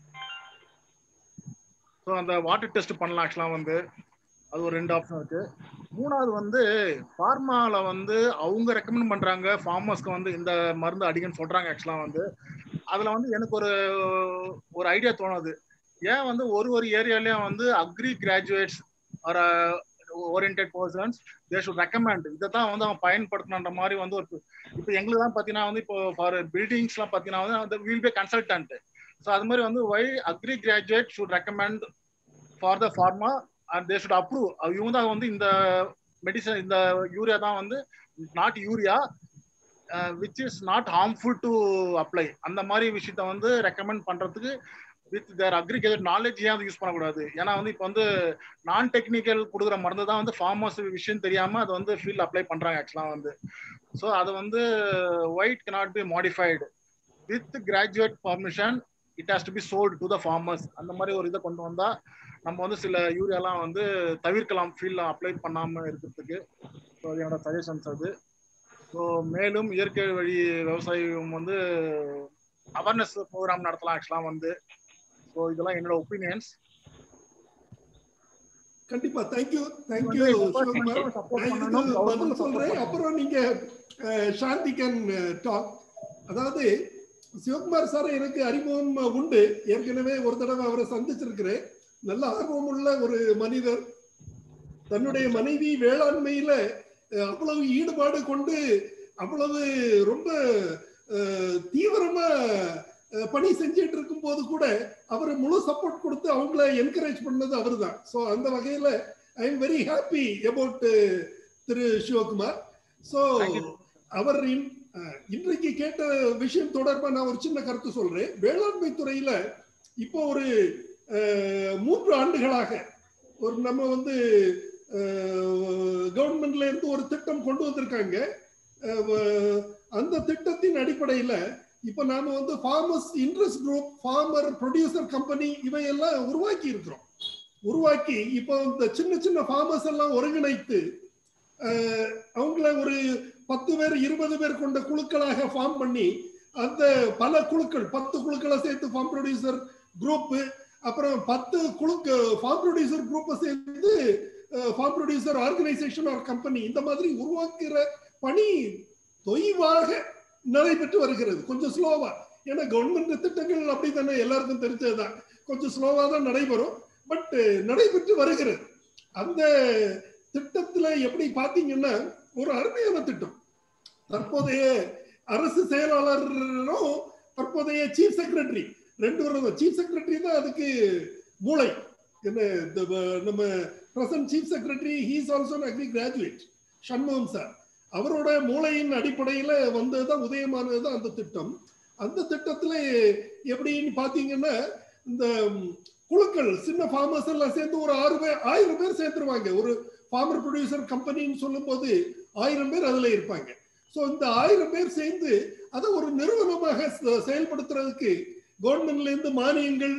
ஸோ அந்த வாட்டர் டெஸ்ட் பண்ணலாம் ஆக்சுவலா வந்து அது ஒரு ரெண்டு ஆப்ஷன் இருக்கு மூணாவது வந்து ஃபார்மால வந்து அவங்க ரெக்கமெண்ட் பண்றாங்க ஃபார்மர்ஸ்க்கு வந்து இந்த மருந்து அடிக்கன்னு சொல்றாங்க ஆக்சுவலா வந்து அதுல வந்து எனக்கு ஒரு ஒரு ஐடியா தோணுது ஏன் வந்து ஒரு ஒரு ஏரியாலயும் வந்து அக்ரி கிராஜுவேட்ஸ் ஒரு orient persons they should recommend இதை தான் வந்து அவன் பயன்படுத்தணுன்ற மாதிரி வந்து ஒரு இப்போ எங்களுக்கு தான் பார்த்தீங்கன்னா வந்து இப்போ ஃபார் பில்டிங்ஸ்லாம் பார்த்தீங்கன்னா வந்து அந்த வில் பி கன்சல்டன்ட் ஸோ அது மாதிரி வந்து why agri graduate should recommend for the pharma and they should approve இவங்க தான் வந்து இந்த மெடிசன் இந்த யூரியா தான் வந்து not urea which is not harmful to apply அந்த மாதிரி விஷயத்த வந்து ரெக்கமெண்ட் பண்றதுக்கு வித் தேர் அக்ரிகல்ச்சர் நாலேஜ் ஏன் அதை யூஸ் பண்ணக்கூடாது ஏன்னா வந்து இப்போ வந்து நான் டெக்னிக்கல் கொடுக்குற மருந்து தான் வந்து ஃபார்மர்ஸ் விஷயம் தெரியாம அதை வந்து ஃபீல்ட் அப்ளை பண்றாங்க ஆக்சுவலாக வந்து ஸோ அது வந்து white cannot be modified with graduate permission it has to be sold to the farmers அந்த மாதிரி ஒரு இதை கொண்டு வந்தா நம்ம வந்து சில யூரியாலாம் வந்து தவிர்க்கலாம் ஃபீல்டில் அப்ளை பண்ணாமல் இருக்கிறதுக்கு ஸோ அது என்னோட சஜஷன்ஸ் அது ஸோ மேலும் இயற்கை வழி விவசாயம் வந்து அவேர்னஸ் ப்ரோக்ராம் நடத்தலாம் ஆக்சுவலாக வந்து ஸோ இதெல்லாம் என்னோட ஒப்பீனியன்ஸ் கண்டிப்பா தேங்க்யூ தேங்க்யூ சிவகுமார் சப்போர்ட் நான் பண்ணணும் இதுக்கு பதில் சொல்றேன் அப்புறம் நீங்க அஹ், சாந்தி கேன் டாக் அதாவது சிவகுமார் சார் எனக்கு அறிமுகம் உண்டு ஏற்கனவே ஒரு தடவை அவரை சந்திச்சிருக்கிறேன் நல்ல ஆர்வம் உள்ள ஒரு மனிதர் தன்னுடைய மனைவி வேளாண்மையில அஹ், அவ்வளவு ஈடுபாடு கொண்டு அவ்வளவு ரொம்ப அஹ், தீவிரமா அஹ், பணி செஞ்சிட்டு இருக்கும் போது கூட அவர் முழு சப்போர்ட் கொடுத்து அவங்கள என்கரேஜ் பண்ணது அவர் தான் ஸோ அந்த வகையில I am very happy about Thiru Sivakumar so அவர் இன்- அஹ், இன்றைக்கு கேட்ட விஷயம் தொடர்பா நான் ஒரு சின்ன கருத்து சொல்றேன் வேளாண்மை துறையில இப்போ ஒரு அஹ், மூன்று ஆண்டுகளாக ஒரு நம்ம வந்து கவர்மெண்ட்ல இருந்து ஒரு திட்டம் கொண்டு வந்திருக்காங்க அஹ், வ- அந்த திட்டத்தின் அடிப்படையில இப்ப நாம வந்து farmers interest group farmer producer company இவையெல்லாம் உருவாக்கி இருக்கிறோம் உருவாக்கி இப்போ இந்த சின்ன சின்ன ஃபார்மர்ஸ் எல்லாம் ஒருங்கிணைத்து அஹ், அவங்கள ஒரு பத்து பேர் இருபது பேர் கொண்ட குழுக்களாக ஃபார்ம் பண்ணி அந்த பல குழுக்கள் பத்து குழுக்களை சேர்த்து ஃபார்ம் ப்ரொடியூசர் குரூப் அப்புறம் பத்து குழுக்கு ஃபார்ம் ப்ரொடியூசர் குரூப்பை சேர்ந்து farm producer organisation or company இந்த மாதிரி உருவாக்குற பணி தொய்வாக நடைபெற்று வருகிறது கொஞ்சம் ஸ்லோவா ஏன்னா கவர்மெண்ட் திட்டங்கள் அப்படி தானே எல்லாருக்கும் தெரிஞ்சதுதான் கொஞ்சம் ஸ்லோவா தான் நடைபெறும் பட் நடைபெற்று வருகிறது அந்த திட்டத்துல எப்படி பாத்தீங்கன்னா ஒரு அருமையான திட்டம் தற்போதைய அரசு செயலாளரும் தற்போதைய சீஃப் செக்ரட்டரி ரெண்டு பேரும் சீஃப் செக்ரட்டரி தான் அதுக்கு மூளை என்ன இந்த வ- நம்ம present chief secretary he's also agri graduate Shanmugam sir அவரோட மூளையின் அடிப்படையில வந்ததுதான் உதயமானதுதான் அந்த திட்டம் அந்த திட்டத்துல எப்படின்னு பாத்தீங்கன்னா இந்த ம், குழுக்கள் சின்ன ஃபார்மர்ஸ் எல்லாம் சேர்ந்து ஒரு ஆறு பேர் ஆயிரம் பேர் சேர்த்துருவாங்க ஒரு ஃபார்மர் ப்ரொடியூசர் கம்பெனின்னு சொல்லும்போது ஆயிரம் பேர் அதுல இருப்பாங்க ஸோ இந்த ஆயிரம் பேர் சேர்ந்து அதை ஒரு நிறுவனமாக ச- செயல்படுத்துறதுக்கு கவர்மெண்ட்ல இருந்து மானியங்கள்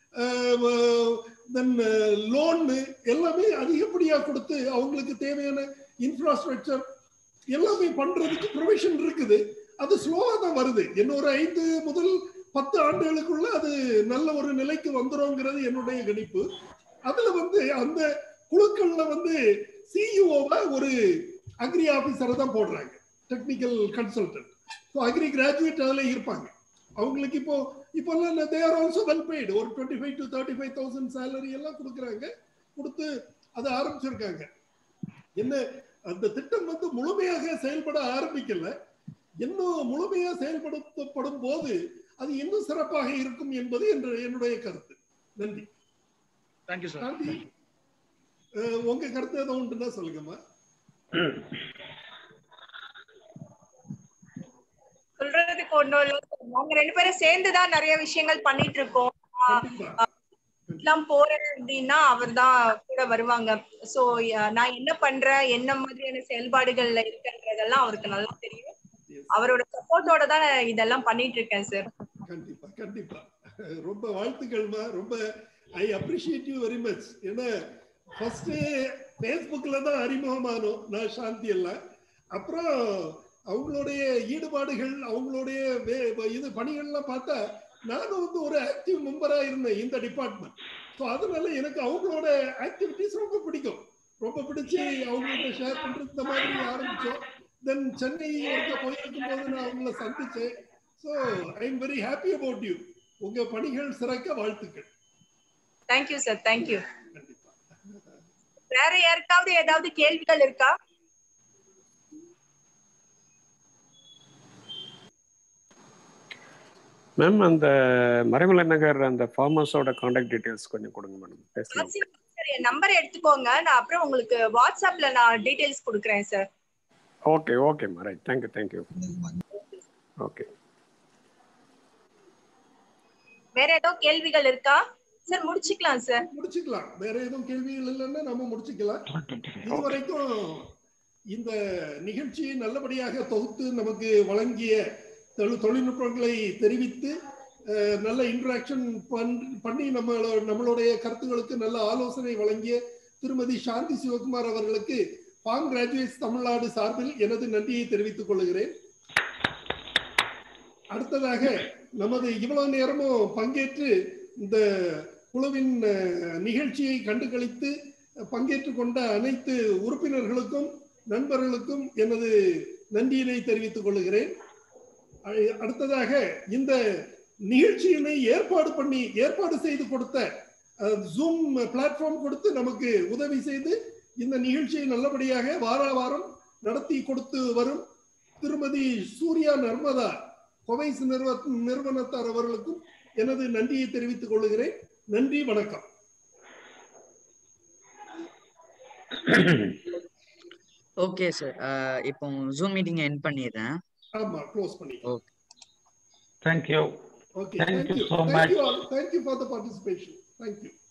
தென் லோனு எல்லாமே அதிகப்படியா கொடுத்து அவங்களுக்கு தேவையான இன்ஃப்ராஸ்ட்ரக்சர் எல்லாமே பண்றதுக்கு ப்ரொவிஷன் இருக்குது அது ஸ்லோவா தான் வருது இன்னொரு ஐந்து முதல் பத்து ஆண்டுகளுக்குள்ள அது நல்ல ஒரு நிலைக்கு வந்துருங்கிறது என்னுடைய கணிப்பு அதுல வந்து அந்த குழுக்கள்ல வந்து சிஇஓவை ஒரு அக்ரி ஆபீசரை தான் போடுறாங்க technical consultant so agri graduate அதுல இருப்பாங்க அவங்களுக்கு இப்போ இப்போல்லாம் they are also well paid ஒரு twenty five to thirty five thousand salary எல்லாம் கொடுக்குறாங்க கொடுத்து அதை ஆரம்பிச்சிருக்காங்க என்ன அந்த திட்டம் வந்து முழுமையாக செயல்பட ஆரம்பிக்கல இன்னும் முழுமையா செயல்படுத்தப்படும் போது அது இன்னும் சிறப்பாக இருக்கும் என்பது என்று என்னுடைய கருத்து நன்றி தேங்க்யூ சார் காந்தி அஹ், உங்க கருத்து ஏதோ உண்டுன்னா சொல்லுங்கம்மா சொல்றதுக்கு ஒண்ணும் இல்ல நாங்க ரெண்டு பேரும் சேர்ந்துதான் நிறைய விஷயங்கள் பண்ணிட்டு இருக்கோம் கண்டிப்பா எல்லாம் போறேன் அப்படின்னா அவர் தான் கூட வருவாங்க சோ நான் என்ன பண்றேன் என்ன மாதிரியான செயல்பாடுகள்ல இருக்கன்றதெல்லாம் அவருக்கு நல்லா தெரியும் Yes. அவரோட சப்போர்ட்டோட தான் நான் இதெல்லாம் பண்ணிட்டு இருக்கேன் சார் கண்டிப்பா கண்டிப்பா ரொம்ப வாழ்த்துக்கள்மா ரொம்ப I appreciate you very much ஏன்னா ஃபர்ஸ்ட் ஃபேஸ்புக்ல தான் அறிமுகமானோம் நான் சாந்தி எல்லாம் அப்புறம் அவங்களுடைய ஈடுபாடுகள் அவங்களுடைய வே- இது பணிகள்லாம் பார்த்தா நானும் வந்து ஒரு ஆக்டிவ் மெம்பரா இருந்தேன் இந்த டிபார்ட்மெண்ட் ஸோ அதனால எனக்கு அவங்களோட ஆக்டிவிட்டிஸ் ரொம்ப பிடிக்கும் ரொம்ப பிடிச்சி அவங்கள்ட்ட ஷேர் பண்றது இந்த மாதிரி ஆரம்பிச்சோம் தென் சென்னை ஒருக்க போயிருக்கும் போது நான் அவங்கள சந்திச்சேன் so I am very happy about you உங்க பணிகள் சிறக்க வாழ்த்துக்கள் தேங்க்யூ சார் தேங்க்யூ கண்டிப்பா வேற யாருக்காவது ஏதாவது கேள்விகள் இருக்கா மேம் அந்த மறைமலை நகர் அந்த ஃபார்மர்ஸோட காண்டாக்ட் டீடைல்ஸ் கொஞ்சம் கொடுங்க மேடம் பேசலாம் சார் என் நம்பர் எடுத்துக்கோங்க நான் அப்புறம் உங்களுக்கு வாட்ஸ்அப்ல நான் டீடைல்ஸ் கொடுக்குறேன் சார் ஓகே ஓகேம்மா ரைட் தேங்க்யூ தேங்க்யூ ஓகே வேற ஏதோ கேள்விகள் இருக்கா சார் முடிச்சுக்கலாம் சார் முடிச்சுக்கலாம் வேற எதுவும் கேள்விகள் இல்லைன்னா நம்ம முடிச்சுக்கலாம் இதுவரைக்கும் இந்த நிகழ்ச்சியை நல்லபடியாக தொகுத்து நமக்கு வழங்கிய தொழில் தொழில்நுட்பங்களை தெரிவித்து அஹ், நல்ல இன்டராக்ஷன் பண்ணி நம்மளோ நம்மளுடைய கருத்துக்களுக்கு நல்ல ஆலோசனை வழங்கிய திருமதி சாந்தி சிவகுமார் அவர்களுக்கு பாங் கிராஜுவேட்ஸ் தமிழ்நாடு சார்பில் எனது நன்றியை தெரிவித்துக் கொள்கிறேன் அடுத்ததாக நமது இவ்வளவு நேரமும் பங்கேற்று இந்த குழுவின் அஹ், நிகழ்ச்சியை கண்டுகளித்து பங்கேற்றுக் கொண்ட அனைத்து உறுப்பினர்களுக்கும் நண்பர்களுக்கும் எனது நன்றியினை தெரிவித்துக் கொள்கிறேன் அ- அடுத்ததாக இந்த நிகழ்ச்சியினை ஏற்பாடு பண்ணி ஏற்பாடு செய்து கொடுத்த ஜூம் பிளாட்ஃபார்ம் கொடுத்து நமக்கு உதவி செய்து இந்த நிகழ்ச்சியை நல்லபடியாக வார வாரம் நடத்தி கொடுத்து வரும் திருமதி சூர்யா நர்மதா கொவைஸ் நிறுவ நிறுவனத்தார் அவர்களுக்கும் எனது நன்றியை தெரிவித்துக் கொள்கிறேன் நன்றி வணக்கம் ஓகே சார் இப்போ ஜூம் மீட்டிங் எண்ட் பண்ணிடுறேன் ஆமா க்ளோஸ் பண்ணி okay thank you okay Thank thank you you so thank much. you all thank you for the participation thank you